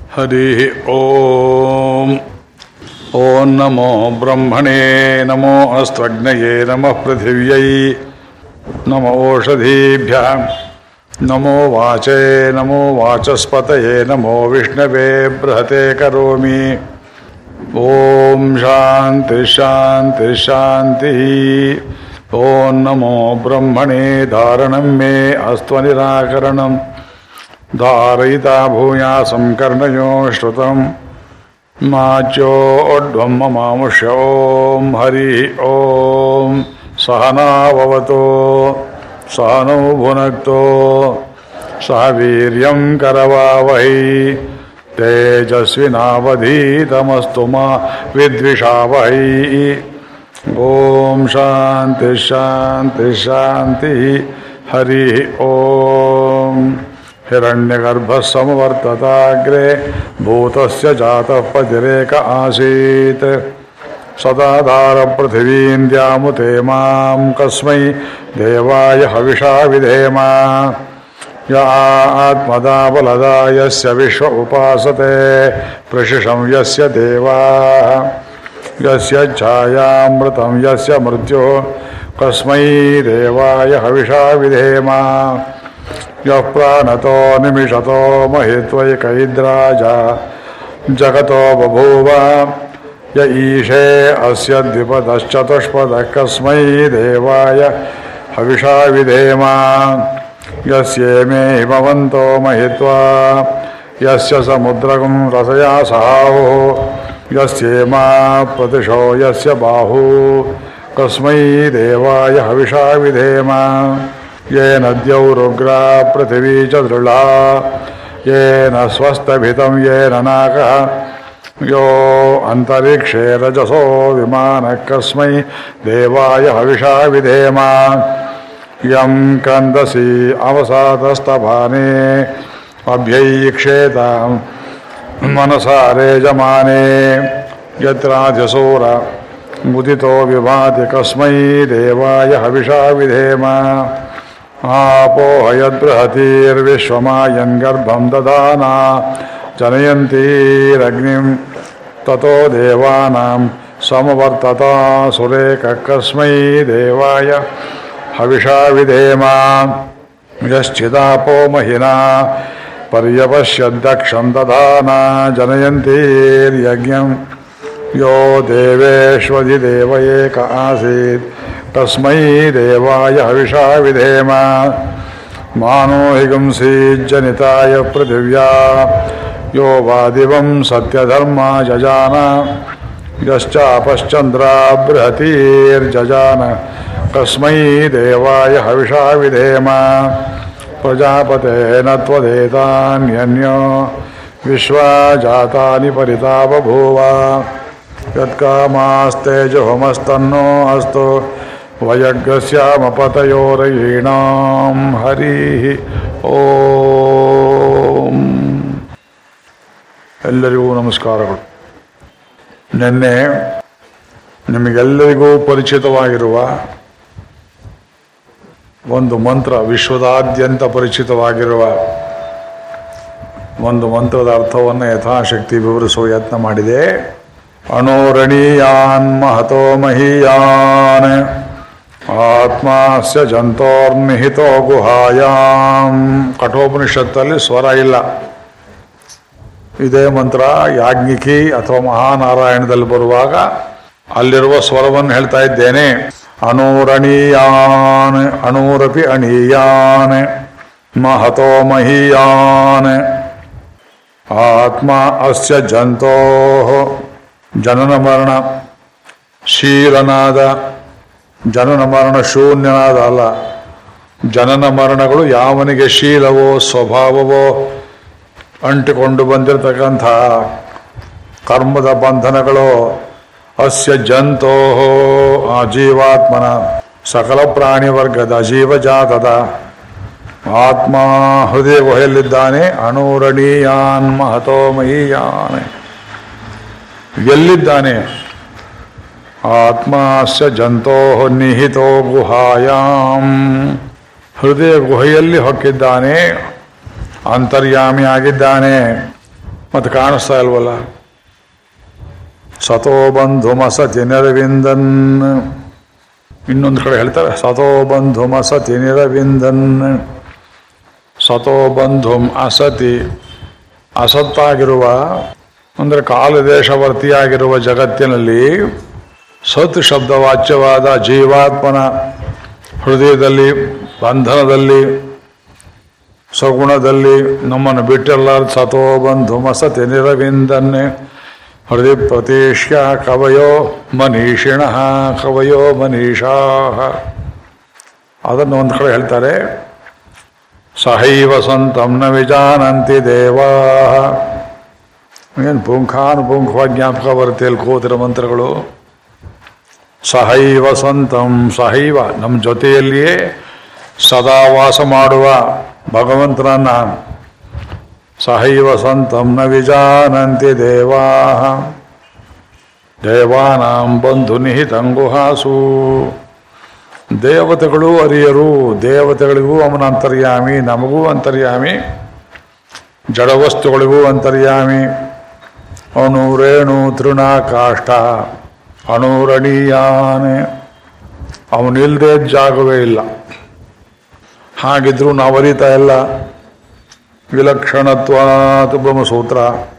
ಹರಿ ಓಂ ಓಂ ನಮೋ ಬ್ರಹ್ಮಣೇ ನಮೋ ಅಸ್ತ್ರಗ್ನಯೇ ನಮಃ ಪೃಥಿವ್ಯೈ ನಮೋ ಓಷಧೀಭ್ಯ ನಮೋ ವಾಚೇ ನಮೋ ವಾಚಸ್ಪತಯೇ ನಮೋ ವಿಷ್ಣವೇ ಬೃಹತೆ ಕರೋಮಿ ಓಂ ಶಾಂತಿ ಶಾಂತಿ ಶಾಂತಿ ಓಂ ನಮೋ ಬ್ರಹ್ಮಣೇ ಧಾರಣಂ ಮೇ ಅಸ್ತ್ವನಿರಾಕರಣಂ ಧಾರಯಿತಾ ಭೂಯಾಸಂ ಕರ್ಣಯೋ ಶ್ರುತಂ ಮಾಚ್ಯೋಡ್ವಂ ಮಮಾಮುಷ್ಯ ಓಂ ಹರಿ ಓಂ ಸಹನಾವವತೋ ಸಹನೌ ಭುನಕ್ತೋ ಸಹ ವೀರ್ಯಂ ಕರವಾವಹೈ ತೇಜಸ್ವಿನಾವಧೀತಮಸ್ತು ಮಾ ವಿದ್ವಿಷಾವಹೈ ಓಂ ಶಾಂತಿ ಶಾಂತಿ ಶಾಂತಿ ಹರಿ ಓಂ ಹಿರಣ್ಯಗರ್ಭः समवर्तताग्रे भूतस्य जातः पतिरेक आसीत् सदाधारपृथिवीं द्यामुते मां कस्मै देवाय हविषा विधेम य आत्मदा बलदा यस्य विश्व उपासते प्रशिषं यस्य देवाः यस्य छायामृतं यस्य मृत्युः कस्मै देवाय हविषा विधेम यः प्राणतो निमिषतो महित्वैकैद्राज जगतो बभूव य ईशे अस्य द्विपदश्चतुष्पदः कस्मै देवाय हविषा विधेम यस्येमे हिमवन्तो महित्वा यस्य समुद्रगं रसया सहावुः यस्येमा प्रतिशो यस्य बाहू कस्मै देवाय हविषा विधेम येन द्यौरुग्रा पृथिवी च दृढा येन स्वस्तभितं येन नाकः यो अन्तरिक्षे रजसो विमानः कस्मै देवाय हविषा विधेम यं क्रन्दसि अवसादस्तभाने अभ्यैक्षेतां मनसा रेजमाने यत्राध्यसूर मुदितो विभाति कस्मै देवाय हविषा विधेम आपोहयद्बृहतीर्विश्वमायन् गर्भं ददाना जनयन्तीरग्निं ततो देवानां समवर्तता सुरेकः कस्मै देवाय हविषा विधेम यश्चिदापो महिना पर्यपश्यद्दक्षं दधाना जनयन्तीर्यज्ञं यो देवेष्वधिदेव एक आसीत् तस्मै देवाय हविषा विधेम मानो हिगुंसीज्जनिताय पृथिव्या यो वा दिवं सत्यधर्मा जजान यश्चापश्चन्द्रा बृहतीर्जजान कस्मै देवाय हविषा विधेम प्रजापतेन त्वदेतान्यन्यो विश्वा जातानि परिता बभूव यत्कामास्तेजोमस्तन्नो अस्तु वयग्रस्यामपतयोरयीणां ಹರಿಃ ಓಂ ಎಲ್ಲರಿಗೂ ನಮಸ್ಕಾರಗಳು ನಿನ್ನೆ ನಿಮಗೆಲ್ಲರಿಗೂ ಪರಿಚಿತವಾಗಿರುವ ಒಂದು ಮಂತ್ರ ವಿಶ್ವದಾದ್ಯಂತ ಪರಿಚಿತವಾಗಿರುವ ಒಂದು ಮಂತ್ರದ ಅರ್ಥವನ್ನು ಯಥಾಶಕ್ತಿ ವಿವರಿಸುವ ಯತ್ನ ಮಾಡಿದೆ ಅಣೋರಣೀಯಾನ್ ಮಹತೋ ಮಹೀಯಾನ್ ಆತ್ಮಾಸ್ಯ ಜಂತೋರ್ನಿಹಿತೋ ಗುಹಾಯಾಂ ಕಠೋಪನಿಷತ್ತಲ್ಲಿ ಸ್ವರ ಇಲ್ಲ ಇದೇ ಮಂತ್ರ ಯಾಜ್ಞಿಕಿ ಅಥವಾ ಮಹಾನಾರಾಯಣದಲ್ಲಿ ಬರುವಾಗ ಅಲ್ಲಿರುವ ಸ್ವರವನ್ನು ಹೇಳ್ತಾ ಇದ್ದೇನೆ ಅಣೂರಣೀಯಾನ್ ಅಣೂರಪಿ ಅಣೀಯಾನ್ ಮಹತೋ ಮಹೀಯಾನ್ ಆತ್ಮ ಅಸ್ಯ ಜಂತೋ ಜನನ ಮರಣ ಶೀಲನಾದ ಜನನ ಮರಣ ಶೂನ್ಯನಾದ ಅಲ್ಲ ಜನನ ಮರಣಗಳು ಯಾವನಿಗೆ ಶೀಲವೋ ಸ್ವಭಾವವೋ ಅಂಟಿಕೊಂಡು ಬಂದಿರತಕ್ಕಂಥ ಕರ್ಮದ ಬಂಧನಗಳು ಅಸ್ಯ ಜಂತೋ ಆ ಜೀವಾತ್ಮನ ಸಕಲ ಪ್ರಾಣಿ ವರ್ಗದ ಜೀವಜಾತದ ಆತ್ಮ ಹೃದಯ ಗುಹೆಯಲ್ಲಿದ್ದಾನೆ ಅಣುರಣೀಯಾನ್ ಮಹತೋ ಮಹೀಯಾನ್ ಎಲ್ಲಿದ್ದಾನೆ ಆತ್ಮಾಸ್ಯ ಜಂತೋ ನಿಹಿತೋ ಗುಹಾಯಾಂ ಹೃದಯ ಗುಹೆಯಲ್ಲಿ ಹೊಕ್ಕಿದ್ದಾನೆ ಅಂತರ್ಯಾಮಿ ಆಗಿದ್ದಾನೆ ಮತ್ತೆ ಕಾಣಿಸ್ತಾ ಇಲ್ವಲ್ಲ ಸತೋ ಬಂಧು ಮಸತಿ ನೆರವಿಂದನ್ ಇನ್ನೊಂದು ಕಡೆ ಹೇಳ್ತಾರೆ ಸತೋ ಬಂಧು ಮಸತಿ ನಿರವಿಂದನ್ ಸತೋ ಬಂಧುಂ ಅಸತಿ ಅಸತ್ತಾಗಿರುವ ಅಂದರೆ ಕಾಲದೇಶವರ್ತಿಯಾಗಿರುವ ಜಗತ್ತಿನಲ್ಲಿ ಸತ್ ಶಬ್ದವಾಚ್ಯವಾದ ಜೀವಾತ್ಮನ ಹೃದಯದಲ್ಲಿ ಬಂಧನದಲ್ಲಿ ಸಗುಣದಲ್ಲಿ ನಮ್ಮನ್ನು ಬಿಟ್ಟಿರಲಾರ ಸತೋ ಬಂಧು ಮಸತಿ ನಿರವಿಂದನ್ನೇ ಹೃದಯ ಪ್ರತಿಷ್ಯ ಕವಯೋ ಮನೀಷಿಣ ಕವಯೋ ಮನೀಷಾ ಅದನ್ನು ಒಂದು ಕಡೆ ಹೇಳ್ತಾರೆ ಸಹೈವ ಸಂತಂ ನ ವಿಜಾನಂತಿ ದೇವಾ ಏನು ಪುಂಖಾನುಪುಂಖವಾಗಿ ಜ್ಞಾಪಕ ಬರುತ್ತೆ ಇಲ್ಲಿ ಕೂತಿರೋ ಮಂತ್ರಗಳು ಸಹೈವ ಸಂತಂ ಸಹೈವ ನಮ್ಮ ಜೊತೆಯಲ್ಲಿಯೇ ಸದಾ ವಾಸ ಮಾಡುವ ಭಗವಂತನನ್ನ ಸಹೈವ ಸಂತಂ ನ ವಿಜಾನಂತಿ ದೇವಾ ದೇವಾನಾಂ ಬಂಧು ನಿಹಿತಂಗುಹಾಸು ದೇವತೆಗಳು ಅರಿಯರು ದೇವತೆಗಳಿಗೂ ಅವನ ಅಂತರ್ಯಾಮಿ ನಮಗೂ ಅಂತರ್ಯಾಮಿ ಜಡವಸ್ತುಗಳಿಗೂ ಅಂತರ್ಯಾಮಿ ಅವನು ರೇಣು ತೃಣ ಕಾಷ್ಟ ಅಣುರಣೀಯಾನೆ ಅವನಿಲ್ಲದೆ ಜಾಗವೇ ಇಲ್ಲ ಹಾಗಿದ್ರೂ ನಾವು ಅರಿತಾ ಇಲ್ಲ ವಿಲಕ್ಷಣತ್ವಾತ್ ಬ್ರಹ್ಮಸೂತ್ರ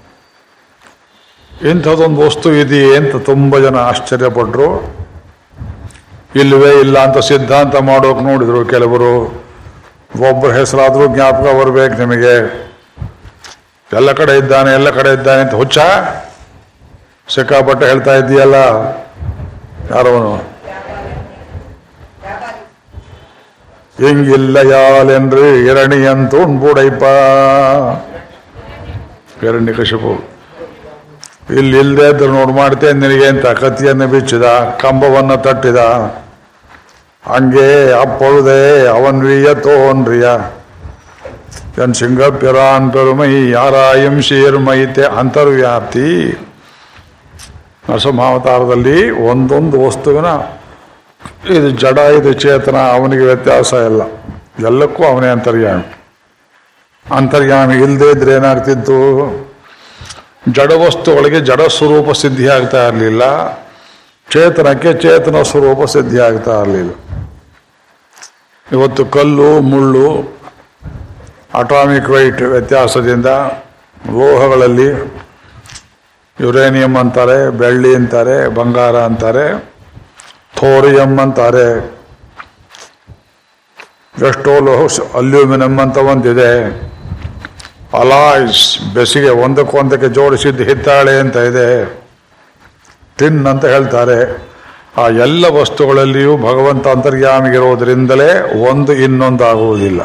ಇಂಥದ್ದೊಂದು ವಸ್ತು ಇದೆಯೇ ಅಂತ ತುಂಬ ಜನ ಆಶ್ಚರ್ಯಪಟ್ಟರು ಇಲ್ಲವೇ ಇಲ್ಲ ಅಂತ ಸಿದ್ಧಾಂತ ಮಾಡೋಕೆ ನೋಡಿದ್ರು ಕೆಲವರು ಒಬ್ಬರ ಹೆಸರಾದರೂ ಜ್ಞಾಪಕ ಬರಬೇಕು ನಿಮಗೆ ಎಲ್ಲ ಕಡೆ ಇದ್ದಾನೆ ಎಲ್ಲ ಕಡೆ ಇದ್ದಾನೆ ಅಂತ ಹುಚ್ಚ ಸಿಕ್ಕಾಪಟ್ಟೆ ಹೇಳ್ತಾ ಇದ್ದೀಯಲ್ಲ ಯಾರವನು ಹಿಂಗಿಲ್ಲ ಯಾಲೆಂದ್ರೆ ಎರಣಿಯಂತೂ ಉಣ್ಬೂಡೈಪ ಎರಣಿ ಕಶಿಪು ಇಲ್ಲಿ ಇಲ್ಲದೆ ಇದ್ರೆ ನೋಡಿ ಮಾಡ್ತೇನೆ ನಿನಗೆ ಅಂತ ಕತ್ತಿಯನ್ನು ಬಿಚ್ಚಿದ ಕಂಬವನ್ನು ತಟ್ಟಿದ ಹಂಗೆ ಅಪ್ಪೊழுದೆ ಅವನ್ವಿಯ ತೋನ್ರಿಯ ಎನ್ ಸಿಂಗಪ್ಪಿರಾನ್ ಪೆರುಮೈ ಯಾರಾಯಂ ಶೀರ್ಮೈತೆ ಅಂತರ್ವ್ಯಾಪ್ತಿ ನರಸಿಂಹಾವತಾರದಲ್ಲಿ ಒಂದೊಂದು ವಸ್ತುವಿನ ಇದು ಜಡ ಇದು ಚೇತನ ಅವನಿಗೆ ವ್ಯತ್ಯಾಸ ಇಲ್ಲ ಎಲ್ಲಕ್ಕೂ ಅವನೇ ಅಂತರ್ಯಾಮಿ ಅಂತರ್ಯಾಮಿ ಇಲ್ಲದೆ ಇದ್ರೆ ಏನಾಗ್ತಿತ್ತು ಜಡ ವಸ್ತುಗಳಿಗೆ ಜಡ ಸ್ವರೂಪ ಸಿದ್ಧಿ ಆಗ್ತಾ ಇರಲಿಲ್ಲ ಚೇತನಕ್ಕೆ ಚೇತನ ಸ್ವರೂಪ ಸಿದ್ಧಿ ಆಗ್ತಾ ಇರಲಿಲ್ಲ ಇವತ್ತು ಕಲ್ಲು ಮುಳ್ಳು ಅಟಾಮಿಕ್ ವೈಟ್ ವ್ಯತ್ಯಾಸದಿಂದ ಲೋಹಗಳಲ್ಲಿ ಯುರೇನಿಯಂ ಅಂತಾರೆ ಬೆಳ್ಳಿ ಅಂತಾರೆ ಬಂಗಾರ ಅಂತಾರೆ ಥೋರಿಯಂ ಅಂತಾರೆ ಎಷ್ಟೋ ಲೋಹ ಅಲ್ಯೂಮಿನಿಯಂ ಅಂತ ಒಂದಿದೆ ಅಲಾಯ್ಸ್ ಬೆಸಿಗೆ ಒಂದಕ್ಕೊಂದಕ್ಕೆ ಜೋಡಿಸಿದ್ದು ಹಿತ್ತಾಳೆ ಅಂತ ಇದೆ ಟಿನ್ ಅಂತ ಹೇಳ್ತಾರೆ ಆ ಎಲ್ಲ ವಸ್ತುಗಳಲ್ಲಿಯೂ ಭಗವಂತ ಅಂತರ್ಯಾಮಿಗಿರೋದ್ರಿಂದಲೇ ಒಂದು ಇನ್ನೊಂದು ಆಗುವುದಿಲ್ಲ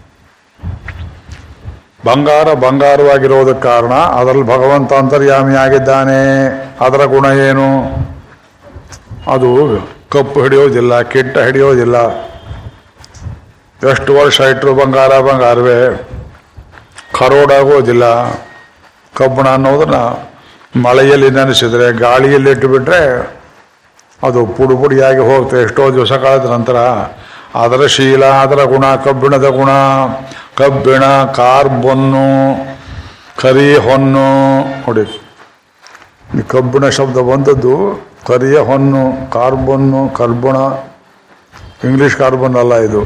ಬಂಗಾರ ಬಂಗಾರವಾಗಿರೋದಕ್ಕೆ ಕಾರಣ ಅದರಲ್ಲಿ ಭಗವಂತ ಅಂತರ್ಯಾಮಿಯಾಗಿದ್ದಾನೆ ಅದರ ಗುಣ ಏನು ಅದು ಕಪ್ಪು ಹಿಡಿಯೋದಿಲ್ಲ ಕೆಟ್ಟ ಹಿಡಿಯೋದಿಲ್ಲ ಎಷ್ಟು ವರ್ಷ ಇಟ್ಟರು ಬಂಗಾರ ಬಂಗಾರವೇ ಕರೋಡಾಗೋದಿಲ್ಲ ಕಬ್ಬಣ ಅನ್ನೋದನ್ನ ಮಳೆಯಲ್ಲಿ ನೆನೆಸಿದ್ರೆ ಗಾಳಿಯಲ್ಲಿ ಇಟ್ಟುಬಿಟ್ರೆ ಅದು ಪುಡಿ ಪುಡಿಯಾಗಿ ಹೋಗುತ್ತೆ ಎಷ್ಟೋ ದಿವಸ ಕಳೆದ ನಂತರ ಅದರ ಶೀಲ ಅದರ ಗುಣ ಕಬ್ಬಿಣದ ಗುಣ ಕಬ್ಬಿಣ ಕಾರ್ಬನ್ನು ಕರಿ ಹೊನ್ನು ನೋಡಿ ಈ ಕಬ್ಬಿಣ ಶಬ್ದ ಬಂದದ್ದು ಕರಿಯ ಹೊನ್ನು ಕಾರ್ಬನ್ನು ಕರ್ಬಣ ಇಂಗ್ಲಿಷ್ ಕಾರ್ಬನ್ ಅಲ್ಲ ಇದು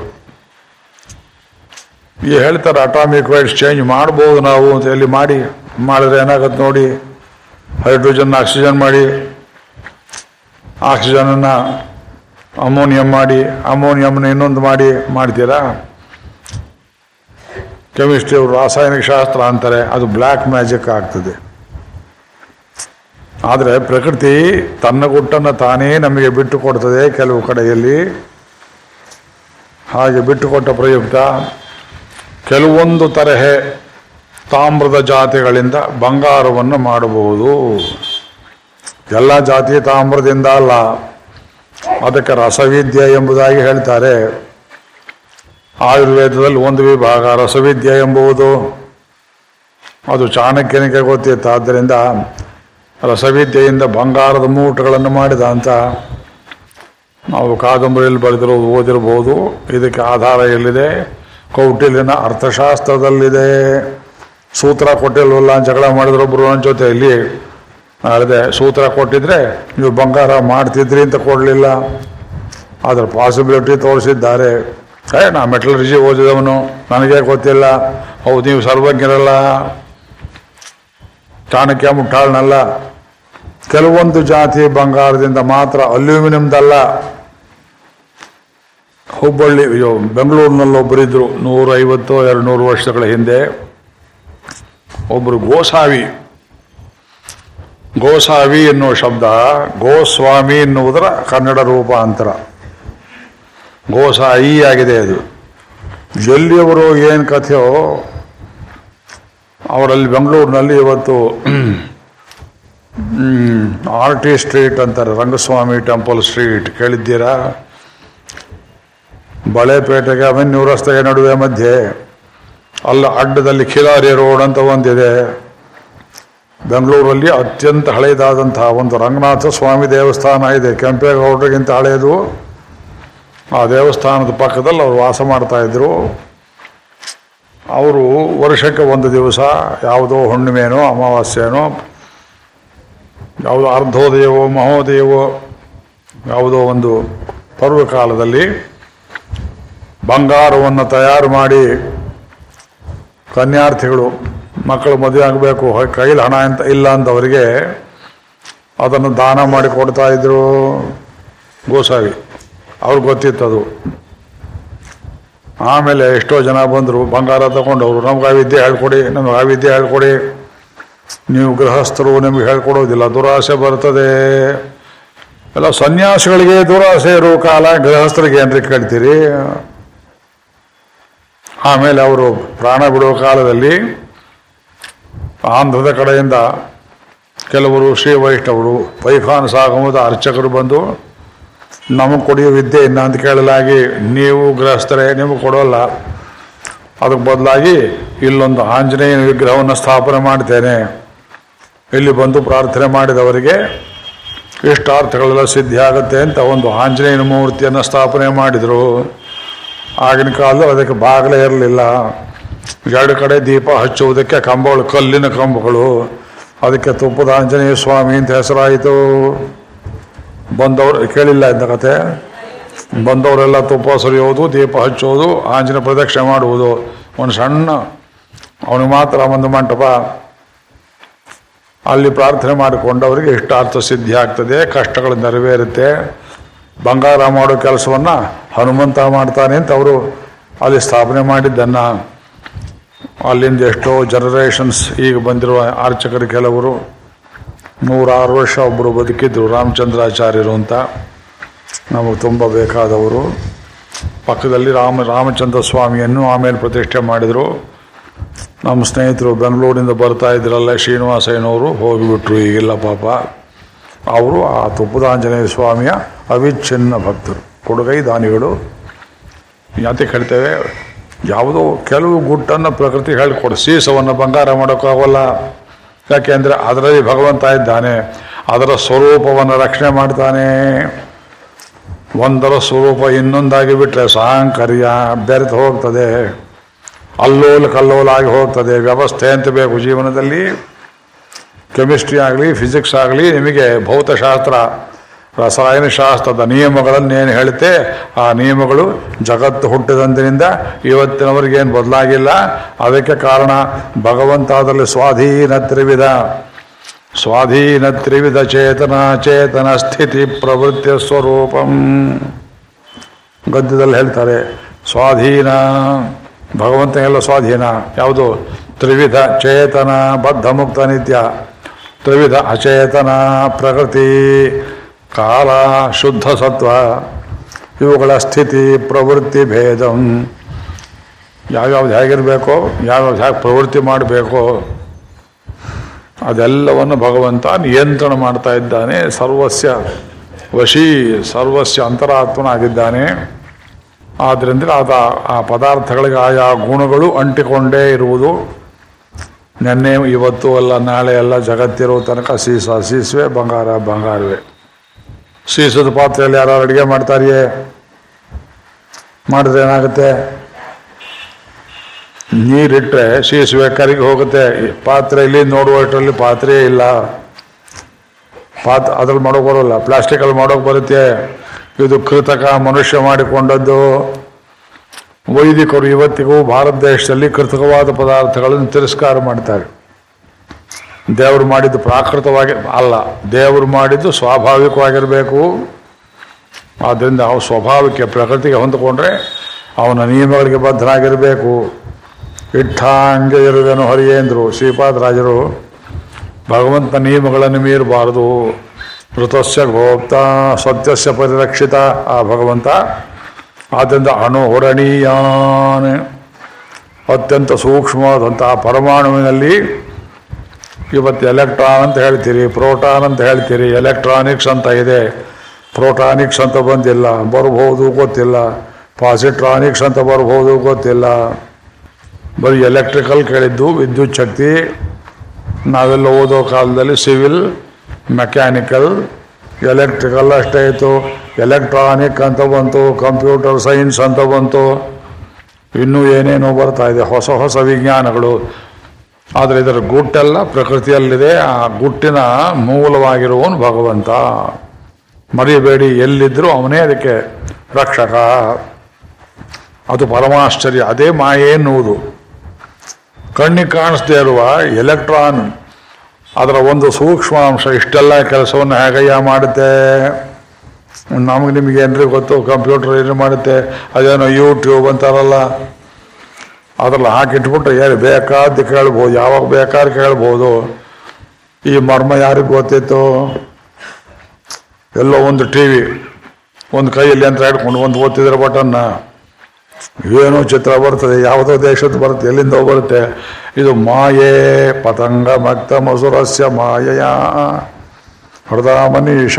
ಈ ಹೇಳ್ತಾರೆ ಅಟಾಮಿಕ್ ವೈಟ್ಸ್ ಚೇಂಜ್ ಮಾಡ್ಬೋದು ನಾವು ಅಂತ ಎಲ್ಲಿ ಮಾಡಿ ಮಾಡಿದ್ರೆ ಏನಾಗತ್ತೆ ನೋಡಿ ಹೈಡ್ರೋಜನ್ ಆಕ್ಸಿಜನ್ ಮಾಡಿ ಆಕ್ಸಿಜನನ್ನ ಅಮೋನಿಯಂ ಮಾಡಿ ಅಮೋನಿಯಂನ ಇನ್ನೊಂದು ಮಾಡಿ ಮಾಡ್ತೀರಾ ಕೆಮಿಸ್ಟ್ರಿ ಅವರು ರಾಸಾಯನಿಕ ಶಾಸ್ತ್ರ ಅಂತಾರೆ ಅದು ಬ್ಲ್ಯಾಕ್ ಮ್ಯಾಜಿಕ್ ಆಗ್ತದೆ ಆದರೆ ಪ್ರಕೃತಿ ತನ್ನ ಗುಟ್ಟನ್ನು ತಾನೇ ನಮಗೆ ಬಿಟ್ಟು ಕೊಡ್ತದೆ ಕೆಲವು ಕಡೆಯಲ್ಲಿ ಹಾಗೆ ಬಿಟ್ಟುಕೊಟ್ಟ ಪ್ರಯುಕ್ತ ಕೆಲವೊಂದು ತರಹೆ ತಾಮ್ರದ ಜಾತಿಗಳಿಂದ ಬಂಗಾರವನ್ನು ಮಾಡಬಹುದು ಎಲ್ಲ ಜಾತಿ ತಾಮ್ರದಿಂದ ಅಲ್ಲ ಅದಕ್ಕೆ ರಸವಿದ್ಯೆ ಎಂಬುದಾಗಿ ಹೇಳ್ತಾರೆ ಆಯುರ್ವೇದದಲ್ಲಿ ಒಂದು ವಿಭಾಗ ರಸವಿದ್ಯೆ ಎಂಬುದು ಅದು ಚಾಣಕ್ಯನಿಗೆ ಗೊತ್ತಿತ್ತು ಆದ್ದರಿಂದ ರಸವಿದ್ಯೆಯಿಂದ ಬಂಗಾರದ ಮೂಟಗಳನ್ನು ಮಾಡಿದ ಅಂತ ನಾವು ಕಾದಂಬರಿಯಲ್ಲಿ ಬರೆದಿರೋದು ಓದಿರ್ಬೋದು ಇದಕ್ಕೆ ಆಧಾರ ಎಲ್ಲಿದೆ ಕೌಟಿಲ್ಯನ ಅರ್ಥಶಾಸ್ತ್ರದಲ್ಲಿದೆ ಸೂತ್ರ ಕೊಟ್ಟಿಲ್ವಲ್ಲ ಜಗಳ ಮಾಡಿದ್ರು ಒಬ್ರು ನನ್ನ ಜೊತೆ ಇಲ್ಲಿ ಹೇಳಿದೆ ಸೂತ್ರ ಕೊಟ್ಟಿದ್ರೆ ನೀವು ಬಂಗಾರ ಮಾಡ್ತಿದ್ರಿ ಅಂತ ಕೊಡಲಿಲ್ಲ ಅದ್ರ ಪಾಸಿಬಿಲಿಟಿ ತೋರಿಸಿದ್ದಾರೆ ಏ ನಾ ಮೆಟಲರ್ಜಿ ಓದಿದವನು ನನಗೆ ಗೊತ್ತಿಲ್ಲ ಹೌದು ನೀವು ಸರ್ವಜ್ಞರಲ್ಲ ಚಾಣಕ್ಯ ಮುಟ್ಟಾಳ್ನಲ್ಲ ಕೆಲವೊಂದು ಜಾತಿ ಬಂಗಾರದಿಂದ ಮಾತ್ರ ಅಲ್ಯೂಮಿನಿಯಂದಲ್ಲ ಹುಬ್ಬಳ್ಳಿ ಅಯ್ಯೋ ಬೆಂಗಳೂರಿನಲ್ಲಿ ಒಬ್ಬರಿದ್ರು ನೂರೈವತ್ತು ಎರಡು ನೂರು ವರ್ಷಗಳ ಹಿಂದೆ ಒಬ್ಬರು ಗೋಸಾವಿ ಗೋಸಾವಿ ಎನ್ನುವ ಶಬ್ದ ಗೋಸ್ವಾಮಿ ಎನ್ನುವುದರ ಕನ್ನಡ ರೂಪಾಂತರ ಗೋಸಾಯಿ ಆಗಿದೆ ಅದು ಎಲ್ಲಿಯವರು ಏನು ಕಥೆಯೋ ಅವರಲ್ಲಿ ಬೆಂಗಳೂರಿನಲ್ಲಿ ಇವತ್ತು ಆರ್ ಟಿ ಸ್ಟ್ರೀಟ್ ಅಂತಾರೆ ರಂಗಸ್ವಾಮಿ ಟೆಂಪಲ್ ಸ್ಟ್ರೀಟ್ ಕೇಳಿದ್ದೀರಾ ಬಳೆಪೇಟೆಗೆ ಅವೆನ್ಯೂ ರಸ್ತೆಯ ನಡುವೆ ಮಧ್ಯೆ ಅಲ್ಲ ಅಡ್ಡದಲ್ಲಿ ಖಿಲಾರಿ ರೋಡ್ ಅಂತ ಒಂದಿದೆ ಬೆಂಗಳೂರಲ್ಲಿ ಅತ್ಯಂತ ಹಳೆಯದಾದಂತಹ ಒಂದು ರಂಗನಾಥ ಸ್ವಾಮಿ ದೇವಸ್ಥಾನ ಇದೆ ಕೆಂಪೇಗೌಡರಿಗಿಂತ ಹಳೆಯದು ಆ ದೇವಸ್ಥಾನದ ಪಕ್ಕದಲ್ಲಿ ಅವರು ವಾಸ ಮಾಡ್ತಾ ಇದ್ರು ಅವರು ವರ್ಷಕ್ಕೆ ಒಂದು ದಿವಸ ಯಾವುದೋ ಹುಣ್ಣಿಮೆನೋ ಅಮಾವಾಸ್ಯೆನೋ ಯಾವುದೋ ಅರ್ಧೋದಯವೋ ಮಹೋದಯವೋ ಯಾವುದೋ ಒಂದು ಪರ್ವಕಾಲದಲ್ಲಿ ಬಂಗಾರವನ್ನು ತಯಾರು ಮಾಡಿ ಕನ್ಯಾರ್ಥಿಗಳು ಮಕ್ಕಳು ಮದುವೆ ಆಗಬೇಕು ಕೈಲಿ ಹಣ ಅಂತ ಇಲ್ಲ ಅಂತವರಿಗೆ ಅದನ್ನು ದಾನ ಮಾಡಿ ಕೊಡ್ತಾ ಇದ್ರು ಗೋಸಾವಿ ಅವ್ರಿಗೆ ಗೊತ್ತಿತ್ತು ಅದು ಆಮೇಲೆ ಎಷ್ಟೋ ಜನ ಬಂದರು ಬಂಗಾರ ತಗೊಂಡವರು ನಮ್ಗೆ ಆ ವಿದ್ಯೆ ಹೇಳ್ಕೊಡಿ ನಮ್ಗೆ ಆ ವಿದ್ಯೆ ಹೇಳ್ಕೊಡಿ ನೀವು ಗೃಹಸ್ಥರು ನಿಮಗೆ ಹೇಳ್ಕೊಡೋದಿಲ್ಲ ದುರಾಸೆ ಬರ್ತದೆ ಎಲ್ಲ ಸನ್ಯಾಸಿಗಳಿಗೆ ದುರಾಸೆ ಇರೋ ಕಾಲ ಗೃಹಸ್ಥರಿಗೆ ಏನ್ರಿ ಕೇಳ್ತೀರಿ ಆಮೇಲೆ ಅವರು ಪ್ರಾಣ ಬಿಡುವ ಕಾಲದಲ್ಲಿ ಆಂಧ್ರದ ಕಡೆಯಿಂದ ಕೆಲವರು ಶ್ರೀ ವೈಷ್ಣವರು ಪೈಖಾನ್ ಸಾಗಮದ ಅರ್ಚಕರು ಬಂದು ನಮಗೆ ಕೊಡಿಯೋ ವಿದ್ಯೆ ಇನ್ನ ಅಂತ ಕೇಳಲಾಗಿ ನೀವು ಗೃಹಸ್ಥರೇ ನಿಮಗೆ ಕೊಡೋಲ್ಲ ಅದಕ್ಕೆ ಬದಲಾಗಿ ಇಲ್ಲೊಂದು ಆಂಜನೇಯನ ವಿಗ್ರಹವನ್ನು ಸ್ಥಾಪನೆ ಮಾಡ್ತೇನೆ ಇಲ್ಲಿ ಬಂದು ಪ್ರಾರ್ಥನೆ ಮಾಡಿದವರಿಗೆ ಇಷ್ಟಾರ್ಥಗಳೆಲ್ಲ ಸಿದ್ಧಿ ಆಗುತ್ತೆ ಅಂತ ಒಂದು ಆಂಜನೇಯನ ಮೂರ್ತಿಯನ್ನು ಸ್ಥಾಪನೆ ಮಾಡಿದರು ಆಗಿನ ಕಾಲದಲ್ಲಿ ಅದಕ್ಕೆ ಬಾಗಿಲೇ ಇರಲಿಲ್ಲ ಎರಡು ಕಡೆ ದೀಪ ಹಚ್ಚುವುದಕ್ಕೆ ಕಂಬಗಳು ಕಲ್ಲಿನ ಕಂಬಗಳು ಅದಕ್ಕೆ ತುಪ್ಪದ ಆಂಜನೇಯ ಸ್ವಾಮಿ ಅಂತ ಹೆಸರಾಯಿತು ಬಂದವರು ಕೇಳಿಲ್ಲ ಇಂದ ಕತೆ ಬಂದವರೆಲ್ಲ ತುಪ್ಪ ಸುರಿಯೋದು ದೀಪ ಹಚ್ಚೋದು ಆಂಜನೇಯ ಪ್ರದಕ್ಷಿಣೆ ಮಾಡುವುದು ಒಂದು ಸಣ್ಣ ಅವನಿಗೆ ಮಾತ್ರ ಒಂದು ಮಂಟಪ ಅಲ್ಲಿ ಪ್ರಾರ್ಥನೆ ಮಾಡಿಕೊಂಡವರಿಗೆ ಇಷ್ಟಾರ್ಥ ಸಿದ್ಧಿ ಆಗ್ತದೆ ಕಷ್ಟಗಳು ನೆರವೇರುತ್ತೆ ಬಂಗಾರ ಮಾಡೋ ಕೆಲಸವನ್ನ ಹನುಮಂತ ಮಾಡ್ತಾನೆ ಅಂತ ಅವರು ಅಲ್ಲಿ ಸ್ಥಾಪನೆ ಮಾಡಿದ್ದನ್ನ ಅಲ್ಲಿಂದ ಎಷ್ಟೋ ಜನರೇಷನ್ಸ್ ಈಗ ಬಂದಿರುವ ಅರ್ಚಕರು ಕೆಲವರು ನೂರಾರು ವರ್ಷ ಒಬ್ಬರು ಬದುಕಿದ್ರು ರಾಮಚಂದ್ರಾಚಾರ್ಯರು ಅಂತ ನಮಗೆ ತುಂಬ ಬೇಕಾದವರು ಪಕ್ಕದಲ್ಲಿ ರಾಮ ರಾಮಚಂದ್ರ ಸ್ವಾಮಿಯನ್ನು ಆಮೇಲೆ ಪ್ರತಿಷ್ಠೆ ಮಾಡಿದರು ನಮ್ಮ ಸ್ನೇಹಿತರು ಬೆಂಗಳೂರಿಂದ ಬರ್ತಾ ಇದ್ರಲ್ಲ ಶ್ರೀನಿವಾಸಯ್ಯನವರು ಹೋಗಿಬಿಟ್ರು ಈಗಿಲ್ಲ ಪಾಪ ಅವರು ಆ ತುಪ್ಪದ ಆಂಜನೇಯ ಸ್ವಾಮಿಯ ಅವಿಚ್ಛಿನ್ನ ಭಕ್ತರು ಕೊಡುಗೈ ದಾನಿಗಳು ಯಾಕೆ ಹೇಳ್ತೇವೆ ಯಾವುದೋ ಕೆಲವು ಗುಟ್ಟನ್ನು ಪ್ರಕೃತಿ ಹೇಳಿಕೊಡು ಸೀಸವನ್ನು ಬಂಗಾರ ಮಾಡೋಕ್ಕಾಗಲ್ಲ ಯಾಕೆಂದರೆ ಅದರಲ್ಲಿ ಭಗವಂತ ಇದ್ದಾನೆ ಅದರ ಸ್ವರೂಪವನ್ನು ರಕ್ಷಣೆ ಮಾಡ್ತಾನೆ ಒಂದರ ಸ್ವರೂಪ ಇನ್ನೊಂದಾಗಿ ಬಿಟ್ಟರೆ ಸಾಂಕರ್ಯ ಬೆರೆತು ಹೋಗ್ತದೆ ಅಲ್ಲೋಲ ಕಲ್ಲೋಲ ಆಗಿ ಹೋಗ್ತದೆ ವ್ಯವಸ್ಥೆ ಅಂತ ಬೇಕು ಜೀವನದಲ್ಲಿ ಕೆಮಿಸ್ಟ್ರಿ ಆಗಲಿ ಫಿಸಿಕ್ಸ್ ಆಗಲಿ ನಿಮಗೆ ಭೌತಶಾಸ್ತ್ರ ರಸಾಯನಶಾಸ್ತ್ರದ ನಿಯಮಗಳನ್ನೇನು ಹೇಳುತ್ತೆ ಆ ನಿಯಮಗಳು ಜಗತ್ತು ಹುಟ್ಟಿದಂದಿನಿಂದ ಇವತ್ತಿನವರೆಗೇನು ಬದಲಾಗಿಲ್ಲ ಅದಕ್ಕೆ ಕಾರಣ ಭಗವಂತ ಅದರಲ್ಲಿ ಸ್ವಾಧೀನ ತ್ರಿವಿಧ ಸ್ವಾಧೀನ ತ್ರಿವಿಧ ಚೇತನ ಚೇತನ ಸ್ಥಿತಿ ಪ್ರವೃತ್ತಿಯ ಸ್ವರೂಪಂ ಗದ್ಯದಲ್ಲಿ ಹೇಳ್ತಾರೆ ಸ್ವಾಧೀನ ಭಗವಂತನೆಲ್ಲ ಸ್ವಾಧೀನ ಯಾವುದು ತ್ರಿವಿಧ ಚೇತನ ಬದ್ಧ ಮುಕ್ತ ನಿತ್ಯ ತ್ರಿವಿಧ ಅಚೇತನ ಪ್ರಕೃತಿ ಕಾಲ ಶುದ್ಧ ಸತ್ವ ಇವುಗಳ ಸ್ಥಿತಿ ಪ್ರವೃತ್ತಿ ಭೇದಂ ಯಾವ್ಯಾವ್ದು ಹೇಗಿರಬೇಕೋ ಯಾವ್ಯಾವ್ದು ಹೇಗೆ ಪ್ರವೃತ್ತಿ ಮಾಡಬೇಕೋ ಅದೆಲ್ಲವನ್ನು ಭಗವಂತ ನಿಯಂತ್ರಣ ಮಾಡ್ತಾ ಇದ್ದಾನೆ ಸರ್ವಸ್ಯ ವಶಿ ಸರ್ವಸ್ಯ ಅಂತರಾತ್ಮನಾಗಿದ್ದಾನೆ ಆದ್ದರಿಂದ ಆದ ಆ ಪದಾರ್ಥಗಳಿಗೆ ಆಯಾ ಗುಣಗಳು ಅಂಟಿಕೊಂಡೇ ಇರುವುದು ನಿನ್ನೆ ಇವತ್ತು ಅಲ್ಲ ನಾಳೆ ಎಲ್ಲ ಜಗತ್ತಿರೋ ತನಕ ಸೀಸ ಸೀಸುವೆ ಬಂಗಾರ ಬಂಗಾರವೇ ಸೀಸದ ಪಾತ್ರೆಯಲ್ಲಿ ಯಾರು ಅಡುಗೆ ಮಾಡ್ತಾರಿಯೇ ಮಾಡಿದ್ರೆ ಏನಾಗುತ್ತೆ ನೀರಿಟ್ಟರೆ ಸೀಸುವೆ ಕರಿಗೆ ಹೋಗುತ್ತೆ ಪಾತ್ರೆಯಲ್ಲಿ ನೋಡುವಷ್ಟರಲ್ಲಿ ಪಾತ್ರೆ ಇಲ್ಲ ಪಾತ್ ಅದ್ರಲ್ಲಿ ಮಾಡೋಕೆ ಬರೋಲ್ಲ ಪ್ಲಾಸ್ಟಿಕಲ್ಲಿ ಮಾಡೋಕೆ ಬರುತ್ತೆ ಇದು ಕೃತಕ ಮನುಷ್ಯ ಮಾಡಿಕೊಂಡದ್ದು ವೈದಿಕರು ಇವತ್ತಿಗೂ ಭಾರತ ದೇಶದಲ್ಲಿ ಕೃತಕವಾದ ಪದಾರ್ಥಗಳನ್ನು ತಿರಸ್ಕಾರ ಮಾಡ್ತಾರೆ ದೇವರು ಮಾಡಿದ್ದು ಪ್ರಾಕೃತವಾಗಿ ಅಲ್ಲ ದೇವರು ಮಾಡಿದ್ದು ಸ್ವಾಭಾವಿಕವಾಗಿರಬೇಕು ಆದ್ದರಿಂದ ಅವು ಸ್ವಭಾವಕ್ಕೆ ಪ್ರಕೃತಿಗೆ ಹೊಂದಿಕೊಂಡ್ರೆ ಅವನ ನಿಯಮಗಳಿಗೆ ಬದ್ಧನಾಗಿರಬೇಕು ಇಟ್ಟಾಂಗೆ ಇರುವೆನು ಹರಿಯೇಂದ್ರು ಶ್ರೀಪಾದರಾಜರು ಭಗವಂತನ ನಿಯಮಗಳನ್ನು ಮೀರಬಾರದು ಋತಸ್ಯ ಗೋಪ್ತ ಸತ್ಯಸ್ಯ ಪರಿರಕ್ಷಿತ ಆ ಭಗವಂತ ಆದ್ದರಿಂದ ಅಣುಹರಣೀಯಾನ್ ಅತ್ಯಂತ ಸೂಕ್ಷ್ಮವಾದಂತಹ ಪರಮಾಣುವಿನಲ್ಲಿ ಇವತ್ತು ಎಲೆಕ್ಟ್ರಾನ್ ಅಂತ ಹೇಳ್ತೀರಿ ಪ್ರೋಟಾನ್ ಅಂತ ಹೇಳ್ತೀರಿ ಎಲೆಕ್ಟ್ರಾನಿಕ್ಸ್ ಅಂತ ಇದೆ ಪ್ರೋಟಾನಿಕ್ಸ್ ಅಂತ ಬಂದಿಲ್ಲ ಬರ್ಬೋದು ಗೊತ್ತಿಲ್ಲ ಪಾಸಿಟ್ರಾನಿಕ್ಸ್ ಅಂತ ಬರ್ಬೋದು ಗೊತ್ತಿಲ್ಲ ಬರೀ ಎಲೆಕ್ಟ್ರಿಕಲ್ ಕೇಳಿದ್ದು ವಿದ್ಯುತ್ ಶಕ್ತಿ ನಾವೆಲ್ಲ ಓದೋ ಕಾಲದಲ್ಲಿ ಸಿವಿಲ್ ಮೆಕ್ಯಾನಿಕಲ್ ಎಲೆಕ್ಟ್ರಿಕಲ್ ಅಷ್ಟೇ ಇತ್ತು ಎಲೆಕ್ಟ್ರಾನಿಕ್ ಅಂತ ಬಂತು ಕಂಪ್ಯೂಟರ್ ಸೈನ್ಸ್ ಅಂತ ಬಂತು ಇನ್ನೂ ಏನೇನೋ ಬರ್ತಾ ಇದೆ ಹೊಸ ಹೊಸ ವಿಜ್ಞಾನಗಳು ಆದರೆ ಇದರ ಗುಟ್ಟೆಲ್ಲ ಪ್ರಕೃತಿಯಲ್ಲಿದೆ ಆ ಗುಟ್ಟಿನ ಮೂಲವಾಗಿರುವವನು ಭಗವಂತ ಮರಿಬೇಡಿ ಎಲ್ಲಿದ್ದರೂ ಅವನೇ ಅದಕ್ಕೆ ರಕ್ಷಕ ಅದು ಪರಮಾಶ್ಚರ್ಯ ಅದೇ ಮಾಯೆ ಎನ್ನುವುದು ಕಣ್ಣಿಗೆ ಕಾಣಿಸ್ದೇ ಇರುವ ಎಲೆಕ್ಟ್ರಾನ್ ಅದರ ಒಂದು ಸೂಕ್ಷ್ಮಾಂಶ ಇಷ್ಟೆಲ್ಲ ಕೆಲಸವನ್ನು ಹೇಗಯ್ಯ ಮಾಡುತ್ತೆ ನಮಗೆ ನಿಮಗೆ ಏನ್ರಿ ಗೊತ್ತು ಕಂಪ್ಯೂಟರ್ ಏನು ಮಾಡುತ್ತೆ ಅದೇನೋ ಯೂಟ್ಯೂಬ್ ಅಂತಾರಲ್ಲ ಅದ್ರಲ್ಲಿ ಹಾಕಿಟ್ಬಿಟ್ರೆ ಏನು ಬೇಕಾದ್ದು ಕೇಳ್ಬೋದು ಯಾವಾಗ ಬೇಕಾದ್ರೆ ಕೇಳ್ಬೋದು ಈ ಮರ್ಮ ಯಾರಿಗೆ ಗೊತ್ತಿತ್ತು ಎಲ್ಲೋ ಒಂದು ಟಿ ವಿ ಒಂದು ಕೈಯಲ್ಲಿ ಯಂತ್ರ ಹಿಡ್ಕೊಂಡು ಒಂದು ಓದ್ತಿದ್ರೆ ಬಟನ್ನ ಏನೋ ಚಿತ್ರ ಬರ್ತದೆ ಯಾವುದೋ ದೇಶದ ಬರುತ್ತೆ ಎಲ್ಲಿಂದೋ ಬರುತ್ತೆ ಇದು ಮಾಯೆ ಪತಂಗ ಮಕ್ತ ಮಸುರಸ್ಯ ಮಾಯೆಯ ಹೃದಯ ಮನೀಷ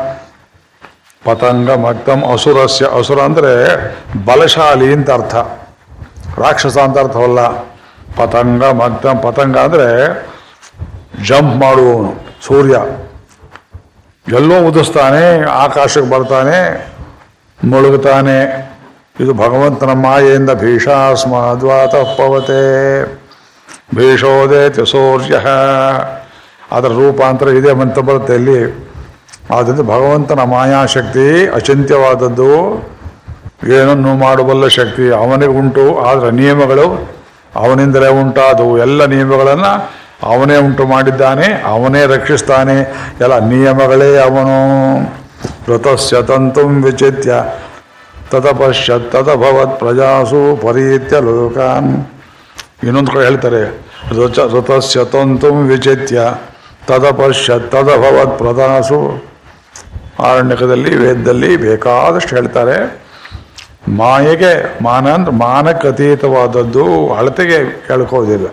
ಪತಂಗ ಮಕ್ತಂ ಅಸುರಸ್ಯ ಅಸುರ ಅಂದರೆ ಬಲಶಾಲಿ ಅಂತ ಅರ್ಥ ರಾಕ್ಷಸ ಅಂತ ಅರ್ಥವಲ್ಲ ಪತಂಗ ಮಕ್ತಂ ಪತಂಗ ಅಂದರೆ ಜಂಪ್ ಮಾಡುವವನು ಸೂರ್ಯ ಎಲ್ಲೋ ಉದಿಸ್ತಾನೆ ಆಕಾಶಕ್ಕೆ ಬರ್ತಾನೆ ಮುಳುಗುತ್ತಾನೆ ಇದು ಭಗವಂತನ ಮಾಯೆಯಿಂದ ಭೀಷಾಸ್ಮಾದ್ವಾತ ಪವತೆ ಭೀಷೋದೇತಿ ಸೂರ್ಯ ಅದರ ರೂಪಾಂತರ ಇದೆ ಅಂತ ಬರುತ್ತೆ ಇಲ್ಲಿ ಆದ್ದರಿಂದ ಭಗವಂತನ ಮಾಯಾಶಕ್ತಿ ಅಚಿಂತ್ಯವಾದದ್ದು ಏನನ್ನು ಮಾಡಬಲ್ಲ ಶಕ್ತಿ ಅವನಿಗೆ ಉಂಟು ಆದರೆ ನಿಯಮಗಳು ಅವನಿಂದಲೇ ಉಂಟಾದವು ಎಲ್ಲ ನಿಯಮಗಳನ್ನು ಅವನೇ ಉಂಟು ಮಾಡಿದ್ದಾನೆ ಅವನೇ ರಕ್ಷಿಸ್ತಾನೆ ಎಲ್ಲ ನಿಯಮಗಳೇ ಅವನು ಋತಸ್ಯ ತಂತುಂ ವಿಚಿತ್ಯ ತದಪಶ್ಯತ್ ತದಭವತ್ ಪ್ರಜಾಸು ಪರೀತ್ಯ ಲೋಕಾನ್ ಇನ್ನೊಂದು ಕಡೆ ಹೇಳ್ತಾರೆ ಋತ ಋತಸ್ಯ ತಂತುಂ ವಿಚಿತ್ಯ ತದಪಶ್ಯತ್ ತದಭವತ್ ಪ್ರದಾಸು ಆರಣ್ಯಕದಲ್ಲಿ ವೇದದಲ್ಲಿ ಬೇಕಾದಷ್ಟು ಹೇಳ್ತಾರೆ ಮಾಯೆಗೆ ಮಾನ ಅಂದ್ರೆ ಮಾನಕ್ಕೆ ಅತೀತವಾದದ್ದು ಅಳತೆಗೆ ಕೇಳ್ಕೋದಿಲ್ಲ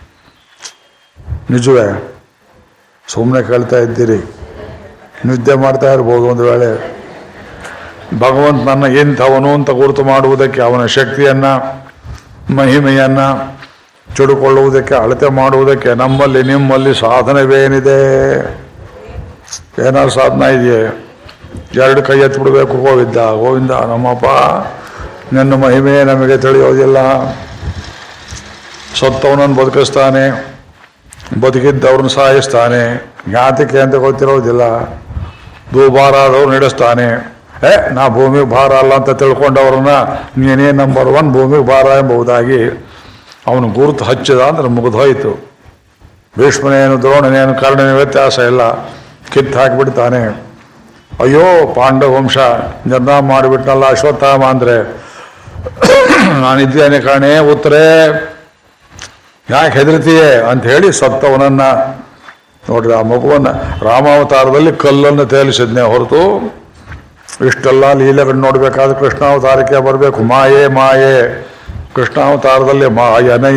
ನಿಜವೇ ಸುಮ್ಮನೆ ಕೇಳ್ತಾ ಇದ್ದೀರಿ ನಿದ್ದೆ ಮಾಡ್ತಾ ಇರ್ಬೋದು ಒಂದು ವೇಳೆ ಭಗವಂತನನ್ನ ಎಂಥವನು ಅಂತ ಗುರುತು ಮಾಡುವುದಕ್ಕೆ ಅವನ ಶಕ್ತಿಯನ್ನ ಮಹಿಮೆಯನ್ನ ಚುಡುಕೊಳ್ಳುವುದಕ್ಕೆ ಅಳತೆ ಮಾಡುವುದಕ್ಕೆ ನಮ್ಮಲ್ಲಿ ನಿಮ್ಮಲ್ಲಿ ಸಾಧನವೇನಿದೆ ಏನಾದ್ರು ಸಾಧನ ಇದೆಯೇ ಎರಡು ಕೈ ಎತ್ತು ಬಿಡಬೇಕು ಗೋವಿಂದ ಗೋವಿಂದ ನಮ್ಮಪ್ಪ ನಿನ್ನ ಮಹಿಮೆ ನಮಗೆ ತಿಳಿಯೋದಿಲ್ಲ ಸತ್ತವನನ್ನು ಬದುಕಿಸ್ತಾನೆ ಬದುಕಿದ್ದವ್ರನ್ನ ಸಾಯಿಸ್ತಾನೆ ಜ್ಞಾತಿಕೆ ಅಂತ ಗೊತ್ತಿರೋದಿಲ್ಲ ಭೂಭಾರ ಆದವ್ರು ನಡೆಸ್ತಾನೆ ಏ ನಾ ಭೂಮಿಗೆ ಭಾರ ಅಲ್ಲ ಅಂತ ತಿಳ್ಕೊಂಡವ್ರನ್ನ ನೀನೇ ನಂಬರ್ ಒನ್ ಭೂಮಿಗೆ ಭಾರ ಎಂಬುದಾಗಿ ಅವನು ಗುರುತು ಹಚ್ಚಿದ ಅಂದ್ರೆ ಮುಗಿದೋಯ್ತು ಭೀಷ್ಮನೇನು ದ್ರೋಣನೇನು ಕರ್ಣನ ವ್ಯತ್ಯಾಸ ಇಲ್ಲ ಕಿತ್ತು ಹಾಕಿಬಿಡ್ತಾನೆ ಅಯ್ಯೋ ಪಾಂಡವ ವಂಶ ನಿರ್ನಾಮ ಮಾಡಿಬಿಟ್ನಲ್ಲ ಅಶ್ವತ್ಥಾಮ ಅಂದ್ರೆ ನಾನಿದ್ದೇನೆ ಕಾಣೆ ಉತ್ತರೇ ಯಾಕೆ ಹೆದರ್ತೀಯೇ ಅಂತ ಹೇಳಿ ಸತ್ತವನನ್ನ ನೋಡ್ರಿ ಆ ಮಗುವನ್ನ ರಾಮಾವತಾರದಲ್ಲಿ ಕಲ್ಲನ್ನು ತೇಲಿಸಿದ್ನೆ ಹೊರತು ಇಷ್ಟೆಲ್ಲ ಲೀಲೆಗಳು ನೋಡ್ಬೇಕಾದ್ರೆ ಕೃಷ್ಣಾವತಾರಕ್ಕೆ ಬರಬೇಕು ಮಾಯೆ ಮಾಯೆ ಕೃಷ್ಣಾವತಾರದಲ್ಲಿ ಮಾಯನೈ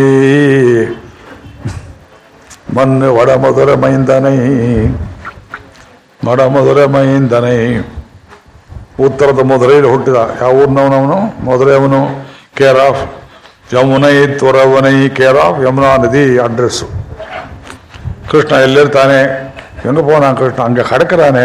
ಮಣ್ಣು ವಡಮಧುರ ಮೈಂದನೈ ಮಡಮಧುರ ಮೈಂದನೈ ಉತ್ತರದ ಮಧುರೈಲಿ ಹುಟ್ಟಿದ ಯಾವ ಊರಿನವನವನು ಮಧುರೆಯವನು ಕೇರ್ ಆಫ್ ಯಮುನೈ ತ್ವರವನೈ ಕೇರ್ ಆಫ್ ಯಮುನಾ ನದಿ ಅಡ್ರೆಸ್ಸು ಕೃಷ್ಣ ಎಲ್ಲಿರ್ತಾನೆ ಹೆಂಗಪ್ಪ ನಾನು ಕೃಷ್ಣ ಹಂಗೆ ಕಡಕರಾನೆ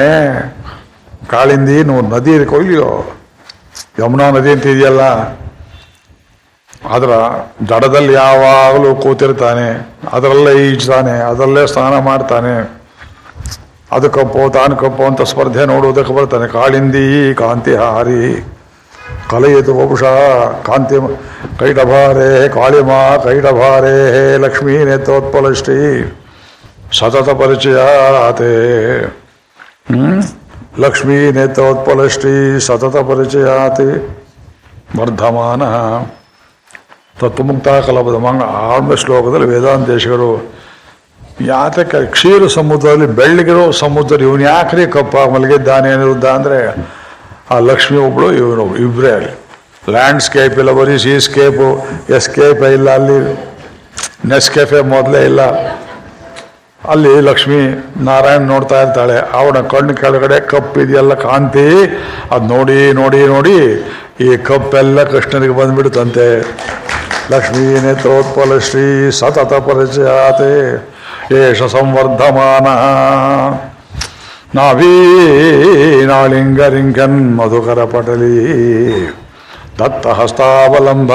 ಕಾಳಿಂದಿ ನೀವು ನದಿ ಕೊಯ್ಲಿಯೋ ಯಮುನಾ ನದಿ ಅಂತ ಇದೆಯಲ್ಲ ಅದರ ದಡದಲ್ಲಿ ಯಾವಾಗಲೂ ಕೂತಿರ್ತಾನೆ ಅದರಲ್ಲೇ ಈಜ್ತಾನೆ ಅದರಲ್ಲೇ ಸ್ನಾನ ಮಾಡ್ತಾನೆ ಅದು ಕಪ್ಪು ತಾನು ಕಪ್ಪು ಅಂತ ಸ್ಪರ್ಧೆ ನೋಡುವುದಕ್ಕೆ ಬರ್ತಾನೆ ಕಾಳಿಂದಿ ಕಾಂತಿ ಹಾರಿ ಕಲೆಯಿತು ವಂಶ ಕಾಂತಿ ಕೈಡಭಾರೆ ಕಾಳಿಮಾ ಕೈಡಭಾರೆ ಲಕ್ಷ್ಮೀ ನೇತ್ರೋತ್ಪಲಶ್ರೀ ಸತತ ಪರಿಚಯ ಆತೆ ಹ್ಮ್? ಲಕ್ಷ್ಮೀ ನೇತ್ರೋತ್ಪಲಶ್ರೀ ಸತತ ಪರಿಚಯ ಆತೆ ವರ್ಧಮಾನ ತತ್ವಮುಕ್ತ ಕಲಪದ ಮಂಗ ಆಳ್ಮ ಶ್ಲೋಕದಲ್ಲಿ ವೇದಾಂತೇಶಕರು ಯಾತಕ್ಕೆ ಕ್ಷೀರ ಸಮುದ್ರದಲ್ಲಿ ಬೆಳ್ಳಗಿರೋ ಸಮುದ್ರ ಇವನು ಯಾಕ್ರಿ ಕಪ್ಪ ಮಲಗಿದ್ದಾನೆ ಏನಿರುದ್ದ ಅಂದರೆ ಆ ಲಕ್ಷ್ಮಿ ಒಬ್ಳು ಇವನು ಇಬ್ಬರೇ ಅಲ್ಲಿ ಲ್ಯಾಂಡ್ಸ್ಕೇಪ್ ಇಲ್ಲ ಬರೀ ಸೀಸ್ಕೇಪು ಎಸ್ಕೇಪ್ ಇಲ್ಲ ಅಲ್ಲಿ ನೆಸ್ಕೇಫೆ ಮೊದಲೇ ಇಲ್ಲ ಅಲ್ಲಿ ಲಕ್ಷ್ಮಿ ನಾರಾಯಣ್ ನೋಡ್ತಾ ಇರ್ತಾಳೆ ಅವನ ಕಣ್ಣು ಕೆಳಗಡೆ ಕಪ್ ಇದೆಯಲ್ಲ ಕಾಂತಿ ಅದು ನೋಡಿ ನೋಡಿ ನೋಡಿ ಈ ಕಪ್ಪೆಲ್ಲ ಕೃಷ್ಣನಿಗೆ ಬಂದ್ಬಿಡುತ್ತಂತೆ ಲಕ್ಷ್ಮೀ ನೇತ್ರೋತ್ಪಲ ಶ್ರೀ ಸತತ ಪರಿಚಯಾತೆ ಏಷ ಸಂವರ್ಧಮಾನ ನಾವೀನಾಳಿಂಗರಿಂಗನ್ ಮಧುಕರ ಪಟಲಿ ದತ್ತ ಹಸ್ತಾವಲಂಬ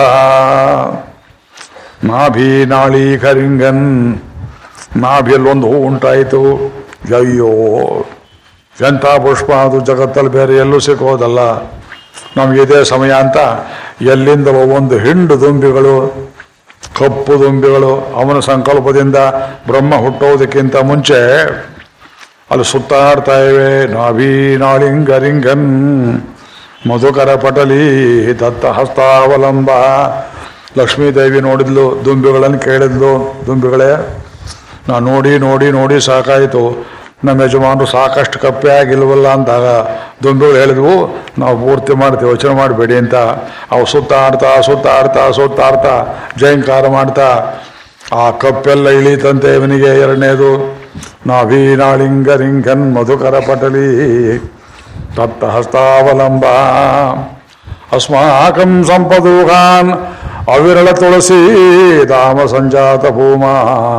ನಾಭೀನಾಳೀಕರಿಂಗನ್ ನಾಭಿಯಲ್ಲೊಂದು ಹೂ ಉಂಟಾಯಿತು ಅಯ್ಯೋ ಎಂಥ ಪುಷ್ಪ ಅದು ಜಗತ್ತಲ್ಲಿ ಬೇರೆ ಎಲ್ಲೂ ಸಿಕ್ಕೋದಲ್ಲ ನಮಗಿದೆ ಸಮಯ ಅಂತ ಎಲ್ಲಿಂದಲೋ ಒಂದು ಹಿಂಡು ದುಂಬಿಗಳು ಕಪ್ಪು ದುಂಬಿಗಳು ಅವನ ಸಂಕಲ್ಪದಿಂದ ಬ್ರಹ್ಮ ಹುಟ್ಟೋದಕ್ಕಿಂತ ಮುಂಚೆ ಅಲ್ಲಿ ಸುತ್ತಾಡ್ತಾ ಇವೆ ನಾಭೀನಾಳಿಂಗರಿಂಗನ್ ಮಧುಕರ ಪಟಲಿ ದತ್ತ ಹಸ್ತಾವಲಂಬ ಲಕ್ಷ್ಮೀದೇವಿ ನೋಡಿದ್ಲು ದುಂಬಿಗಳನ್ನು ಕೇಳಿದ್ಲು ದುಂಬಿಗಳೇ ನಾನು ನೋಡಿ ನೋಡಿ ನೋಡಿ ಸಾಕಾಯಿತು ನಮ್ಮ ಯಜಮಾನರು ಸಾಕಷ್ಟು ಕಪ್ಪೆ ಆಗಿಲ್ವಲ್ಲ ಅಂದಾಗ ದುಂಬಿಗಳು ಹೇಳಿದ್ವು ನಾವು ಪೂರ್ತಿ ಮಾಡ್ತೀವಿ ಯೋಚನೆ ಮಾಡಬೇಡಿ ಅಂತ ಅವು ಸುತ್ತಾಡ್ತಾ ಸುತ್ತಾಡ್ತಾ ಸುತ್ತಾಡ್ತಾ ಜಯಂಕಾರ ಮಾಡ್ತಾ ಆ ಕಪ್ಪೆಲ್ಲ ಇಳೀತಂತೆ ಇವನಿಗೆ ಎರಡನೇದು ನಾಭೀನಾಳಿಂಗರಿಂಗನ್ ಮಧುಕರ ಪಟಲಿ ತತ್ತ ಹಸ್ತಾವಲಂಬ ಅಸ್ಮಾಕಂ ಸಂಪದೂಗಾನ್ ಅವಿರಳ ತುಳಸಿ ಧಾಮ ಸಂಜಾತ ಭೂಮಾ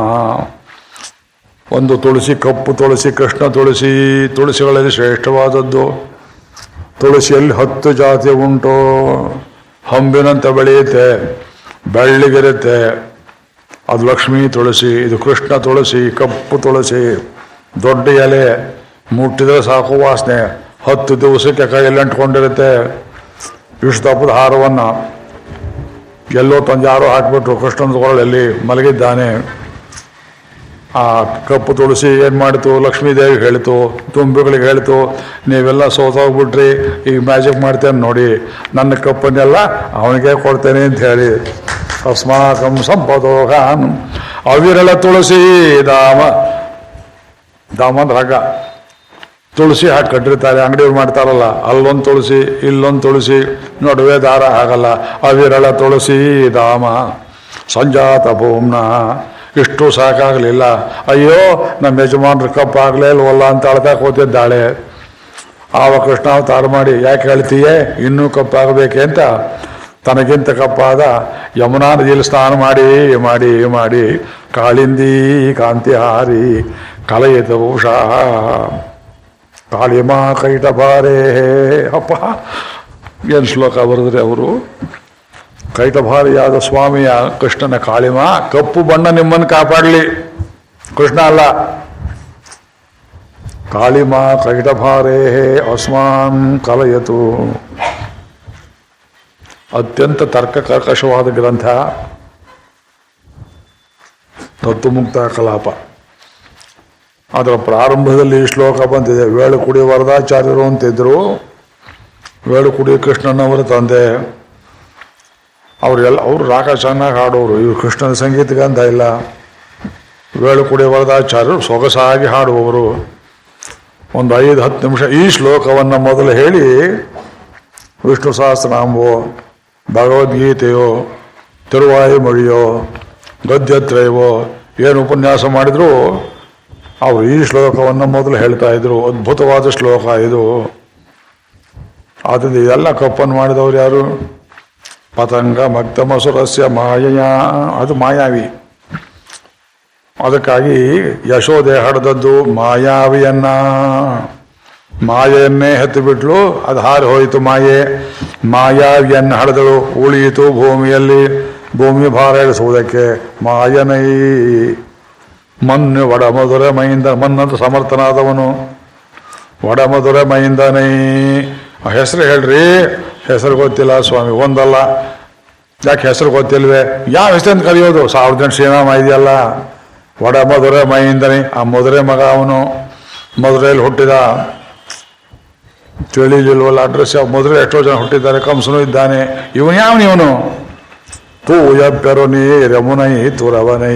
ಒಂದು ತುಳಸಿ ಕಪ್ಪು ತುಳಸಿ ಕೃಷ್ಣ ತುಳಸಿ ತುಳಸಿಗಳಲ್ಲಿ ಶ್ರೇಷ್ಠವಾದದ್ದು ತುಳಸಿಯಲ್ಲಿ ಹತ್ತು ಜಾತಿ ಉಂಟು ಹಂಬಿನಂತ ಬೆಳೆಯುತ್ತೆ ಬೆಳ್ಳಿಗಿರುತ್ತೆ ಅದು ಲಕ್ಷ್ಮೀ ತುಳಸಿ ಇದು ಕೃಷ್ಣ ತುಳಸಿ ಕಪ್ಪು ತುಳಸಿ ದೊಡ್ಡ ಎಲೆ ಮುಟ್ಟಿದ್ರೆ ಸಾಕು ವಾಸನೆ ಹತ್ತು ದಿವಸಕ್ಕೆ ಕೈಯಲ್ಲಿ ಅಂಟ್ಕೊಂಡಿರುತ್ತೆ ಇಷ್ಟು ದಪ್ಪದ ಹಾರವನ್ನು ಎಲ್ಲೋ ತಂದು ಯಾರೋ ಹಾಕ್ಬಿಟ್ರು ಕೃಷ್ಣನ ಕೊರಳಲ್ಲಿ ಮಲಗಿದ್ದಾನೆ ಆ ಕಪ್ಪು ತುಳಸಿ ಏನು ಮಾಡಿತು ಲಕ್ಷ್ಮೀದೇವಿ ಹೇಳಿತು ತುಂಬಿಗಳಿಗೆ ಹೇಳಿತು ನೀವೆಲ್ಲ ಸೋತೋಗ್ಬಿಟ್ರಿ ಈಗ ಮ್ಯಾಜಿಕ್ ಮಾಡ್ತೇನೆ ನೋಡಿ ನನ್ನ ಕಪ್ಪನ್ನೆಲ್ಲ ಅವನಿಗೆ ಕೊಡ್ತೇನೆ ಅಂತ ಹೇಳಿ ಅಸ್ಮಾಕಂ ಸಂಪದೋಗಾನ್ ಅವಿರಳ ತುಳಸಿ ಧಾಮ ಧಾಮ ಅಂದ್ರೆ ಹಗ್ಗ ತುಳಸಿ ಹಾಕಿ ಕಟ್ಟಿರ್ತಾರೆ ಅಂಗಡಿಯವ್ರು ಮಾಡ್ತಾರಲ್ಲ ಅಲ್ಲೊಂದು ತುಳಸಿ ಇಲ್ಲೊಂದು ತುಳಸಿ ನಡುವೆ ದಾರ ಆಗಲ್ಲ ಅವಿರಳ ತುಳಸಿ ಧಾಮ ಸಂಜಾತ ಭೂಮ್ನ ಇಷ್ಟು ಸಾಕಾಗಲಿಲ್ಲ ಅಯ್ಯೋ ನಮ್ಮ ಯಜಮಾನ್ರ ಕಪ್ಪಾಗಲೇ ಇಲ್ವಲ್ಲ ಅಂತ ಅಳ್ತಾ ಕೂತಿದ್ದಾಳೆ ಆವ ಕೃಷ್ಣ ಅವತಾರ ಮಾಡಿ ಯಾಕೆ ಹೇಳ್ತೀಯೇ ಇನ್ನೂ ಕಪ್ಪಾಗಬೇಕೆ ಅಂತ ತನಗಿಂತ ಕಪ್ಪಾದ ಯಮುನಾ ನದಿಯಲ್ಲಿ ಸ್ನಾನ ಮಾಡಿ ಮಾಡಿ ಮಾಡಿ ಕಾಳಿಂದಿ ಕಾಂತಿ ಹಾರಿ ಕಲಯಿತ ಉಷಾ ಕಾಳಿಮಾ ಕೈಟಭಾರೇ ಅಪ್ಪ ಏನು ಶ್ಲೋಕ ಬರೆದ್ರೆ ಅವರು ಕೈಟಭಾರಿಯಾದ ಸ್ವಾಮಿಯ ಕೃಷ್ಣನ ಕಾಳಿಮ ಕಪ್ಪು ಬಣ್ಣ ನಿಮ್ಮನ್ನು ಕಾಪಾಡಲಿ ಕೃಷ್ಣ ಅಲ್ಲ ಕಾಳಿಮಾ ಕೈಟಭಾರೇ ಅಸ್ಮಾನ್ ಕಲಯತು ಅತ್ಯಂತ ತರ್ಕ ಕರ್ಕಶವಾದ ಗ್ರಂಥ ತತ್ವಮುಕ್ತ ಕಲಾಪ ಅದರ ಪ್ರಾರಂಭದಲ್ಲಿ ಈ ಶ್ಲೋಕ ಬಂದಿದೆ ವೇಳುಕುಡಿ ವರದಾಚಾರ್ಯರು ಅಂತಿದ್ರು ವೇಳುಕುಡಿ ಕೃಷ್ಣನವರ ತಂದೆ ಅವರೆಲ್ಲ ಅವರು ರಾಗ ಚೆನ್ನಾಗಿ ಹಾಡೋರು ಇವರು ಕೃಷ್ಣನ ಸಂಗೀತಗಂಧ ಇಲ್ಲ ವೇಳುಕುಡಿ ವರದಾಚಾರ್ಯರು ಸೊಗಸಾಗಿ ಹಾಡುವವರು ಒಂದು ಐದು ಹತ್ತು ನಿಮಿಷ ಈ ಶ್ಲೋಕವನ್ನು ಮೊದಲು ಹೇಳಿ ವಿಷ್ಣು ಸಹಸ್ರನಾಮವೋ ಭಗವದ್ಗೀತೆಯೋ ತಿರುವಾಯುಮೊழிಯೋ ಗದ್ಯತ್ರಯವೋ ಏನು ಉಪನ್ಯಾಸ ಮಾಡಿದ್ರು ಅವರು ಈ ಶ್ಲೋಕವನ್ನು ಮೊದಲು ಹೇಳ್ತಾ ಇದ್ರು ಅದ್ಭುತವಾದ ಶ್ಲೋಕ ಇದು ಆದ್ದರಿಂದ ಇದೆಲ್ಲ ಕಪ್ಪನ್ನು ಮಾಡಿದವರು ಯಾರು ಪತಂಗ ಮಗ್ಧಮಸುರಸ್ಯ ಮಾಯಯ ಅದು ಮಾಯಾವಿ ಅದಕ್ಕಾಗಿ ಯಶೋದೆ ಹಡದದ್ದು ಮಾಯಾವಿಯನ್ನ ಮಾಯೆಯನ್ನೇ ಹತ್ತಿ ಬಿಟ್ಲು ಅದು ಹಾರಿ ಹೋಯಿತು ಮಾಯೆ ಮಾಯಾವಿಯನ್ನು ಹಡೆದಳು ಉಳಿಯಿತು ಭೂಮಿಯಲ್ಲಿ ಭೂಮಿ ಭಾರ ಇಳಿಸುವುದಕ್ಕೆ ಮಾಯನೈ ಮಣ್ಣು ವಡಮಧುರ ಮೈಂದ ಮನ್ನಂತ ಸಮರ್ಥನಾದವನು ವಡಮಧುರ ಮೈಂದನೈ ಆ ಹೆಸರು ಹೇಳ್ರಿ ಹೆಸರು ಗೊತ್ತಿಲ್ಲ ಸ್ವಾಮಿ ಒಂದಲ್ಲ ಯಾಕೆ ಹೆಸರು ಗೊತ್ತಿಲ್ವೇ ಯಾವ ಹೆಸರಿಂದ ಕರೆಯೋದು ಸಾವಿರದ ಎಂಟು ಶ್ರೀನಾಮ ಇದೆಯಲ್ಲ ವಡ ಮಧುರೆ ಮೈಂದನಿ ಆ ಮಧುರೆ ಮಗ ಅವನು ಮಧುರೆಯಲ್ಲಿ ಹುಟ್ಟಿದ ತಿಳಿಲಿಲ್ವಲ್ಲ ಅಡ್ರೆಸ್ ಮಧುರೆ ಎಷ್ಟೋ ಜನ ಹುಟ್ಟಿದ್ದಾರೆ ಕಂಸನು ಇದ್ದಾನೆ ಇವನು ಯಾವನು ಇವನು ತೂಯ ಪೆರುನಿ ರಮುನೈ ತುರವನೈ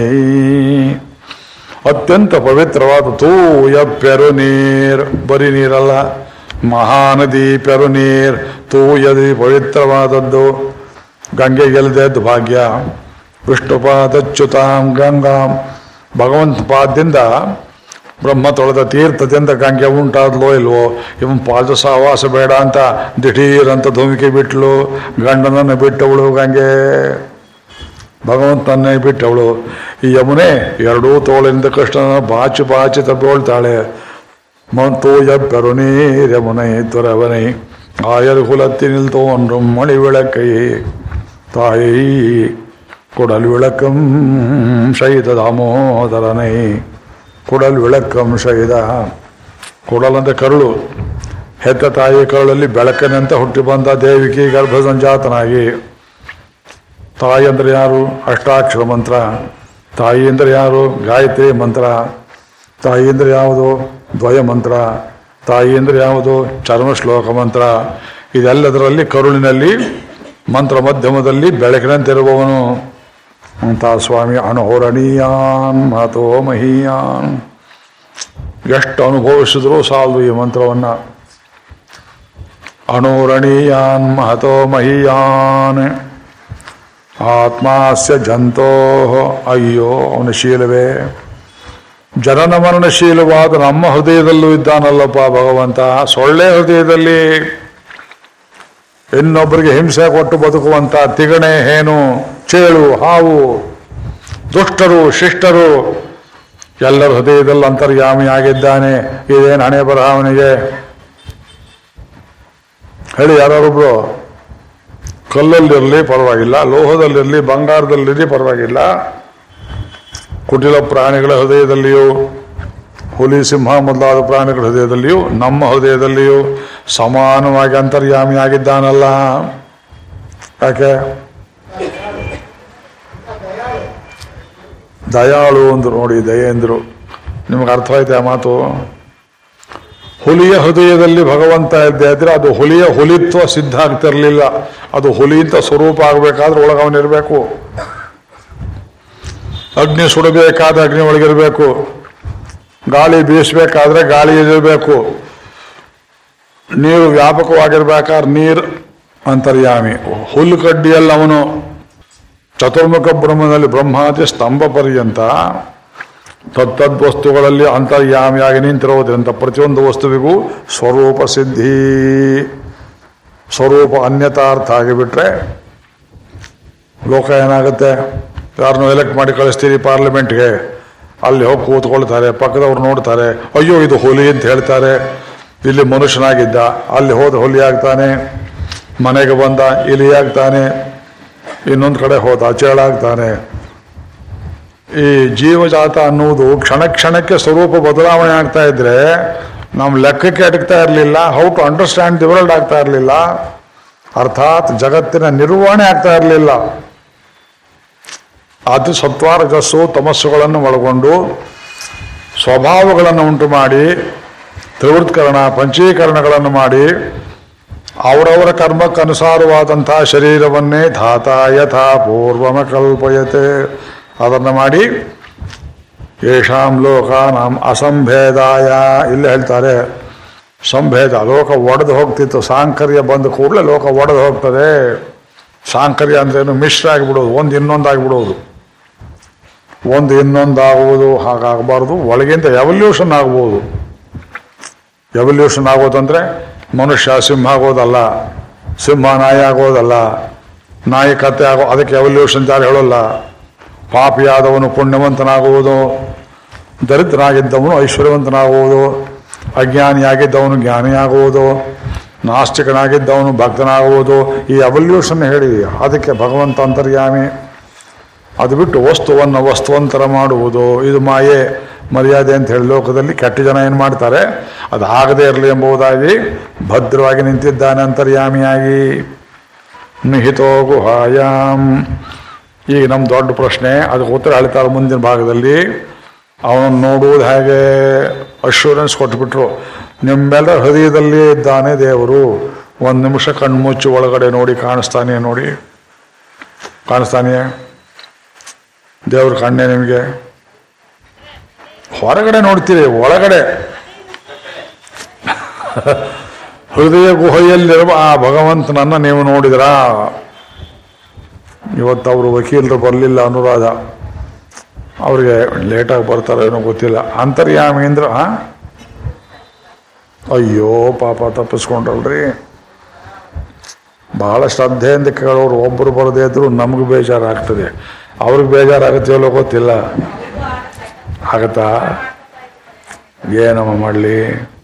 ಅತ್ಯಂತ ಪವಿತ್ರವಾದ ತೂಯ ಪೆರು ನೀರ್ ಬರೀ ನೀರಲ್ಲ ಮಹಾನದಿ ಪೆರು ನೀರ್ ತೂಯದಿ ಪವಿತ್ರವಾದದ್ದು ಗಂಗೆ ಗೆಲ್ದದ್ದು ಭಾಗ್ಯ ವಿಷ್ಣುಪಾದಚ್ಯುತಾಂ ಗಂಗಾಂ ಭಗವಂತ ಪಾದದಿಂದ ಬ್ರಹ್ಮ ತೊಳೆದ ತೀರ್ಥದಿಂದ ಗಂಗೆ ಉಂಟಾದ್ಲೋ ಇಲ್ವೋ ಇವನ್ ಪಾದ ಸಹವಾಸ ಬೇಡ ಅಂತ ದಿಢೀರ್ ಅಂತ ಧುಮಿಕೆ ಬಿಟ್ಲು ಗಂಡನನ್ನು ಬಿಟ್ಟವಳು ಗಂಗೆ ಭಗವಂತನ್ನೇ ಬಿಟ್ಟವಳು ಈ ಯಮುನೆ ಎರಡೂ ತೋಳಿಂದ ಕೃಷ್ಣನ ಬಾಚಿ ಬಾಚಿ ತಬ್ಬೋಳ್ತಾಳೆ ಮಂತು ಎಬ್ಬೆರುನಿ ಯಮುನೈ ತುರವನೈ ஆயர் குலத்தினில் தோன்றும் மணி விளக்கை தாயை குடல் விளக்கம் செய்த தாமோதரனை ಕುಡಲ್ ವಿಳಕ್ಕಂ ಶೈದ ಕುಡಲಂದ್ರೆ ಕರುಳು ಹೆತ್ತ ತಾಯಿ ಕರುಳಲ್ಲಿ ಬೆಳಕನಂತೆ ಹುಟ್ಟಿ ಬಂದ ದೇವಿಕಿ ಗರ್ಭ ಸಂಜಾತನಾಗಿ ತಾಯಿ ಅಂದ್ರೆ ಯಾರು ಅಷ್ಟಾಕ್ಷರ ಮಂತ್ರ ತಾಯಿ ಅಂದ್ರೆ ಯಾರು ಗಾಯತ್ರಿ ಮಂತ್ರ ತಾಯಿ ಅಂದ್ರೆ ಯಾವುದು ದ್ವಯ ಮಂತ್ರ ತಾಯಿ ಅಂದ್ರೆ ಯಾವುದು ಚರ್ಮ ಶ್ಲೋಕ ಮಂತ್ರ ಇದೆಲ್ಲದರಲ್ಲಿ ಕರುಳಿನಲ್ಲಿ ಮಂತ್ರ ಮಧ್ಯಮದಲ್ಲಿ ಬೆಳಕಿನಂತಿರುವವನು ಅಂತ ಸ್ವಾಮಿ ಅಣೋರಣೀಯಾನ್ ಮಹತೋ ಮಹೀಯಾನ್ ಎಷ್ಟು ಅನುಭವಿಸಿದ್ರು ಸಾಲದು ಈ ಮಂತ್ರವನ್ನ ಅಣೋರಣೀಯಾನ್ ಮಹತೋ ಮಹೀಯಾನ್ ಆತ್ಮಾಸ್ಯ ಜಂತೋ ಅಯ್ಯೋ ಅವನ ಶೀಲವೇ ಜನನ ಮರಣಶೀಲವಾದ ನಮ್ಮ ಹೃದಯದಲ್ಲೂ ಇದ್ದಾನಲ್ಲಪ್ಪ ಭಗವಂತ ಸೊಳ್ಳೆ ಹೃದಯದಲ್ಲಿ ಇನ್ನೊಬ್ಬರಿಗೆ ಹಿಂಸೆ ಕೊಟ್ಟು ಬದುಕುವಂತ ತಿಗಣೆ ಹೇನು ಚೇಳು ಹಾವು ದುಷ್ಟರು ಶಿಷ್ಟರು ಎಲ್ಲರ ಹೃದಯದಲ್ಲಿ ಅಂತರ್ಯಾಮಿಯಾಗಿದ್ದಾನೆ ಇದೇನು ಹಣೆ ಬರಹ ಅವನಿಗೆ ಹೇಳಿ ಯಾರೊಬ್ರು ಕಲ್ಲಲ್ಲಿರಲಿ ಪರವಾಗಿಲ್ಲ ಲೋಹದಲ್ಲಿರಲಿ ಬಂಗಾರದಲ್ಲಿರಲಿ ಪರವಾಗಿಲ್ಲ ಕುಟಿಲ ಪ್ರಾಣಿಗಳ ಹೃದಯದಲ್ಲಿಯೂ ಹುಲಿ ಸಿಂಹ ಮೊದಲಾದ ಪ್ರಾಣಿಗಳ ಹೃದಯದಲ್ಲಿಯೂ ನಮ್ಮ ಹೃದಯದಲ್ಲಿಯೂ ಸಮಾನವಾಗಿ ಅಂತರ್ಯಾಮಿಯಾಗಿದ್ದಾನಲ್ಲ ಯಾಕೆ ದಯಾಳು ಅಂದ್ರು ನೋಡಿ ದಯೇಂದ್ರು ನಿಮ್ಗೆ ಅರ್ಥ ಆಯ್ತು ಆ ಮಾತು ಹುಲಿಯ ಹೃದಯದಲ್ಲಿ ಭಗವಂತ ಇದ್ದೇ ಇದ್ರೆ ಅದು ಹುಲಿಯ ಹುಲಿತ್ವ ಸಿದ್ಧ ಆಗ್ತಿರ್ಲಿಲ್ಲ ಅದು ಹುಲಿ ಅಂತ ಸ್ವರೂಪ ಆಗಬೇಕಾದ್ರೆ ಒಳಗವನಿರ್ಬೇಕು ಅಗ್ನಿ ಸುಡಬೇಕಾದ ಅಗ್ನಿ ಒಳಗಿರಬೇಕು ಗಾಳಿ ಬೀಸಬೇಕಾದ್ರೆ ಗಾಳಿಯಲ್ಲಿರಬೇಕು ನೀರು ವ್ಯಾಪಕವಾಗಿರ್ಬೇಕಾದ್ರೆ ನೀರು ಅಂತರ್ಯಾಮಿ ಹುಲ್ಲು ಕಡ್ಡಿಯಲ್ಲಿ ಅವನು ಚತುರ್ಮುಖ ಬ್ರಹ್ಮನಲ್ಲಿ ಬ್ರಹ್ಮಾದಿ ಸ್ತಂಭ ಪರ್ಯಂತ ತತ್ತದ್ ವಸ್ತುಗಳಲ್ಲಿ ಅಂತರ್ಯಾಮಿಯಾಗಿ ನಿಂತಿರುವುದರಿಂದ ಪ್ರತಿಯೊಂದು ವಸ್ತುವಿಗೂ ಸ್ವರೂಪ ಸಿದ್ಧಿ ಸ್ವರೂಪ ಅನ್ಯತಾರ್ಥ ಆಗಿಬಿಟ್ರೆ ಲೋಕ ಏನಾಗುತ್ತೆ ಯಾರನ್ನು ಎಲೆಕ್ಟ್ ಮಾಡಿ ಕಳಿಸ್ತೀರಿ ಪಾರ್ಲಿಮೆಂಟ್ಗೆ ಅಲ್ಲಿ ಹೋಗಿ ಕೂತ್ಕೊಳ್ತಾರೆ ಪಕ್ಕದವ್ರು ನೋಡ್ತಾರೆ ಅಯ್ಯೋ ಇದು ಹುಲಿ ಅಂತ ಹೇಳ್ತಾರೆ ಇಲ್ಲಿ ಮನುಷ್ಯನಾಗಿದ್ದ ಅಲ್ಲಿ ಹೋದ ಹುಲಿ ಆಗ್ತಾನೆ ಮನೆಗೆ ಬಂದ ಇಲಿ ಆಗ್ತಾನೆ ಇನ್ನೊಂದು ಕಡೆ ಹೋದ ಚೇಳಾಗ್ತಾನೆ ಈ ಜೀವಜಾತ ಅನ್ನುವುದು ಕ್ಷಣ ಕ್ಷಣಕ್ಕೆ ಸ್ವರೂಪ ಬದಲಾವಣೆ ಆಗ್ತಾ ಇದ್ರೆ ನಮ್ಮ ಲೆಕ್ಕಕ್ಕೆ ಅಡಗ್ತಾ ಇರಲಿಲ್ಲ how to understand the world ಆಗ್ತಾ ಇರಲಿಲ್ಲ ಅರ್ಥಾತ್ ಜಗತ್ತಿನ ನಿರ್ವಹಣೆ ಆಗ್ತಾ ಇರಲಿಲ್ಲ ಅದು ಸತ್ವಾರ ಜಸ್ಸು ತಮಸ್ಸುಗಳನ್ನು ಒಳಗೊಂಡು ಸ್ವಭಾವಗಳನ್ನು ಉಂಟು ಮಾಡಿ ತ್ರಿವೃತ್ಕರಣ ಪಂಚೀಕರಣಗಳನ್ನು ಮಾಡಿ ಅವರವರ ಕರ್ಮಕ್ಕನುಸಾರವಾದಂತಹ ಶರೀರವನ್ನೇ ಧಾತ ಯಥಾ ಪೂರ್ವಮ ಕಲ್ಪಯತೆ ಅದನ್ನು ಮಾಡಿ ಯೇಷಾಂ ಲೋಕ ನಾಂ ಅಸಂಭೇದಾಯ ಇಲ್ಲಿ ಹೇಳ್ತಾರೆ ಸಂಭೇದ ಲೋಕ ಒಡೆದು ಹೋಗ್ತಿತ್ತು ಸಾಂಕರ್ಯ ಬಂದ ಕೂಡಲೇ ಲೋಕ ಒಡೆದು ಹೋಗ್ತದೆ ಸಾಂಕರ್ಯ ಅಂದ್ರೇನು ಮಿಶ್ರ ಆಗಿಬಿಡೋದು ಒಂದು ಇನ್ನೊಂದಾಗಿಬಿಡೋದು ಒಂದು ಇನ್ನೊಂದಾಗುವುದು ಹಾಗಾಗಬಾರ್ದು ಒಳಗಿಂದ ಎವಲ್ಯೂಷನ್ ಆಗ್ಬೋದು ಎವಲ್ಯೂಷನ್ ಆಗೋದಂದ್ರೆ ಮನುಷ್ಯ ಸಿಂಹ ಆಗೋದಲ್ಲ ಸಿಂಹ ನಾಯಿ ಆಗೋದಲ್ಲ ನಾಯಿ ಕತ್ತೆ ಆಗೋ ಅದಕ್ಕೆ ಎವಲ್ಯೂಷನ್ ಯಾರು ಹೇಳೋಲ್ಲ ಪಾಪಿಯಾದವನು ಪುಣ್ಯವಂತನಾಗುವುದು ದರಿದ್ರನಾಗಿದ್ದವನು ಐಶ್ವರ್ಯವಂತನಾಗುವುದು ಅಜ್ಞಾನಿಯಾಗಿದ್ದವನು ಜ್ಞಾನಿಯಾಗುವುದು ನಾಸ್ತಿಕನಾಗಿದ್ದವನು ಭಕ್ತನಾಗುವುದು ಈ ಎವಲ್ಯೂಷನ್ ಹೇಳಿ ಅದಕ್ಕೆ ಭಗವಂತ ಅಂತರ್ಯಾಮಿ ಅದು ಬಿಟ್ಟು ವಸ್ತುವನ್ನು ವಸ್ತುವಂತರ ಮಾಡುವುದು ಇದು ಮಾಯೆ ಮರ್ಯಾದೆ ಅಂತ ಹೇಳಿ ಲೋಕದಲ್ಲಿ ಕೆಟ್ಟ ಜನ ಏನು ಮಾಡ್ತಾರೆ ಅದು ಆಗದೇ ಇರಲಿ ಎಂಬುದಾಗಿ ಭದ್ರವಾಗಿ ನಿಂತಿದ್ದಾನೆ ಅಂತರ್ಯಾಮಿಯಾಗಿ ನಿಹಿತೋ ಗುಹಾಯಾಮ್ ಈಗ ನಮ್ಮ ದೊಡ್ಡ ಪ್ರಶ್ನೆ ಅದಕ್ಕೆ ಉತ್ತರ ಹೇಳ್ತಾರೆ ಮುಂದಿನ ಭಾಗದಲ್ಲಿ ಅವನನ್ನು ನೋಡುವುದು ಹೇಗೆ ಅಶ್ಯೂರೆನ್ಸ್ ಕೊಟ್ಬಿಟ್ರು ನಿಮ್ಮೆಲ್ಲ ಹೃದಯದಲ್ಲಿ ಇದ್ದಾನೆ ದೇವರು ಒಂದು ನಿಮಿಷ ಕಣ್ಮುಚ್ಚಿ ಒಳಗಡೆ ನೋಡಿ ಕಾಣಿಸ್ತಾನೆ ನೋಡಿ ಕಾಣಿಸ್ತಾನೆಯೇ ದೇವ್ರ ಕಣ್ಣೆ ನಿಮಗೆ ಹೊರಗಡೆ ನೋಡ್ತೀರಿ ಒಳಗಡೆ ಹೃದಯ ಗುಹೆಯಲ್ಲಿರುವ ಆ ಭಗವಂತನನ್ನ ನೀವು ನೋಡಿದ್ರಾ ಇವತ್ತು ಅವರು ವಕೀಲರು ಬರಲಿಲ್ಲ ಅನುರಾಧ ಅವ್ರಿಗೆ ಲೇಟಾಗಿ ಬರ್ತಾರೋ ಏನೋ ಗೊತ್ತಿಲ್ಲ ಅಂತರ್ಯಾಮಿ ಅಂದ್ರೆ ಆ? ಅಯ್ಯೋ ಪಾಪ ತಪ್ಪಿಸ್ಕೊಂಡ್ರಲ್ರಿ ಬಹಳ ಶ್ರದ್ಧೆಯಿಂದ ಕೇಳೋರು ಒಬ್ಬರು ಬರದೇ ಇದ್ರು ನಮ್ಗೆ ಬೇಜಾರಾಗ್ತದೆ ಅವ್ರಿಗೆ ಬೇಜಾರಾಗುತ್ತೆ ಇಲ್ಲೋ ಗೊತ್ತಿಲ್ಲ ಆಗತ್ತಾ ಏನಮ್ಮ ಮಾಡಲಿ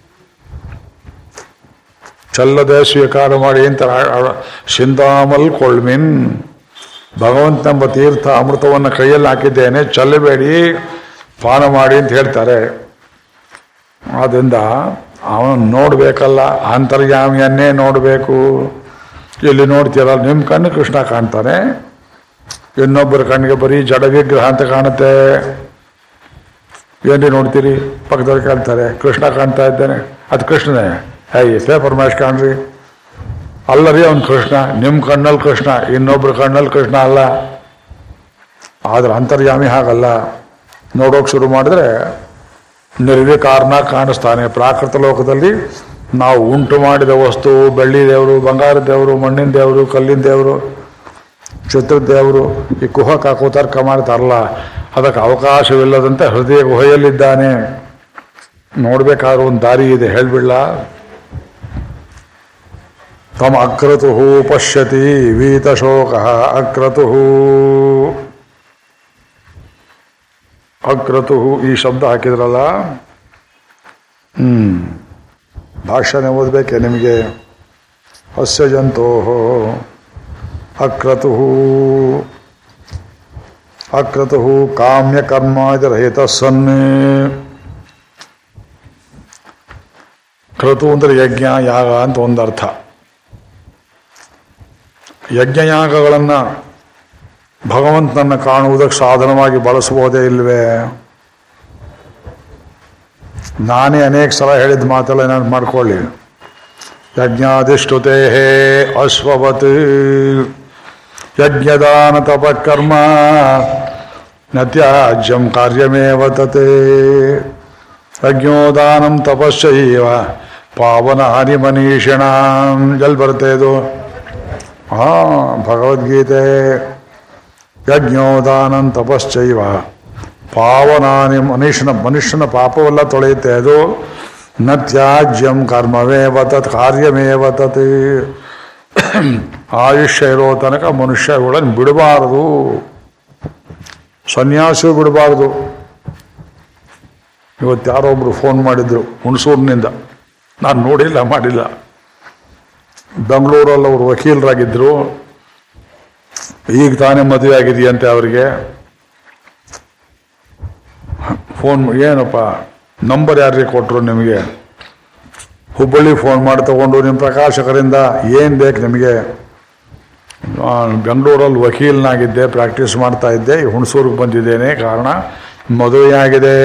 ಚಲ್ಲದೆ ಸ್ವೀಕಾರ ಮಾಡಿ ಅಂತ ಸಿಂಧಾಮಲ್ ಕೊಳ್ಮಿನ್ ಭಗವಂತನೆಂಬ ತೀರ್ಥ ಅಮೃತವನ್ನು ಕೈಯಲ್ಲಿ ಹಾಕಿದ್ದೇನೆ ಚಲ್ಲಬೇಡಿ ಪಾನ ಮಾಡಿ ಅಂತ ಹೇಳ್ತಾರೆ ಆದ್ದರಿಂದ ಅವನು ನೋಡಬೇಕಲ್ಲ ಅಂತರ್ಯಾಮಿಯನ್ನೇ ನೋಡಬೇಕು ಇಲ್ಲಿ ನೋಡ್ತೀರಲ್ಲ ನಿಮ್ಮ ಕಣ್ಣು ಕೃಷ್ಣ ಕಾಣ್ತಾನೆ ಇನ್ನೊಬ್ಬರ ಕಣ್ಣಿಗೆ ಬರೀ ಜಡ ವಿಗ್ರಹ ಅಂತ ಕಾಣುತ್ತೆ ಏನ್ರಿ ನೋಡ್ತೀರಿ ಪಕ್ಕದಲ್ಲಿ ಕಾಣ್ತಾರೆ ಕೃಷ್ಣ ಕಾಣ್ತಾ ಇದ್ದೇನೆ ಅದು ಕೃಷ್ಣನೇ ಹೇಗೆ ಪೇಪರ್ ಮ್ಯಾಚ್ ಕಾಣ್ರಿ ಅಲ್ಲರಿ ಅವನು ಕೃಷ್ಣ ನಿಮ್ಮ ಕಣ್ಣಲ್ಲಿ ಕೃಷ್ಣ ಇನ್ನೊಬ್ರ ಕಣ್ಣಲ್ಲಿ ಕೃಷ್ಣ ಅಲ್ಲ ಆದ್ರೆ ಅಂತರ್ಯಾಮಿ ಹಾಗಲ್ಲ ನೋಡೋಕೆ ಶುರು ಮಾಡಿದ್ರೆ ನಿರ್ವಿಕಾರನ ಕಾಣಿಸ್ತಾನೆ ಪ್ರಾಕೃತ ಲೋಕದಲ್ಲಿ ನಾವು ಉಂಟು ಮಾಡಿದ ವಸ್ತು ಬೆಳ್ಳಿ ದೇವರು ಬಂಗಾರದ ದೇವರು ಮಣ್ಣಿನ ದೇವರು ಕಲ್ಲಿನ ದೇವರು ಚಿತ್ರದ ದೇವರು ಈ ಕುಹಕ ಕುತರ್ಕ ಮಾಡ್ತಾರಲ್ಲ ಅದಕ್ಕೆ ಅವಕಾಶವಿಲ್ಲದಂತೆ ಹೃದಯ ಗುಹೆಯಲ್ಲಿದ್ದಾನೆ ನೋಡ್ಬೇಕಾದ್ರೆ ಒಂದು ದಾರಿ ಇದೆ ಹೇಳ್ಬಿಡ್ಲ ತಮ ಅಕ್ರತು ಪಶ್ಯತಿ ವೀತಶೋಕ ಅಕ್ರತು ಅಕ್ರತು ಈ ಶಬ್ದ ಹಾಕಿದ್ರಲ್ಲ ಹ್ಮ್ ಭಾಷೆನೇ ಓದಬೇಕೆ ನಿಮಗೆ ಹಸ್ಯ ಜಂತೋ ಅಕ್ರತು ಅಕ್ರತು ಕಾಮ್ಯಕರ್ಮಾದಿರಹಿತ ಸನ್ನೆ ಕ್ರತು ಅಂದರೆ ಯಜ್ಞ ಯಾಗ ಅಂತ ಒಂದು ಅರ್ಥ ಯಜ್ಞಯಾಗಗಳನ್ನು ಭಗವಂತನನ್ನು ಕಾಣುವುದಕ್ಕೆ ಸಾಧನವಾಗಿ ಬಳಸಬಹುದೇ ಇಲ್ವೇ ನಾನೇ ಅನೇಕ ಸಲ ಹೇಳಿದ ಮಾತೆಲ್ಲ ನಾನು ಮಾಡ್ಕೊಳ್ಳಿ ಯಜ್ಞಾಧಿಷ್ಠುತೆ ಅಶ್ವವತ್ ಯಜ್ಞದಾನ ತಪಕರ್ಮ ನತ್ಯಾಜ್ಯಂ ಕಾರ್ಯಮೇವ ತತೆ ಯಜ್ಞೋದಾನಂ ತಪಶ್ಚೈವ ಪಾವನಾನಿ ಮನೀಷಿಣಾಂ ಎಲ್ಲಿ ಬರುತ್ತೆ ಇದು ಹಾ ಭಗವದ್ಗೀತೆ ಯಜ್ಞೋದಾನಂ ತಪಶ್ಚೈವ ಪಾವನಾನಿ ಮನುಷ್ಯನ ಮನುಷ್ಯನ ಪಾಪವೆಲ್ಲ ತೊಳೆಯುತ್ತೆ ಅದು ನ ತ್ಯಾಜ್ಯಂ ಕರ್ಮವೇವ ತತ್ ಕಾರ್ಯಮೇವ ತತ್ ಆಯುಷ್ಯ ಇರೋ ತನಕ ಮನುಷ್ಯಗಳನ್ನು ಬಿಡಬಾರದು ಸನ್ಯಾಸಿ ಬಿಡಬಾರದು ಇವತ್ತು ಯಾರೋ ಒಬ್ರು ಫೋನ್ ಮಾಡಿದ್ರು ಹುಣಸೂರಿನಿಂದ ನಾನು ನೋಡಿಲ್ಲ ಮಾಡಿಲ್ಲ ಬೆಂಗಳೂರಲ್ಲಿ ಅವರು ವಕೀಲರಾಗಿದ್ದರು ಈಗ ತಾನೇ ಮದುವೆ ಆಗಿದೆಯಂತೆ ಅವರಿಗೆ ಫೋನ್ ಏನಪ್ಪ ನಂಬರ್ ಯಾರಿಗೆ ಕೊಟ್ಟರು ನಿಮಗೆ ಹುಬ್ಬಳ್ಳಿ ಫೋನ್ ಮಾಡಿ ತಗೊಂಡು ನಿಮ್ಮ ಪ್ರಕಾಶಕರಿಂದ ಏನು ಬೇಕು ನಿಮಗೆ ನಾನು ಬೆಂಗಳೂರಲ್ಲಿ ವಕೀಲನಾಗಿದ್ದೆ ಪ್ರಾಕ್ಟೀಸ್ ಮಾಡ್ತಾ ಇದ್ದೆ ಈ ಹುಣಸೂರಿಗೆ ಬಂದಿದ್ದೇನೆ ಕಾರಣ ಮದುವೆಯಾಗಿದೆ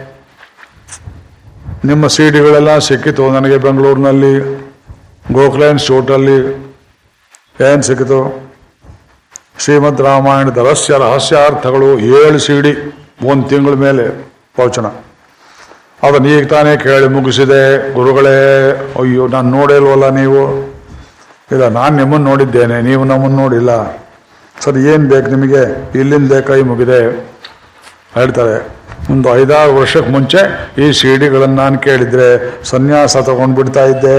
ನಿಮ್ಮ ಸಿ ಡಿಗಳೆಲ್ಲ ಸಿಕ್ಕಿತು ನನಗೆ ಬೆಂಗಳೂರಿನಲ್ಲಿ ಗೋಖಲೆ ಇನ್ಸ್ಟಿಟ್ಯೂಟಲ್ಲಿ ಏನು ಸಿಕ್ಕಿತು ಶ್ರೀಮದ್ ರಾಮಾಯಣದ ರಹಸ್ಯ ರಹಸ್ಯಾರ್ಥಗಳು ಏಳು ಸಿ ಡಿ ಒಂದು ತಿಂಗಳ ಮೇಲೆ ಪ್ರವಚನ ಅದನ್ನು ಈಗ ತಾನೇ ಕೇಳಿ ಮುಗಿಸಿದೆ ಗುರುಗಳೇ ಅಯ್ಯೋ ನಾನು ನೋಡಿಲ್ವಲ್ಲ ನೀವು ಇಲ್ಲ ನಾನು ನಿಮ್ಮನ್ನು ನೋಡಿದ್ದೇನೆ ನೀವು ನಮ್ಮನ್ನು ನೋಡಿಲ್ಲ ಸರ್ ಏನು ಬೇಕು ನಿಮಗೆ ಇಲ್ಲಿಂದ ಕೈ ಮುಗಿದೆ ಹೇಳ್ತಾರೆ ಒಂದು ಐದಾರು ವರ್ಷಕ್ಕೆ ಮುಂಚೆ ಈ ಸಿ ಡಿಗಳನ್ನು ನಾನು ಕೇಳಿದ್ರೆ ಸನ್ಯಾಸ ತಗೊಂಡು ಬಿಡ್ತಾ ಇದ್ದೆ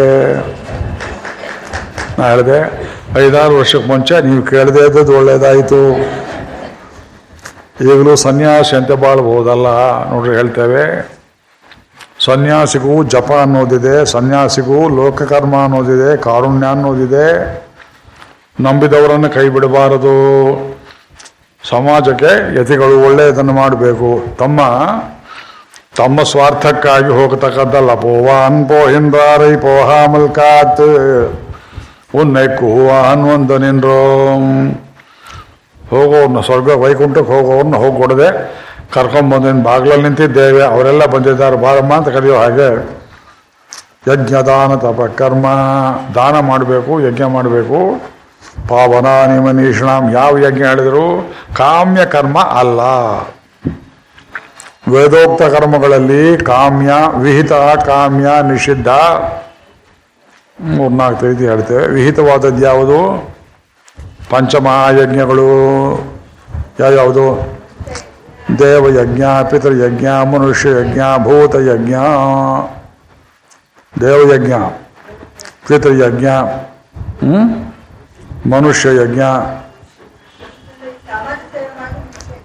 ನಾ ಹೇಳಿದೆ ಐದಾರು ವರ್ಷಕ್ಕೆ ಮುಂಚೆ ನೀವು ಕೇಳದೇ ಇದ್ದದ್ದು ಒಳ್ಳೇದಾಯಿತು ಈಗಲೂ ಸನ್ಯಾಸಿ ಅಂತ ಬಾಳ್ಬೋದಲ್ಲ ನೋಡ್ರಿ ಹೇಳ್ತೇವೆ ಸನ್ಯಾಸಿಗೂ ಜಪ ಅನ್ನೋದಿದೆ ಸನ್ಯಾಸಿಗೂ ಲೋಕಕರ್ಮ ಅನ್ನೋದಿದೆ ಕಾರುಣ್ಯ ಅನ್ನೋದಿದೆ ನಂಬಿದವರನ್ನು ಕೈ ಬಿಡಬಾರದು ಸಮಾಜಕ್ಕೆ ಯತಿಗಳು ಒಳ್ಳೆಯದನ್ನು ಮಾಡಬೇಕು ತಮ್ಮ ತಮ್ಮ ಸ್ವಾರ್ಥಕ್ಕಾಗಿ ಹೋಗತಕ್ಕದ್ದಲ್ಲ ಪೋವಾನ್ ಪೋಹಿಂದ್ರಾರೈ ಪೋಹ ಮಲ್ಕಾತ್ ಉನ್ನೆ ಕುಹುವಾನ್ ಒಂದು ನಿನ್ರೋಂ ಹೋಗೋರ್ನ ಸ್ವರ್ಗ ವೈಕುಂಠಕ್ಕೆ ಹೋಗೋರ್ನ ಹೋಗ್ಕೊಡದೆ ಕರ್ಕೊಂಬಂದಿನ ಬಾಗಿಲಲ್ಲಿ ನಿಂತಿದ್ದೇವೆ ಅವರೆಲ್ಲ ಬಂದಿದ್ದಾರೆ ಬಾರಮ್ಮ ಅಂತ ಕರೆಯೋ ಹಾಗೆ ಯಜ್ಞ ದಾನ ತಪ ಕರ್ಮ ದಾನ ಮಾಡಬೇಕು ಯಜ್ಞ ಮಾಡಬೇಕು ಪಾವನಾನಿ ಮನೀಷಣಾಂ ಯಾವ ಯಜ್ಞ ಹೇಳಿದ್ರು ಕಾಮ್ಯ ಕರ್ಮ ಅಲ್ಲ ವೇದೋಕ್ತ ಕರ್ಮಗಳಲ್ಲಿ ಕಾಮ್ಯ ವಿಹಿತ ಕಾಮ್ಯ ನಿಷಿದ್ಧ ಮೂರ್ನಾಲ್ಕು ರೀತಿ ಹೇಳ್ತೇವೆ ವಿಹಿತವಾದದ್ದು ಯಾವುದು ಪಂಚಮಹಾಯಜ್ಞಗಳು ಯಾವ್ಯಾವುದು ದೇವಯಜ್ಞ ಪಿತೃಯಜ್ಞ ಮನುಷ್ಯಯಜ್ಞ ಭೂತಯಜ್ಞ ದೇವಯಜ್ಞ ಪಿತೃಯಜ್ಞ ಹ್ಮ್? ಮನುಷ್ಯಯಜ್ಞ ಸಮಾಜ ಸೇವೆ ಮಾಡಿ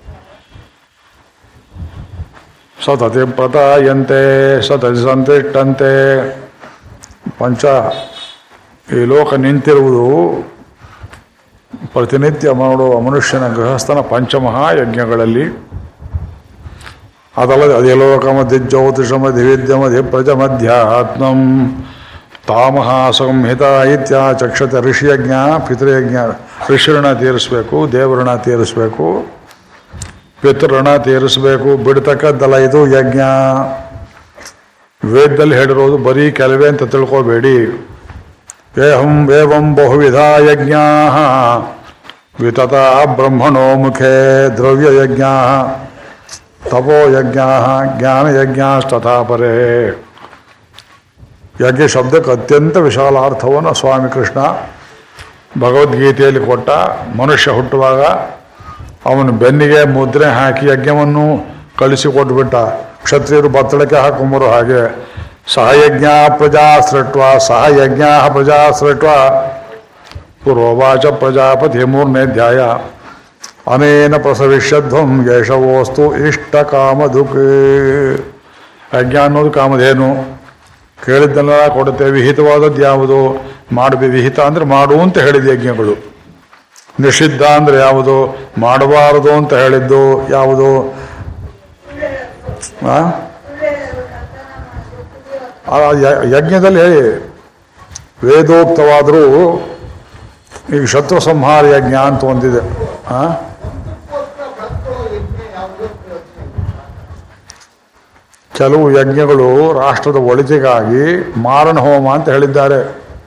ಸತತಿ ಪ್ರತಾಯಂತೆ ಸತತಿ ಸಂತಿಷ್ಟಂತೆ ಪಂಚ ಈ ಲೋಕ ನಿಂತಿರುವುದು ಪ್ರತಿನಿತ್ಯ ಮಾಡುವ ಮನುಷ್ಯನ ಗೃಹಸ್ಥನ ಪಂಚಮಹಾಯಜ್ಞಗಳಲ್ಲಿ ಅದಲ್ಲದೆ ಅಧಿಲೋಕಮಧಿ ಜ್ಯೋತಿಷಮಧಿ ವಿದ್ಯಮಧಿ ಪ್ರಜಮಧ್ಯಾತ್ಮಂ ತಾಮಹ ಸಂಹಿತ ಇತ್ಯಾಚಕ್ಷತೆ ಋಷಿಯಜ್ಞ ಪಿತೃಯಜ್ಞ ಋಷಿಋಣ ತೀರಿಸಬೇಕು ದೇವಋಣ ತೀರಿಸಬೇಕು ಪಿತೃಋಣ ತೀರಿಸಬೇಕು ಬಿಡ್ತಕ್ಕದ್ದಲ್ಲ ಇದು ಯಜ್ಞ ವೇದದಲ್ಲಿ ಹೇಳಿರೋದು ಬರೀ ಕೆಲವೇ ಅಂತ ತಿಳ್ಕೋಬೇಡಿ ಏಹಂ ಏವಂ ಬಹುವಿಧ ಯಜ್ಞಾ ವಿತತ ಬ್ರಹ್ಮಣೋ ಮುಖೇ ದ್ರವ್ಯಯಜ್ಞ ತಪೋಯಜ್ಞ ಜ್ಞಾನಯಜ್ಞಾಸ್ತಥಾ ಪರೇ ಯಜ್ಞ ಶಬ್ದಕ್ಕೆ ಅತ್ಯಂತ ವಿಶಾಲ ಅರ್ಥವನ್ನು ಸ್ವಾಮಿ ಕೃಷ್ಣ ಭಗವದ್ಗೀತೆಯಲ್ಲಿ ಕೊಟ್ಟ ಮನುಷ್ಯ ಹುಟ್ಟುವಾಗ ಅವನು ಬೆನ್ನಿಗೆ ಮುದ್ರೆ ಹಾಕಿ ಯಜ್ಞವನ್ನು ಕಳಿಸಿಕೊಟ್ಬಿಟ್ಟ ಕ್ಷತ್ರಿಯರು ಬತ್ತಳಕ್ಕೆ ಹಾಕೊಂಬರು ಹಾಗೆ ಸಹಯಜ್ಞ ಪ್ರಜಾ ಸೃಟ್ವ ಸಹಯಜ್ಞ ಪ್ರಜಾ ಸೃಟ್ವ ಪೂರ್ವವಾಚ ಪ್ರಜಾಪತಿ ಮೂರನೇ ಅಧ್ಯಾಯ ಅನೇನ ಪ್ರಸವಿಷ್ಯಧ್ವಂ ಯಶವೋಸ್ತು ಇಷ್ಟ ಕಾಮದುಕ್ ಯಜ್ಞ ಅನ್ನೋದು ಕಾಮಧೇನು ಕೇಳಿದ್ದೆಲ್ಲ ಕೊಡುತ್ತೆ ವಿಹಿತವಾದದ್ದು ಯಾವುದು ಮಾಡಬೇಕು ವಿಹಿತ ಅಂದ್ರೆ ಮಾಡು ಅಂತ ಹೇಳಿದ ಯಜ್ಞಗಳು ನಿಷಿದ್ಧ ಅಂದ್ರೆ ಯಾವುದು ಮಾಡಬಾರದು ಅಂತ ಹೇಳಿದ್ದು ಯಾವುದು ಆ? ಆ ಯ- ಯಜ್ಞದಲ್ಲಿ ಹೇಳಿ ವೇದೋಕ್ತವಾದರೂ ಈಗ ಶತ್ರು ಸಂಹಾರ ಯಜ್ಞ ಅಂತ ಒಂದಿದೆ ಆ? ಕೆಲವು ಯಜ್ಞಗಳು ರಾಷ್ಟ್ರದ ಒಳಿತಿಗಾಗಿ ಮಾರಣ ಹೋಮ ಅಂತ ಹೇಳಿದ್ದಾರೆ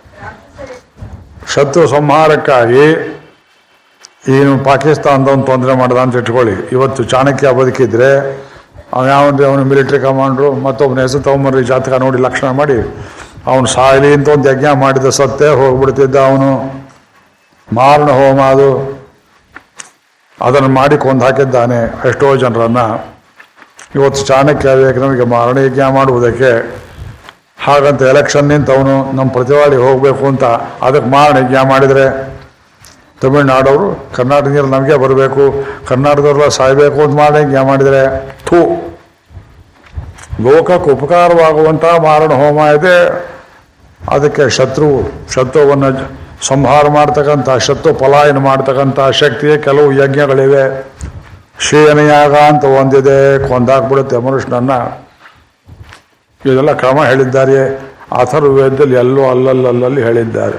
ಶತ್ರು ಸಂಹಾರಕ್ಕಾಗಿ ಏನು ಪಾಕಿಸ್ತಾನದವನು ತೊಂದರೆ ಮಾಡ್ದ ಅಂತ ಇಟ್ಕೊಳ್ಳಿ ಇವತ್ತು ಚಾಣಕ್ಯ ಬದುಕಿದ್ರೆ ಅವನ್ಯಾವಂದ್ರೆ ಅವನು ಮಿಲಿಟರಿ ಕಮಾಂಡ್ರು ಮತ್ತೊಬ್ಬನ ಹೆಸರು ತಗೊಂಬರ್ರಿ ಜಾತಕ ನೋಡಿ ಲಕ್ಷಣ ಮಾಡಿ ಅವನು ಸಾಯಲಿ ಅಂತ ಒಂದು ಯಜ್ಞ ಮಾಡಿದ ಸತ್ತೇ ಹೋಗ್ಬಿಡ್ತಿದ್ದ ಅವನು ಮಾರಣ ಹೋಮ ಅದು ಅದನ್ನು ಮಾಡಿ ಕೊಂದು ಹಾಕಿದ್ದಾನೆ ಎಷ್ಟೋ ಜನರನ್ನ ಇವತ್ತು ಚಾಣಕ್ಯ ಬೇಕು ನಮಗೆ ಮಾರಣ ಯಜ್ಞ ಮಾಡುವುದಕ್ಕೆ ಹಾಗಂತ ಎಲೆಕ್ಷನ್ ನಿಂತವನು ನಮ್ಮ ಪ್ರತಿವಾಡಿ ಹೋಗಬೇಕು ಅಂತ ಅದಕ್ಕೆ ಮಾರಣ ಯಜ್ಞ ಮಾಡಿದರೆ ತಮಿಳ್ನಾಡವರು ಕರ್ನಾಟಕದಲ್ಲಿ ನಮಗೆ ಬರಬೇಕು ಕರ್ನಾಟಕದವ್ರೆಲ್ಲ ಸಾಯಬೇಕು ಅಂತ ಮಾಡಿ ಯಜ್ಞ ಮಾಡಿದರೆ ಥೂ ಲೋಕಕ್ಕೆ ಉಪಕಾರವಾಗುವಂಥ ಮಾರಣ ಹೋಮ ಇದೆ ಅದಕ್ಕೆ ಶತ್ರು ಶತ್ರುವನ್ನು ಜ- ಸಂಹಾರ ಮಾಡ್ತಕ್ಕಂಥ ಶತ್ರು ಪಲಾಯನ ಮಾಡ್ತಕ್ಕಂಥ ಶಕ್ತಿಯೇ ಕೆಲವು ಯಜ್ಞಗಳಿವೆ ಶೇನಯಾಗ ಅಂತ ಒಂದಿದೆ ಕೊಂದಾಕ್ಬಿಡುತ್ತೆ ಮನುಷ್ಯನನ್ನ ಇದೆಲ್ಲ ಕ್ರಮ ಹೇಳಿದ್ದಾರೆ ಅಥರ್ವೇದದಲ್ಲಿ ಎಲ್ಲೋ ಅಲ್ಲಲ್ಲಲ್ಲಿ ಹೇಳಿದ್ದಾರೆ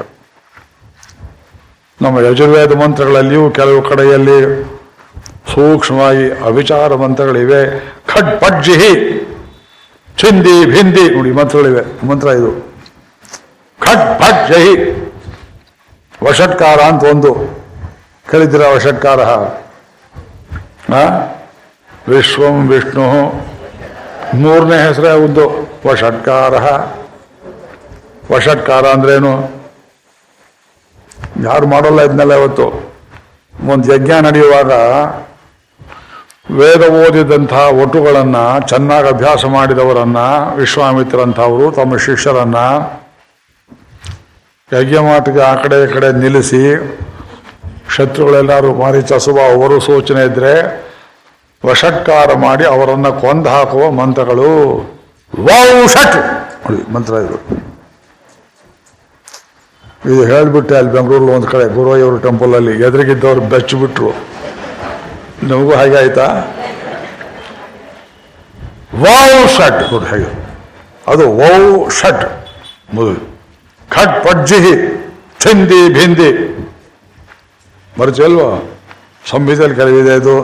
ನಮ್ಮ ಯಜುರ್ವೇದ ಮಂತ್ರಗಳಲ್ಲಿಯೂ ಕೆಲವು ಕಡೆಯಲ್ಲಿ ಸೂಕ್ಷ್ಮವಾಗಿ ಅವಿಚಾರ ಮಂತ್ರಗಳಿವೆ ಖಡ್ ಪಡ್ಜಿಹಿ ಚಿಂದಿ ಭಿಂದಿ ನೋಡಿ ಮಂತ್ರಗಳಿವೆ ಮಂತ್ರ ಇದು ಖಟ್ ಫಟ್ ಜಹಿ ವಷಟ್ಕಾರ ಅಂತ ಒಂದು ಕೇಳಿದ್ದೀರ ವಷಟ್ಕಾರ ಆ? ವಿಶ್ವಂ ವಿಷ್ಣು ಮೂರನೇ ಹೆಸರೇ ಒಂದು ವಷಟ್ಕಾರ ವಷಟ್ಕಾರ ಅಂದ್ರೇನು ಯಾರು ಮಾಡೋಲ್ಲ ಇದನ್ನೆಲ್ಲ ಇವತ್ತು ಒಂದು ಯಜ್ಞ ನಡೆಯುವಾಗ ವೇದ ಓದಿದಂತಹ ಒಟುಗಳನ್ನ ಚೆನ್ನಾಗಿ ಅಭ್ಯಾಸ ಮಾಡಿದವರನ್ನ ವಿಶ್ವಾಮಿತ್ರಂಥವರು ತಮ್ಮ ಶಿಷ್ಯರನ್ನ ಯಜ್ಞ ಮಾಟಿಗೆ ಆ ಕಡೆ ಈ ಕಡೆ ನಿಲ್ಲಿಸಿ ಶತ್ರುಗಳೆಲ್ಲರೂ ಮಾರಿ ಚಸುವ ಅವರು ಸೂಚನೆ ಇದ್ರೆ ವಷಟ್ಕಾರ ಮಾಡಿ ಅವರನ್ನ ಕೊಂದು ಹಾಕುವ ಮಂತ್ರಗಳು ವೌಷಟ್ ನೋಡಿ ಮಂತ್ರ ಇದು ಇದು ಹೇಳಿಬಿಟ್ಟೆ ಅಲ್ಲಿ ಬೆಂಗಳೂರಲ್ಲಿ ಒಂದು ಕಡೆ ಗುರುವಾಯೂರು ಟೆಂಪಲಲ್ಲಿ ಎದುರಿಗಿದ್ದವ್ರು ಬೆಚ್ಚಿಬಿಟ್ರು ನಮಗೂ ಹಾಗೆ ಆಯ್ತಾ ವಾವ್ ಷಟ್ ನೋಡಿ ಹೇಗೆ ಅದು ವೌ ಷಟ್ ಮೊದಲು ಖಟ್ ಪಡ್ಜಿಹಿ ಚಿಂದಿ ಭಿಂದಿ ಬರುತ್ತಲ್ವ ಸಂಹಿತೆಯಲ್ಲಿ ಕೆಲವಿದೆ ಇದು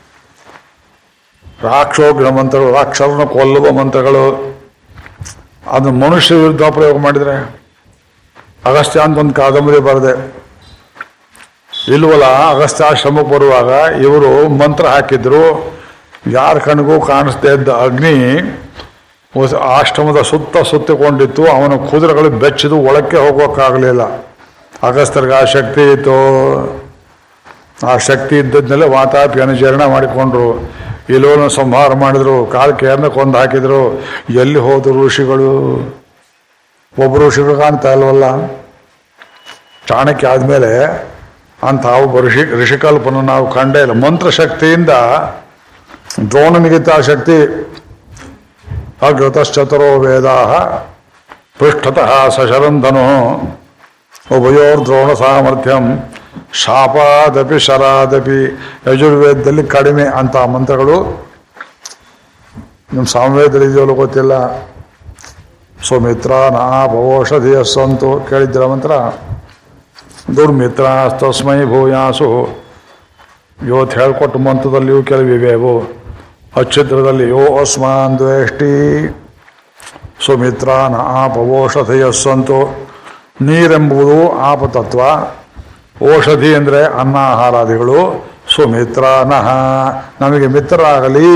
ರಾಕ್ಷೋಗ್ನ ಮಂತ್ರಗಳು ರಾಕ್ಷಸರನ್ನು ಕೊಲ್ಲುವ ಮಂತ್ರಗಳು ಅದು ಮನುಷ್ಯ ವಿರುದ್ಧ ಪ್ರಯೋಗ ಮಾಡಿದರೆ ಅಗಸ್ತ್ಯ ಅಂತ ಒಂದು ಕಾದಂಬರಿ ಬರೆದೆ ಇಲ್ವಲ್ಲ ಅಗಸ್ತ್ಯಾಶ್ರಮಕ್ಕೆ ಬರುವಾಗ ಇವರು ಮಂತ್ರ ಹಾಕಿದ್ರು ಯಾರ ಕಣ್ಗೂ ಕಾಣಿಸ್ದೇ ಇದ್ದ ಅಗ್ನಿ ಒಸ್- ಆಶ್ರಮದ ಸುತ್ತ ಸುತ್ತಿಕೊಂಡಿತ್ತು ಅವನ ಕುದುರೆಗಳು ಬೆಚ್ಚದು ಒಳಕ್ಕೆ ಹೋಗೋಕ್ಕಾಗಲಿಲ್ಲ ಅಗಸ್ತ್ಯರಿಗೆ ಆ ಶಕ್ತಿ ಇತ್ತು ಆ ಶಕ್ತಿ ಇದ್ದದ್ನೆಲ್ಲ ವಾತಾಪಿ ಅನುಚರಣೆ ಮಾಡಿಕೊಂಡ್ರು ಇಲೋನ ಸಂಹಾರ ಮಾಡಿದ್ರು ಕಾಲ್ಕೆಯನ್ನ ಕೊಂದು ಹಾಕಿದ್ರು ಎಲ್ಲಿ ಹೋದ್ರು ಋಷಿಗಳು ಒಬ್ಬ ಋಷಿಗಳು ಕಾಣ್ತಾ ಇಲ್ವಲ್ಲ ಚಾಣಕ್ಯ ಆದಮೇಲೆ ಅಂತ ಒಬ್ಬ ಋಷಿ ಋಷಿಕಲ್ಪನ ನಾವು ಕಂಡೇ ಇಲ್ಲ ಮಂತ್ರಶಕ್ತಿಯಿಂದ ದ್ರೋಣನಿಗಿಂತ ಆ ಶಕ್ತಿ ಅಗ್ರತಶ್ಚತುರೋ ವೇದಾ ಪೃಷ್ಠತಃ ಸಶರಂಧನು ಉಭಯೋರ್ದ್ರೋಣ ಸಾಮರ್ಥ್ಯಂ ಶಾಪಾದಪಿ ಶರಾದಪಿ ಯಜುರ್ವೇದದಲ್ಲಿ ಕಡಿಮೆ ಅಂತ ಮಂತ್ರಗಳು ನಿಮ್ಮ ಸಾಮವೇದದಲ್ಲಿ ಇದೆಯಲ್ಲೋ ಗೊತ್ತಿಲ್ಲ ಸುಮಿತ್ರ ನಾ ಭವೋಷಧಿಯ ಸಂತು ಕೇಳಿದ್ದೀರ ಮಂತ್ರ ದುರ್ಮಿತ್ರ ತಸ್ಮೈ ಭೂಯಾಸು ಇವತ್ತು ಹೇಳ್ಕೊಟ್ಟ ಮಂತ್ರದಲ್ಲಿಯೂ ಕೆಲವಿವೆ ಅವು ಅಚ್ಛಿದ್ರದಲ್ಲಿ ಯೋ ಅಸ್ಮಾನ್ ದ್ವೇಷ್ಟಿ ಸುಮಿತ್ರ ನ ಆಪವೋಷಧಿಯ ಸಂತು ನೀರೆಂಬುದು ಆಪತತ್ವ ಔಷಧಿ ಅಂದರೆ ಅನ್ನ ಆಹಾರಾದಿಗಳು ಸುಮಿತ್ರ ನಹ ನಮಗೆ ಮಿತ್ರರಾಗಲಿ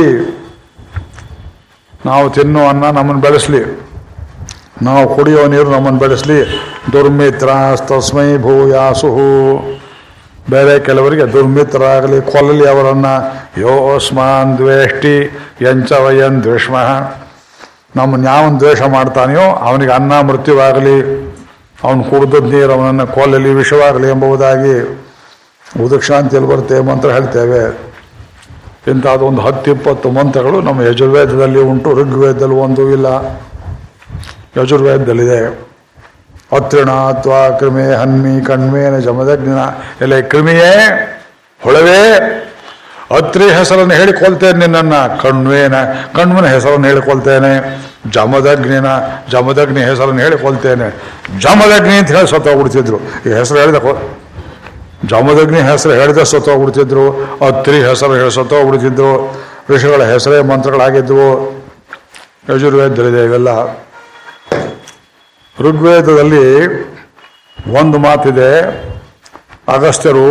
ನಾವು ತಿನ್ನೋ ಅನ್ನ ನಮ್ಮನ್ನು ಬೆಳೆಸಲಿ ನಾವು ಕುಡಿಯೋ ನೀರು ನಮ್ಮನ್ನು ಬೆಳೆಸಲಿ ದುರ್ಮಿತ್ರ ತಸ್ಮೈ ಭೂಯಾಸು ಬೇರೆ ಕೆಲವರಿಗೆ ದುರ್ಮಿತ್ರರಾಗಲಿ ಕೊಲ್ಲಲಿ ಅವರನ್ನ ಯೋ ಅಸ್ಮಾನ್ ದ್ವೇಷ್ಟಿ ಎಂಚ ವಯನ್ ದ್ವೇಷ್ಮ ನಮ್ಮನ್ನು ಯಾವನ್ ದ್ವೇಷ ಮಾಡ್ತಾನೆಯೋ ಅವನಿಗೆ ಅನ್ನ ಮೃತ್ಯುವಾಗಲಿ ಅವನು ಕುಡಿದದ ನೀರು ಅವನನ್ನು ಕೊಲ್ಲಲಿ ವಿಷವಾಗಲಿ ಎಂಬುದಾಗಿ ಉದಕ್ಷಾಂತಿಯಲ್ಲಿ ಬರುತ್ತೆ ಮಂತ್ರ ಹೇಳ್ತೇವೆ ಇಂಥದ್ದೊಂದು ಹತ್ತು ಇಪ್ಪತ್ತು ಮಂತ್ರಗಳು ನಮ್ಮ ಯಜುರ್ವೇದದಲ್ಲಿ ಉಂಟು ಋಗ್ವೇದದಲ್ಲಿ ಒಂದು ಇಲ್ಲ ಯಜುರ್ವೇದದಲ್ಲಿದೆ ಅತ್ರಿಣ ಅಥವಾ ಕ್ರಿಮೆ ಹನ್ಮಿ ಕಣ್ಮೇನ ಜಮದಗ್ನಿನ ಎಲೆ ಕ್ರಿಮಿಯೇ ಹೊಳವೇ ಅತ್ರಿ ಹೆಸರನ್ನು ಹೇಳಿಕೊಳ್ತೇನೆ ನಿನ್ನನ್ನು ಕಣ್ವೇನ ಕಣ್ವನ ಹೆಸರನ್ನು ಹೇಳಿಕೊಳ್ತೇನೆ ಜಮದಗ್ನಿನ ಜಮದಗ್ನಿ ಹೆಸರನ್ನು ಹೇಳಿಕೊಳ್ತೇನೆ ಜಮದಗ್ನಿ ಅಂತ ಹೇಳಿ ಸತ್ತೋಗ್ಬಿಡ್ತಿದ್ರು ಈ ಹೆಸರು ಹೇಳಿದ ಕೊ- ಜಮದಗ್ನಿ ಹೆಸರು ಹೇಳಿದ ಸತ್ತೋಗ್ಬಿಡ್ತಿದ್ರು ಅತ್ರಿ ಹೆಸರು ಹೇಳಿ ಸತ್ತೋಗ್ಬಿಡ್ತಿದ್ರು ಋಷಿಗಳ ಹೆಸರೇ ಮಂತ್ರಗಳಾಗಿದ್ವು ಯಜುರ್ವೇದದಲ್ಲಿದೆ ಇವೆಲ್ಲ ಋಗ್ವೇದದಲ್ಲಿ ಒಂದು ಮಾತಿದೆ ಅಗಸ್ತ್ಯರು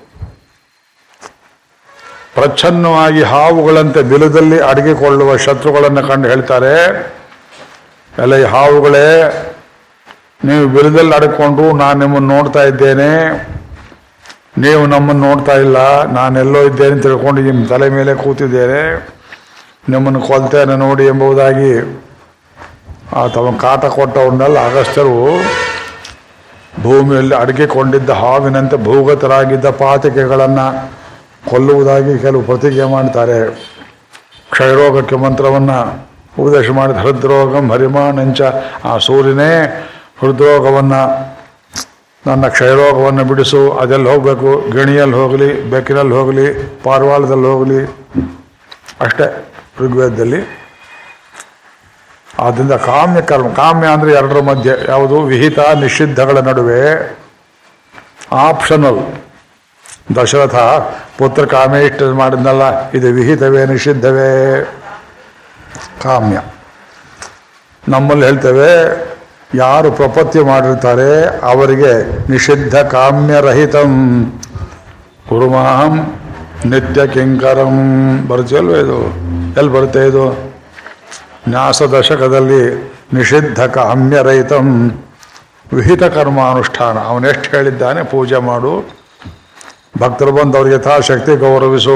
ಪ್ರಚ್ಛನ್ನವಾಗಿ ಹಾವುಗಳಂತೆ ಬಿಲದಲ್ಲಿ ಅಡಗಿಕೊಳ್ಳುವ ಶತ್ರುಗಳನ್ನು ಕಂಡು ಹೇಳ್ತಾರೆ ಎಲ್ಲ ಈ ಹಾವುಗಳೇ ನೀವು ಬಿಲದಲ್ಲಿ ಅಡಕೊಂಡು ನಾನು ನಿಮ್ಮನ್ನು ನೋಡ್ತಾ ಇದ್ದೇನೆ ನೀವು ನಮ್ಮನ್ನು ನೋಡ್ತಾ ಇಲ್ಲ ನಾನೆಲ್ಲೋ ಇದ್ದೇನೆ ಅಂತ ತಿಳ್ಕೊಂಡು ನಿಮ್ಮ ತಲೆ ಮೇಲೆ ಕೂತಿದ್ದೇನೆ ನಿಮ್ಮನ್ನು ಕೊಲ್ತೇನೆ ನೋಡಿ ಎಂಬುದಾಗಿ ಆ ತಮ್ಮ ಕಾಟ ಕೊಟ್ಟವನ್ನೆಲ್ಲ ಅಗಸ್ತ್ಯರು ಭೂಮಿಯಲ್ಲಿ ಅಡಗಿಕೊಂಡಿದ್ದ ಹಾವಿನಂತೆ ಭೂಗತರಾಗಿದ್ದ ಪಾತಿಕೆಗಳನ್ನು ಕೊಲ್ಲುವುದಾಗಿ ಕೆಲವು ಪ್ರತಿಜ್ಞೆ ಮಾಡ್ತಾರೆ ಕ್ಷಯರೋಗಕ್ಕೆ ಮಂತ್ರವನ್ನು ಉಪದೇಶ ಮಾಡಿದ ಹೃದ್ರೋಗಂ ಹರಿಮಾನಂಚ ಆ ಸೂರ್ಯನೇ ಹೃದ್ರೋಗವನ್ನು ನನ್ನ ಕ್ಷಯರೋಗವನ್ನು ಬಿಡಿಸು ಅದೆಲ್ಲಿ ಹೋಗಬೇಕು ಗಿಣಿಯಲ್ಲಿ ಹೋಗಲಿ ಬೆಕ್ಕಿನಲ್ಲಿ ಹೋಗಲಿ ಪಾರ್ವಾಳದಲ್ಲಿ ಹೋಗಲಿ ಅಷ್ಟೇ ಋಗ್ವೇದದಲ್ಲಿ ಆದ್ದರಿಂದ ಕಾಮ್ಯ ಕರ್ಮ ಕಾಮ್ಯ ಅಂದರೆ ಎರಡರ ಮಧ್ಯೆ ಯಾವುದು ವಿಹಿತ ನಿಷಿದ್ಧಗಳ ನಡುವೆ ಆಪ್ಷನಲ್ ದಶರಥ ಪುತ್ರ ಕಾಮೇಷ್ಟ ಮಾಡಿದ್ನಲ್ಲ ಇದು ವಿಹಿತವೇ ನಿಷಿದ್ಧವೇ ಕಾಮ್ಯ ನಮ್ಮಲ್ಲಿ ಹೇಳ್ತೇವೆ ಯಾರು ಪ್ರಪತ್ತಿ ಮಾಡಿರ್ತಾರೆ ಅವರಿಗೆ ನಿಷಿದ್ಧ ಕಾಮ್ಯರಹಿತಂ ಕುರುಮಾಹಂ ನಿತ್ಯ ಕಿಂಕರಂ ಬರುತ್ತಲ್ವ ಇದು ಎಲ್ಲಿ ಬರುತ್ತೆ ಇದು ನ್ಯಾಸ ದಶಕದಲ್ಲಿ ನಿಷಿದ್ಧ ಕಾಮ್ಯರಹಿತಂ ವಿಹಿತ ಕರ್ಮಾನುಷ್ಠಾನ ಅವನೆಷ್ಟು ಹೇಳಿದ್ದಾನೆ ಪೂಜೆ ಮಾಡು ಭಕ್ತರು ಬಂದು ಅವ್ರಿಗೆ ಯಥಾಶಕ್ತಿ ಗೌರವಿಸು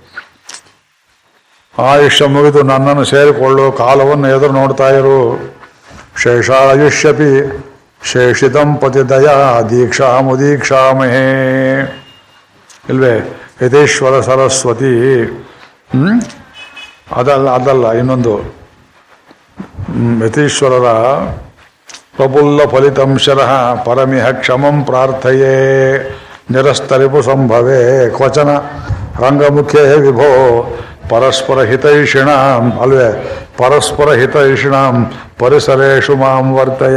ಆಯುಷ್ಯ ಮುಗಿದು ನನ್ನನ್ನು ಸೇರಿಕೊಳ್ಳು ಕಾಲವನ್ನು ಎದುರು ನೋಡ್ತಾ ಇರು ಶೇಷಾಯುಷ್ಯಪಿ ಶೇಷಿತಂ ಪತಿದಯಾ ದೀಕ್ಷಾ ಮುದೀಕ್ಷಾಮಹೇ ಇಲ್ವೇ ಯಥೇಶ್ವರ ಸರಸ್ವತಿ ಹ್ಮ್? ಅದಲ್ಲ ಅದಲ್ಲ ಇನ್ನೊಂದು ಹ್ಮ್, ಯತೀಶ್ವರರ ಪ್ರಫುಲ್ಲ ಫಲಿತಂಶರ ಪರಮಿಹ ಕ್ಷಮಂ ಪ್ರಾರ್ಥಯೇ ನಿರಸ್ತರಿಪು ಸಂಭವೇ ಕ್ವಚನ ರಂಗಮುಖೇ ವಿಭೋ ಪರಸ್ಪರ ಹಿತೈಷಿಣಾಂ ಅಲ್ವೇ ಪರಸ್ಪರ ಹಿತೈಷಿಣಾಂ ಪರಿಸರೇಶು ಮಾಂ ವರ್ತಯ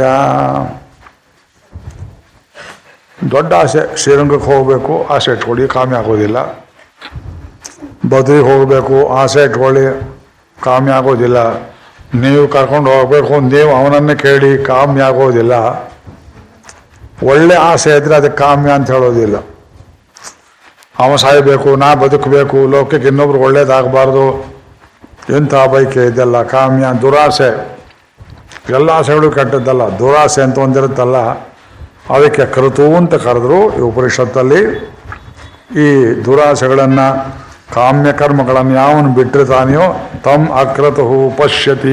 ದೊಡ್ಡ ಆಸೆ ಶ್ರೀರಂಗಕ್ಕೆ ಹೋಗಬೇಕು ಆಸೆ ಇಟ್ಕೊಳ್ಳಿ ಕಾಮ್ಯ ಆಗೋದಿಲ್ಲ ಬದ್ರಿಗೆ ಹೋಗಬೇಕು ಆಸೆ ಇಟ್ಕೊಳ್ಳಿ ಕಾಮ್ಯ ಆಗೋದಿಲ್ಲ ನೀವು ಕರ್ಕೊಂಡು ಹೋಗಬೇಕು ನೀವು ಅವನನ್ನೇ ಕೇಳಿ ಕಾಮ್ಯ ಆಗೋದಿಲ್ಲ ಒಳ್ಳೆ ಆಸೆ ಇದ್ರೆ ಅದಕ್ಕೆ ಕಾಮ್ಯ ಅಂತ ಹೇಳೋದಿಲ್ಲ ಅವ ಸಾಯಬೇಕು ನಾ ಬದುಕಬೇಕು ಲೋಕಕ್ಕೆ ಇನ್ನೊಬ್ರು ಒಳ್ಳೇದಾಗಬಾರ್ದು ಎಂಥ ಬೈಕೆ ಇದೆಲ್ಲ ಕಾಮ್ಯ ದುರಾಸೆ ಎಲ್ಲ ಆಸೆಗಳು ಕೆಟ್ಟದ್ದಲ್ಲ ದುರಾಸೆ ಅಂತ ಒಂದಿರುತ್ತಲ್ಲ ಅದಕ್ಕೆ ಕೃತು ಅಂತ ಕರೆದ್ರು ಈ ಉಪನಿಷತ್ತಲ್ಲಿ ಈ ದುರಾಸೆಗಳನ್ನು ಕಾಮ್ಯ ಕರ್ಮಗಳನ್ನು ಯಾವನು ಬಿಟ್ಟಿರ್ತಾನೆಯೋ ತಮ್ ಅಕ್ರತು ಪಶ್ಯತಿ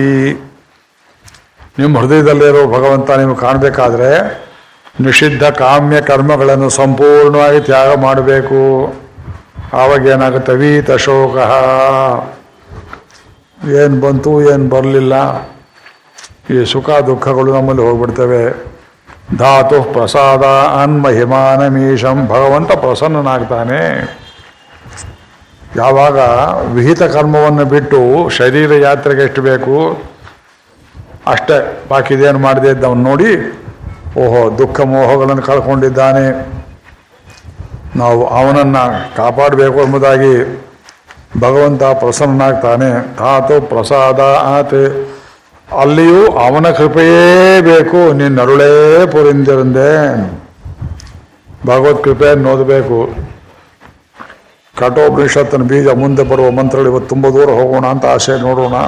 ನಿಮ್ಮ ಹೃದಯದಲ್ಲಿರೋ ಭಗವಂತ ನೀವು ಕಾಣಬೇಕಾದ್ರೆ ನಿಷಿದ್ಧ ಕಾಮ್ಯ ಕರ್ಮಗಳನ್ನು ಸಂಪೂರ್ಣವಾಗಿ ತ್ಯಾಗ ಮಾಡಬೇಕು ಆವಾಗ ಏನಾಗುತ್ತೆ ವೀತ ಶೋಕ ಏನು ಬಂತು ಏನು ಬರಲಿಲ್ಲ ಈ ಸುಖ ದುಃಖಗಳು ನಮ್ಮಲ್ಲಿ ಹೋಗ್ಬಿಡ್ತವೆ ಧಾತು ಪ್ರಸಾದ ಅನ್ಮಹಿಮಾನಮೀಶಂ ಭಗವಂತ ಪ್ರಸನ್ನನಾಗ್ತಾನೆ ಯಾವಾಗ ವಿಹಿತ ಕರ್ಮವನ್ನು ಬಿಟ್ಟು ಶರೀರ ಯಾತ್ರೆಗೆ ಎಷ್ಟು ಬೇಕು ಅಷ್ಟೇ ಬಾಕಿದೇನು ಮಾಡದೆ ಇದ್ದವನು ನೋಡಿ ಓಹೋ ದುಃಖ ಮೋಹಗಳನ್ನು ಕಳ್ಕೊಂಡಿದ್ದಾನೆ ನಾವು ಅವನನ್ನು ಕಾಪಾಡಬೇಕು ಎಂಬುದಾಗಿ ಭಗವಂತ ಪ್ರಸನ್ನನಾಗ್ತಾನೆ ಧಾತು ಪ್ರಸಾದ ಆತೆ ಅಲ್ಲಿಯೂ ಅವನ ಕೃಪೆಯೇ ಬೇಕು ನಿನ್ನರುಳೇ ಪುರಿಂದಿರಂದೆ ಭಗವತ್ ಕೃಪೆಯನ್ನು ಓದಬೇಕು ಕಠೋಪನಿಷತ್ತಿನ ಬೀಜ ಮುಂದೆ ಬರುವ ಮಂತ್ರಗಳು ಇವತ್ತು ತುಂಬ ದೂರ ಹೋಗೋಣ ಅಂತ ಆಸೆ ನೋಡೋಣ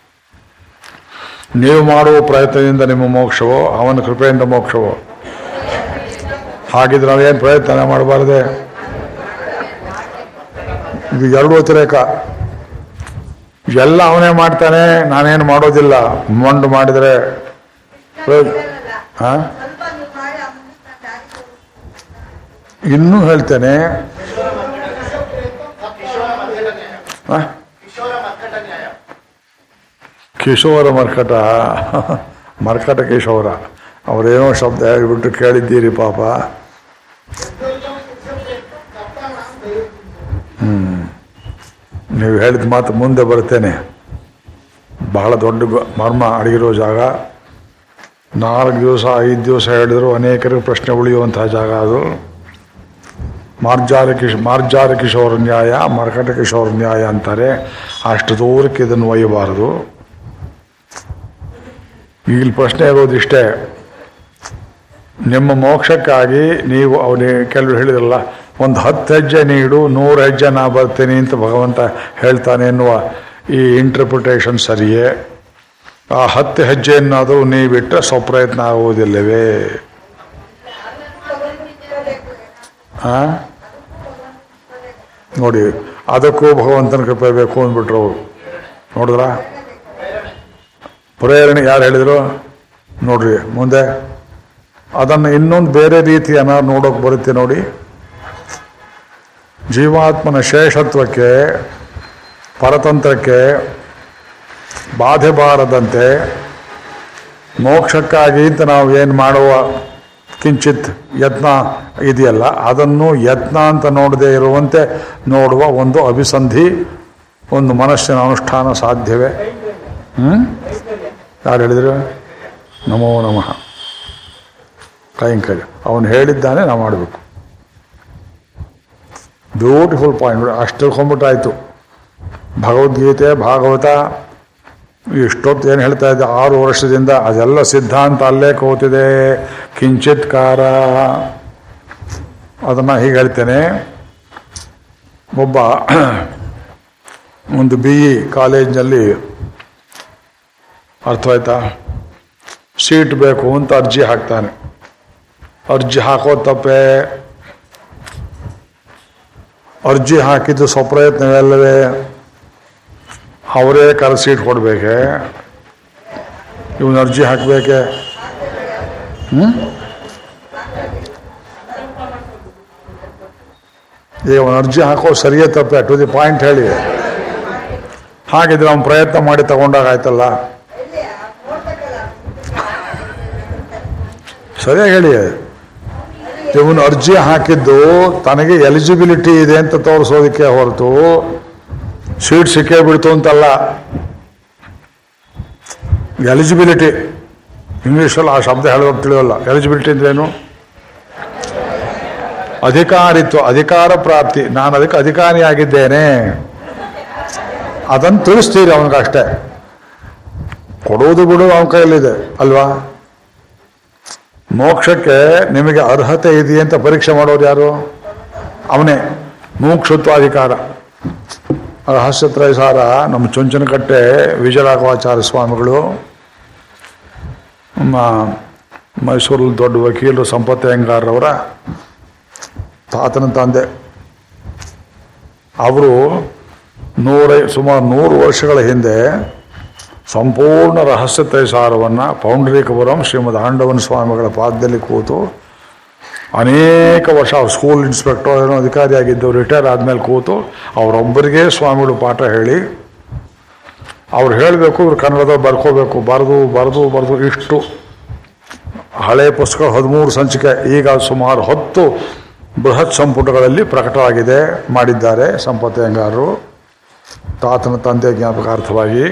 ನೀವು ಮಾಡುವ ಪ್ರಯತ್ನದಿಂದ ನಿಮ್ಮ ಮೋಕ್ಷವೋ ಅವನ ಕೃಪೆಯಿಂದ ಮೋಕ್ಷವೋ ಹಾಗಿದ್ರೆ ನಾವೇನು ಪ್ರಯತ್ನ ಮಾಡಬಾರ್ದೆ ಇದು ಎರಡು ವ್ಯತಿರೇಕ ಎಲ್ಲ ಅವನೇ ಮಾಡ್ತಾನೆ ನಾನೇನು ಮಾಡೋದಿಲ್ಲ ಮೊಂಡು ಮಾಡಿದರೆ ಹಾ ಸ್ವಲ್ಪ ನೀವು ಮಾಡಿ ಅಮೃತ ದಾರಿ ತೋರಿಸಿ. ಇನ್ನೂ ಹೇಳ್ತೇನೆ ಆ? ಕಿಶೋರ ಮರ್ಕಟ ಮರ್ಕಟ ಕಿಶೋರ ಅವರೇನೋ ಶಬ್ದ ಹೇಳ್ಬಿಟ್ಟು ಕೇಳಿದ್ದೀರಿ ಪಾಪ ಹ್ಮ್ ನೀವು ಹೇಳಿದ ಮಾತು ಮುಂದೆ ಬರ್ತೇನೆ ಬಹಳ ದೊಡ್ಡ ಗ- ಮರ್ಮ ಅಡಗಿರೋ ಜಾಗ ನಾಲ್ಕು ದಿವಸ ಐದು ದಿವಸ ಹೇಳಿದ್ರು ಅನೇಕರಿಗೆ ಪ್ರಶ್ನೆ ಉಳಿಯುವಂತಹ ಜಾಗ ಅದು ಮಾರ್ಜಾರ ಕಿಶ್ ಮಾರ್ಜಾರ ಕಿಶೋರ ನ್ಯಾಯ ಮರ್ಕಟ ಕಿಶೋರ ನ್ಯಾಯ ಅಂತಾರೆ ಅಷ್ಟು ದೂರಕ್ಕೆ ಇದನ್ನು ಒಯ್ಯಬಾರದು ಈಗ ಪ್ರಶ್ನೆ ಇರೋದಿಷ್ಟೇ ನಿಮ್ಮ ಮೋಕ್ಷಕ್ಕಾಗಿ ನೀವು ಅವನಿಗೆ ಕೆಲವರು ಹೇಳಿದ್ರಲ್ಲ ಒಂದು ಹತ್ತು ಹೆಜ್ಜೆ ನೀಡು ನೂರು ಹೆಜ್ಜೆ ನಾ ಬರ್ತೀನಿ ಅಂತ ಭಗವಂತ ಹೇಳ್ತಾನೆ ಎನ್ನುವ ಈ ಇಂಟರ್ಪ್ರಿಟೇಷನ್ ಸರಿಯೇ ಆ ಹತ್ತು ಹೆಜ್ಜೆಯನ್ನಾದರೂ ನೀವಿಟ್ಟರೆ ಸ್ವಪ್ರಯತ್ನ ಆಗುವುದಿಲ್ಲವೇ ಆ? ನೋಡಿ ಅದಕ್ಕೂ ಭಗವಂತನ ಕೃಪೆ ಬೇಕು ಅಂದ್ಬಿಟ್ರು ಅವರು ನೋಡಿದ್ರಾ ಪ್ರೇರಣೆ ಯಾರು ಹೇಳಿದ್ರು ನೋಡ್ರಿ ಮುಂದೆ ಅದನ್ನು ಇನ್ನೊಂದು ಬೇರೆ ರೀತಿ ಏನಾದ್ರು ನೋಡೋಕೆ ಬರುತ್ತೆ ನೋಡಿ ಜೀವಾತ್ಮನ ಶೇಷತ್ವಕ್ಕೆ ಪರತಂತ್ರಕ್ಕೆ ಬಾಧೆ ಬಾರದಂತೆ ಮೋಕ್ಷಕ್ಕಾಗಿ ಅಂತ ನಾವು ಏನು ಮಾಡುವ ಕಿಂಚಿತ್ ಯತ್ನ ಇದೆಯಲ್ಲ ಅದನ್ನು ಯತ್ನ ಅಂತ ನೋಡದೆ ಇರುವಂತೆ ನೋಡುವ ಒಂದು ಅಭಿಸಂಧಿ ಒಂದು ಮನಸ್ಸಿನ ಅನುಷ್ಠಾನ ಸಾಧ್ಯವೇ ಹ್ಞೂ ಯಾರು ಹೇಳಿದ್ರು ನಮೋ ನಮಃ ಕೈಂಕರ್ಯ ಅವನು ಹೇಳಿದ್ದಾನೆ ನಾವು ಮಾಡಬೇಕು ಬ್ಯೂಟಿಫುಲ್ ಪಾಯಿಂಟ್ ಅಷ್ಟು ತಿಳ್ಕೊಂಬಿಟ್ಟಾಯ್ತು ಭಗವದ್ಗೀತೆ ಭಾಗವತ ಇಷ್ಟೊತ್ತು ಏನು ಹೇಳ್ತಾ ಇದ್ದೆ ಆರು ವರ್ಷದಿಂದ ಅದೆಲ್ಲ ಸಿದ್ಧಾಂತ ಅಲ್ಲೇ ಕೂತಿದೆ ಕಿಂಚಿತ್ಕಾರ ಅದನ್ನು ಹೀಗೆ ಹೇಳ್ತೇನೆ ಒಬ್ಬ ಒಂದು ಬಿ ಇ ಕಾಲೇಜ್ನಲ್ಲಿ ಅರ್ಥವಾಯ್ತಾ ಸೀಟ್ ಬೇಕು ಅಂತ ಅರ್ಜಿ ಹಾಕ್ತಾನೆ ಅರ್ಜಿ ಹಾಕೋ ತಪ್ಪೆ ಅರ್ಜಿ ಹಾಕಿದ್ದು ಸ್ವಪ್ರಯತ್ನವಲ್ಲವೇ ಅವರೇ ಕರೆಸಿ ಸೀಟ್ ಕೊಡ್ಬೇಕೆ ಇವನು ಅರ್ಜಿ ಹಾಕಬೇಕೆ ಹ್ಞೂ ಈಗ ಅವನು ಅರ್ಜಿ ಹಾಕೋ ಸರಿಯೇ ತಪ್ಪೆ ಟು ದಿ ಪಾಯಿಂಟ್ ಹೇಳಿ ಹಾಗಿದ್ರೆ ಅವ್ನು ಪ್ರಯತ್ನ ಮಾಡಿ ತಗೊಂಡಾಗ ಆಯ್ತಲ್ಲ ಎಲ್ಲಿ ಆ ನೋಡ್ಬೇಕಲ್ಲ ಸರಿಯಾಗಿ ಹೇಳಿ ಇಲ್ಲಿ ಇವನು ಅರ್ಜಿ ಹಾಕಿದ್ದು ತನಗೆ ಎಲಿಜಿಬಿಲಿಟಿ ಇದೆ ಅಂತ ತೋರಿಸೋದಕ್ಕೆ ಹೊರತು ಸೀಟ್ ಸಿಕ್ಕೇ ಬಿಡ್ತು ಅಂತಲ್ಲ ಎಲಿಜಿಬಿಲಿಟಿ ಇಂಗ್ಲೀಷಲ್ಲಿ ಆ ಶಬ್ದ ಹೇಳೋದು ತಿಳಿಯೋಲ್ಲ ಎಲಿಜಿಬಿಲಿಟಿ ಅಂದ್ರೇನು ಅಧಿಕಾರಿತ್ವ ಅಧಿಕಾರ ಪ್ರಾಪ್ತಿ ನಾನು ಅದಕ್ಕೆ ಅಧಿಕಾರಿಯಾಗಿದ್ದೇನೆ ಅದನ್ನು ತಿಳಿಸ್ತೀರಿ ಅವನಿಗಷ್ಟೇ ಕೊಡುವುದು ಬಿಡು ಅವನ ಕೈಯಲ್ಲಿದೆ ಅಲ್ವಾ ಮೋಕ್ಷಕ್ಕೆ ನಿಮಗೆ ಅರ್ಹತೆ ಇದೆಯೇ ಅಂತ ಪರೀಕ್ಷೆ ಮಾಡೋರು ಯಾರು ಅವನೇ ಮೋಕ್ಷತ್ವಾಧಿಕಾರ ರಹಸ್ಯತ್ರಯ ಸಾರ ನಮ್ಮ ಚುಂಚನಕಟ್ಟೆ ವಿಜಯರಾಘವಾಚಾರ್ಯ ಸ್ವಾಮಿಗಳು ನಮ್ಮ ಮೈಸೂರಲ್ಲಿ ದೊಡ್ಡ ವಕೀಲರು ಸಂಪತ್ ಅಯ್ಯಂಗಾರವರ ತಾತನ ತಂದೆ ಅವರು ನೂರ ಸುಮಾರು ನೂರು ವರ್ಷಗಳ ಹಿಂದೆ ಸಂಪೂರ್ಣ ರಹಸ್ಯ ತೈಸಾರವನ್ನು ಪೌಂಡರೀಕಪುರಂ ಶ್ರೀಮದ್ ಆಂಡವನ್ ಸ್ವಾಮಿಗಳ ಪಾದದಲ್ಲಿ ಕೂತು ಅನೇಕ ವರ್ಷ ಅವ್ರು ಸ್ಕೂಲ್ ಇನ್ಸ್ಪೆಕ್ಟರ್ ಏನೋ ಅಧಿಕಾರಿಯಾಗಿದ್ದು ರಿಟೈರ್ ಆದಮೇಲೆ ಕೂತು ಅವರೊಬ್ಬರಿಗೆ ಸ್ವಾಮಿಗಳು ಪಾಠ ಹೇಳಿ ಅವ್ರು ಹೇಳಬೇಕು ಇವ್ರು ಕನ್ನಡದಲ್ಲಿ ಬರ್ಕೋಬೇಕು ಬರೆದು ಬರೆದು ಬರೆದು ಇಷ್ಟು ಹಳೆ ಪುಸ್ತಕ ಹದಿಮೂರು ಸಂಚಿಕೆ ಈಗ ಸುಮಾರು ಹತ್ತು ಬೃಹತ್ ಸಂಪುಟಗಳಲ್ಲಿ ಪ್ರಕಟವಾಗಿದೆ ಮಾಡಿದ್ದಾರೆ ಸಂಪತ್ ಅಯ್ಯಂಗಾರರು ತಾತನ ತಂದೆ ಜ್ಞಾಪಕಾರ್ಥವಾಗಿ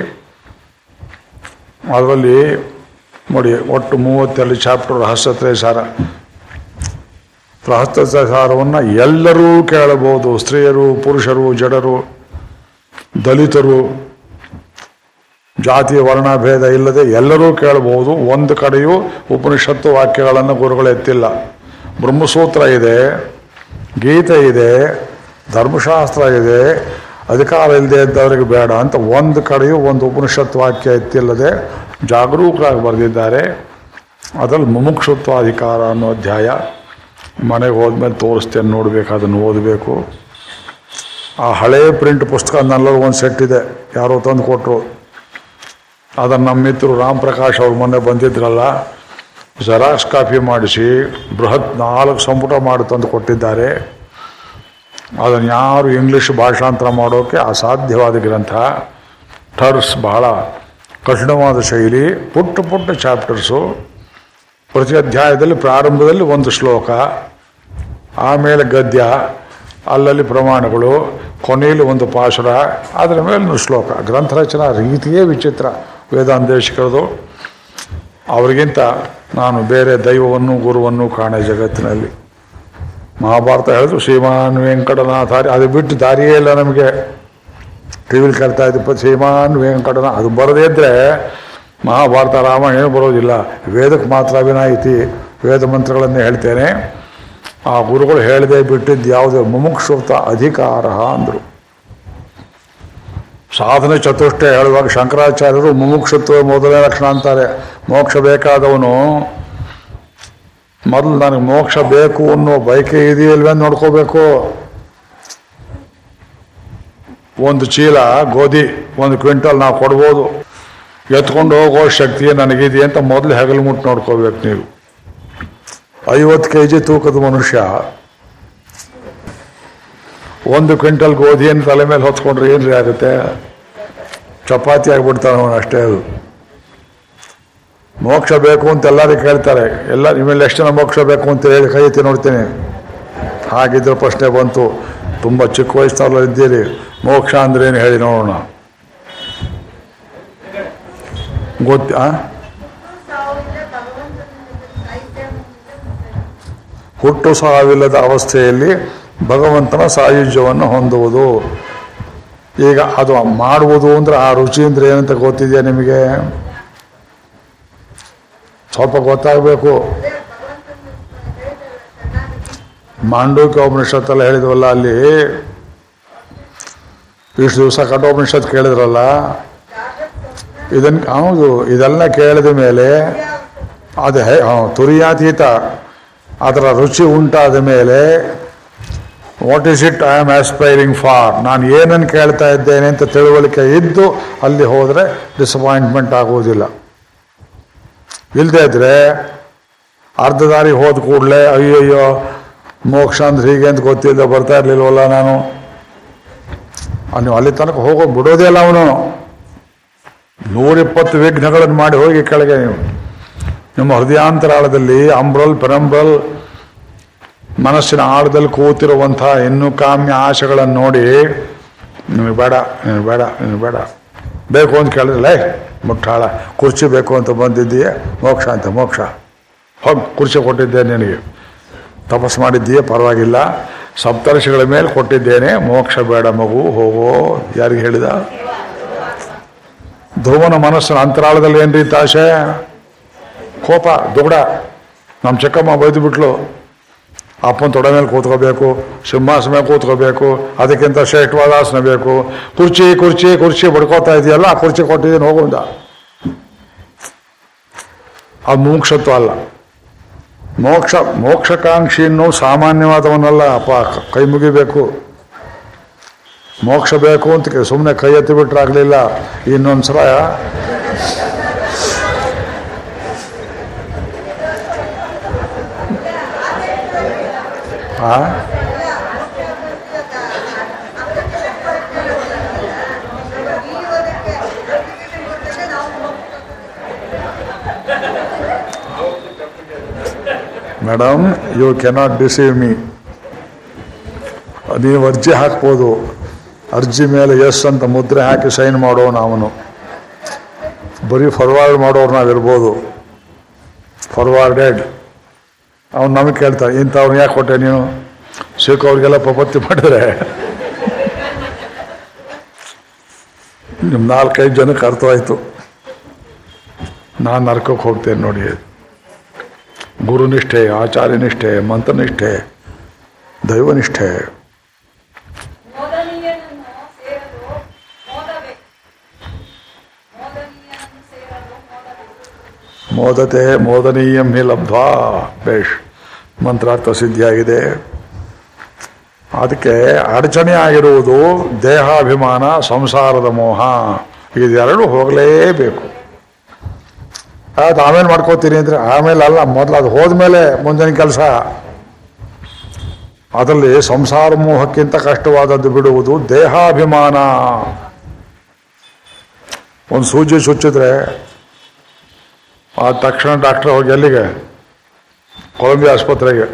ಅದರಲ್ಲಿ ನೋಡಿ ಒಟ್ಟು ಮೂವತ್ತೆರಡು ಚಾಪ್ಟರ್ ರಹಸ್ಯತ್ರಯ ಸಾರ ರಹಸ್ಯತ್ರಯ ಸಾರವನ್ನು ಎಲ್ಲರೂ ಕೇಳಬಹುದು ಸ್ತ್ರೀಯರು ಪುರುಷರು ಜಡರು ದಲಿತರು ಜಾತಿ ವರ್ಣಭೇದ ಇಲ್ಲದೆ ಎಲ್ಲರೂ ಕೇಳಬಹುದು ಒಂದು ಕಡೆಯೂ ಉಪನಿಷತ್ತು ವಾಕ್ಯಗಳನ್ನು ಗುರುಗಳು ಎತ್ತಿಲ್ಲ ಬ್ರಹ್ಮಸೂತ್ರ ಇದೆ ಗೀತೆ ಇದೆ ಧರ್ಮಶಾಸ್ತ್ರ ಇದೆ ಅಧಿಕಾರ ಇಲ್ಲದೆ ಇದ್ದವರಿಗೆ ಬೇಡ ಅಂತ ಒಂದು ಕಡೆಯೂ ಒಂದು ಉಪನಿಷತ್ ವಾಕ್ಯ ಎತ್ತಿಲ್ಲದೆ ಜಾಗರೂಕರಾಗಿ ಬರೆದಿದ್ದಾರೆ ಅದರಲ್ಲಿ ಮುಮುಕ್ಷುತ್ವ ಅಧಿಕಾರ ಅನ್ನೋ ಅಧ್ಯಾಯ ಮನೆಗೆ ಹೋದ್ಮೇಲೆ ತೋರಿಸ್ತೇನೆ ನೋಡಬೇಕು ಅದನ್ನು ಓದಬೇಕು ಆ ಹಳೇ ಪ್ರಿಂಟ್ ಪುಸ್ತಕ ನಲ್ಲರೂ ಒಂದು ಸೆಟ್ ಇದೆ ಯಾರೋ ತಂದು ಕೊಟ್ಟರು ಅದನ್ನು ನಮ್ಮ ಮಿತ್ರರು ರಾಮ್ ಪ್ರಕಾಶ್ ಅವ್ರ ಮೊನ್ನೆ ಬಂದಿದ್ರಲ್ಲ ಜೆರಾಕ್ಸ್ ಕಾಪಿ ಮಾಡಿಸಿ ಬೃಹತ್ ನಾಲ್ಕು ಸಂಪುಟ ಮಾಡಿ ತಂದು ಕೊಟ್ಟಿದ್ದಾರೆ ಅದನ್ನು ಯಾರು ಇಂಗ್ಲೀಷ್ ಭಾಷಾಂತರ ಮಾಡೋಕ್ಕೆ ಅಸಾಧ್ಯವಾದ ಗ್ರಂಥ ಟರ್ಸ್ ಬಹಳ ಕಠಿಣವಾದ ಶೈಲಿ ಪುಟ್ಟ ಪುಟ್ಟ ಚಾಪ್ಟರ್ಸು ಪ್ರತಿ ಅಧ್ಯಾಯದಲ್ಲಿ ಪ್ರಾರಂಭದಲ್ಲಿ ಒಂದು ಶ್ಲೋಕ ಆಮೇಲೆ ಗದ್ಯ ಅಲ್ಲಲ್ಲಿ ಪ್ರಮಾಣಗಳು ಕೊನೆಯಲ್ಲಿ ಒಂದು ಪಾಶುರ ಅದರ ಮೇಲೆ ಒಂದು ಶ್ಲೋಕ ಗ್ರಂಥ ರಚನಾ ರೀತಿಯೇ ವಿಚಿತ್ರ ವೇದಾಂತೇಶಿಕರದು ಅವರಿಗಿಂತ ನಾನು ಬೇರೆ ದೈವವನ್ನು ಗುರುವನ್ನು ಕಾಣೆ ಜಗತ್ತಿನಲ್ಲಿ ಮಹಾಭಾರತ ಹೇಳಿದ್ರು ಶ್ರೀಮಾನ್ ವೆಂಕಟನಾಥಾರಿ ಅದು ಬಿಟ್ಟು ದಾರಿಯೇ ಇಲ್ಲ ನಮಗೆ ಟಿ ವಿಲಿ ಕರ್ತಾ ಇದ್ದು ಶ್ರೀಮಾನ್ ವೆಂಕಟನ ಅದು ಬರದೇ ಇದ್ದರೆ ಮಹಾಭಾರತ ರಾಮಾಯಣ ಬರೋದಿಲ್ಲ ವೇದಕ್ಕೆ ಮಾತ್ರ ವಿನಾಯಿತಿ ವೇದ ಮಂತ್ರಗಳನ್ನೇ ಹೇಳ್ತೇನೆ ಆ ಗುರುಗಳು ಹೇಳದೆ ಬಿಟ್ಟಿದ್ದು ಯಾವುದೇ ಮುಮುಕ್ಷುತ್ವ ಅಧಿಕಾರ ಅಂದರು ಸಾಧನೆ ಚತುಷ್ಟಯ ಹೇಳುವಾಗ ಶಂಕರಾಚಾರ್ಯರು ಮುಮುಕ್ಷತ್ವ ಮೊದಲನೇ ಲಕ್ಷಣ ಅಂತಾರೆ ಮೋಕ್ಷ ಬೇಕಾದವನು ಮೊದಲು ನನಗೆ ಮೋಕ್ಷ ಬೇಕು ಅನ್ನೋ ಬಯಕೆ ಇದೆಯಲ್ವೇ ನೋಡ್ಕೋಬೇಕು ಒಂದು ಚೀಲ ಗೋಧಿ ಒಂದು ಕ್ವಿಂಟಲ್ ನಾವು ಕೊಡ್ಬೋದು ಎತ್ಕೊಂಡು ಹೋಗೋ ಶಕ್ತಿ ನನಗಿದೆ ಅಂತ ಮೊದಲು ಹೆಗಲು ಮುಟ್ಟು ನೋಡ್ಕೋಬೇಕು ನೀವು ಐವತ್ತು ಕೆ ಜಿ ತೂಕದ ಮನುಷ್ಯ ಒಂದು ಕ್ವಿಂಟಲ್ ಗೋಧಿಯನ್ನು ತಲೆ ಮೇಲೆ ಹೊತ್ಕೊಂಡ್ರೆ ಏನ್ರಿ ಆಗುತ್ತೆ ಚಪಾತಿ ಆಗಿಬಿಡ್ತಾನೆ ಅವನು ಅಷ್ಟೇ ಅದು ಮೋಕ್ಷ ಬೇಕು ಅಂತ ಎಲ್ಲರೂ ಕೇಳ್ತಾರೆ ಎಲ್ಲ ನಿಮ್ಮಲ್ಲಿ ಎಷ್ಟು ಜನ ಮೋಕ್ಷ ಬೇಕು ಅಂತ ಹೇಳಿ ಕೈ ಎತ್ತಿ ನೋಡ್ತೀನಿ ಹಾಗಿದ್ರೆ ಪ್ರಶ್ನೆ ಬಂತು ತುಂಬ ಚಿಕ್ಕ ವಯಸ್ಸಿನವ್ರಲ್ಲಿ ಇದ್ದೀರಿ ಮೋಕ್ಷ ಅಂದ್ರೆ ಏನು ಹೇಳಿ ನೋಡೋಣ ಗೊತ್ತ ಆ? ಸಾವಿರ ಭಗವಂತನ ಸಾಹಿತ್ಯ ಮುಂದೆ ಹುಟ್ಟು ಸಾವಿಲ್ಲದ ಅವಸ್ಥೆಯಲ್ಲಿ ಭಗವಂತನ ಸಾಯುಜ್ಯವನ್ನು ಹೊಂದುವುದು ಈಗ ಅದು ಮಾಡುವುದು ಅಂದ್ರೆ ಆ ರುಚಿ ಅಂದ್ರೆ ಏನಂತ ಗೊತ್ತಿದೆಯಾ ನಿಮಗೆ ಸ್ವಲ್ಪ ಗೊತ್ತಾಗಬೇಕು ಅದೇ ಭಗವಂತನ ಹೇಳಿದಲ್ಲ ಚೆನ್ನಾಗಿ ಮಾಂಡೂಕ್ಯ ಉಪನಿಷತ್ತೆಲ್ಲ ಹೇಳಿದ್ವಲ್ಲ ಅಲ್ಲಿ ಇಷ್ಟು ದಿವಸ ಕಠೋಪನಿಷತ್ ಕೇಳಿದ್ರಲ್ಲ ಇದನ್ನ ಹೌದು ಇದೆಲ್ಲ ಕೇಳಿದ ಮೇಲೆ ಅದು ಹೇ ಹಾ, ತುರಿಯಾತೀತ ಅದರ ರುಚಿ ಉಂಟಾದ ಮೇಲೆ what is it I am aspiring for ನಾನು ಏನನ್ನು ಕೇಳ್ತಾ ಇದ್ದೇನೆ ಅಂತ ತಿಳುವಳಿಕೆ ಇದ್ದು ಅಲ್ಲಿ ಹೋದರೆ ಡಿಸಪಾಯಿಂಟ್ಮೆಂಟ್ ಆಗುವುದಿಲ್ಲ ಇಲ್ಲದೆ ಇದ್ರೆ ಅರ್ಧ ದಾರಿ ಹೋದ ಕೂಡಲೇ ಅಯ್ಯಯ್ಯೋ ಮೋಕ್ಷ ಅಂದ್ರೆ ಹೀಗೆ ಅಂತ ಗೊತ್ತಿಲ್ಲದೆ ಬರ್ತಾ ಇರ್ಲಿಲ್ವಲ್ಲ ನಾನು ನೀವು ಅಲ್ಲಿ ತನಕ ಹೋಗೋ ಬಿಡೋದೇ ಇಲ್ಲ ಅವನು ನೂರಿಪ್ಪತ್ತು ವಿಘ್ನಗಳನ್ನು ಮಾಡಿ ಹೋಗಿ ಕೆಳಗೆ ನೀವು ನಿಮ್ಮ ಹೃದಯಾಂತರಾಳದಲ್ಲಿ ಅಂಬ್ರಲ್ ಪೆರಂಬ್ರಲ್ ಮನಸ್ಸಿನ ಆಳದಲ್ಲಿ ಕೂತಿರುವಂತಹ ಇನ್ನೂ ಕಾಮ್ಯ ಆಶೆಗಳನ್ನು ನೋಡಿ ನಿನಗೆ ಬೇಡ ನಿನಗೆ ಬೇಡ ನಿನಗೆ ಬೇಡ ಬೇಕು ಅಂತ ಕೇಳಿದ್ರೆ ಮುಟ್ಟಾಳ ಕುರ್ಚಿ ಬೇಕು ಅಂತ ಬಂದಿದ್ದೀಯ ಮೋಕ್ಷ ಅಂತ ಮೋಕ್ಷ ಹೋಗಿ ಕುರ್ಚಿ ಕೊಟ್ಟಿದ್ದೆ ನಿನಗೆ ತಪಸ್ ಮಾಡಿದ್ದೀಯ ಪರವಾಗಿಲ್ಲ ಸಪ್ತರ್ಷಿಗಳ ಮೇಲೆ ಕೊಟ್ಟಿದ್ದೇನೆ ಮೋಕ್ಷ ಬೇಡ ಮಗು ಹೋಗೋ ಯಾರಿಗೆ ಹೇಳಿದ ಧ್ರುವನ ಮನಸ್ಸಿನ ಅಂತರಾಳದಲ್ಲಿ ಏನು ರೀತಿ ಆಶೆ ಕೋಪ ದುಗಡ ನಮ್ಮ ಚಿಕ್ಕಮ್ಮ ಬೈದು ಬಿಟ್ಲು ಅಪ್ಪನ ತೊಡೆ ಮೇಲೆ ಕೂತ್ಕೋಬೇಕು ಸಿಂಹಾಸನ ಮೇಲೆ ಕೂತ್ಕೋಬೇಕು ಅದಕ್ಕಿಂತ ಶ್ರೇಷ್ಠವಾದ ಆಸನ ಬೇಕು ಕುರ್ಚಿ ಕುರ್ಚಿ ಕುರ್ಚಿ ಬಡ್ಕೋತಾ ಇದೆಯಲ್ಲ ಆ ಕುರ್ಚಿ ಕೊಟ್ಟಿದ್ದೀನಿ ಹೋಗುಂದ ಅದು ಮೋಕ್ಷತ್ವ ಅಲ್ಲ ಮೋಕ್ಷ ಮೋಕ್ಷಕಾಂಕ್ಷಿ ಇನ್ನೂ ಸಾಮಾನ್ಯವಾದವನಲ್ಲ ಅಪ್ಪ ಕೈ ಮುಗಿಬೇಕು ಮೋಕ್ಷ ಬೇಕು ಅಂತ ಸುಮ್ಮನೆ ಕೈ ಎತ್ತಿ ಬಿಟ್ರಾಗಲಿಲ್ಲ ಇನ್ನೊಂದ್ಸಲ ಆ madam you cannot deceive me ನೀವು ಅರ್ಜಿ ಹಾಕ್ಬೋದು ಅರ್ಜಿ ಮೇಲೆ ಎಸ್ ಅಂತ ಮುದ್ರೆ ಹಾಕಿ ಸೈನ್ ಮಾಡೋನು ಅವನು ಬರೀ ಫಾರ್ವರ್ಡ್ ಮಾಡೋರು ನಾವಿರ್ಬೋದು ಫಾರ್ವರ್ಡೆಡ್ ಅವ್ನು ನಮಗೆ ಕೇಳ್ತಾನೆ ಇಂಥವ್ನು ಯಾಕೆ ಕೊಟ್ಟೆ ನೀನು ಸಿಕ್ಕವ್ರಿಗೆಲ್ಲ ಪಪತ್ತಿ ಮಾಡಿದ್ರೆ ನಿಮ್ಮ ನಾಲ್ಕೈದು ಜನಕ್ಕೆ ಅರ್ಥವಾಯ್ತು ನಾನು ನರ್ಕಕ್ಕೆ ಹೋಗ್ತೇನೆ ನೋಡಿ ಗುರುನಿಷ್ಠೆ ಆಚಾರ್ಯನಿಷ್ಠೆ ಮಂತ್ರನಿಷ್ಠೆ ದೈವನಿಷ್ಠೆ ಮೋದನೀಯನನ್ನು ಸೇರಲು ಮೋದಬೇಕು ಮೋದನೀಯನನ್ನು ಸೇರಲು ಮೋದಬೇಕು ಮೋದತೆ ಮೋದನೀಯಂ ಹಿ ಲಬ್ಧ್ವಾ ಬೇಷ್ ಮಂತ್ರಾರ್ಥ ಸಿದ್ಧಿಯಾಗಿದೆ ಅದಕ್ಕೆ ಅಡಚಣೆ ಆಗಿರುವುದು ದೇಹಾಭಿಮಾನ ಸಂಸಾರದ ಮೋಹ ಇದೆರಡು ಹೋಗಲೇಬೇಕು ಅದು ಆಮೇಲೆ ಮಾಡ್ಕೋತೀನಿ ಅಂದರೆ ಆಮೇಲೆ ಅಲ್ಲ ಮೊದಲು ಅದು ಹೋದ್ಮೇಲೆ ಮುಂದಿನ ಕೆಲಸ ಅದರಲ್ಲಿ ಸಂಸಾರ ಮೋಹಕ್ಕಿಂತ ಕಷ್ಟವಾದದ್ದು ಬಿಡುವುದು ದೇಹಾಭಿಮಾನ ಒಂದು ಸೂಜಿ ಚುಚ್ಚಿದ್ರೆ ಆ ತಕ್ಷಣ ಡಾಕ್ಟರ್ ಹೋಗಿ ಎಲ್ಲಿಗೆ ಕೊಲಂಬಿಯಾ ಆಸ್ಪತ್ರೆಗೆ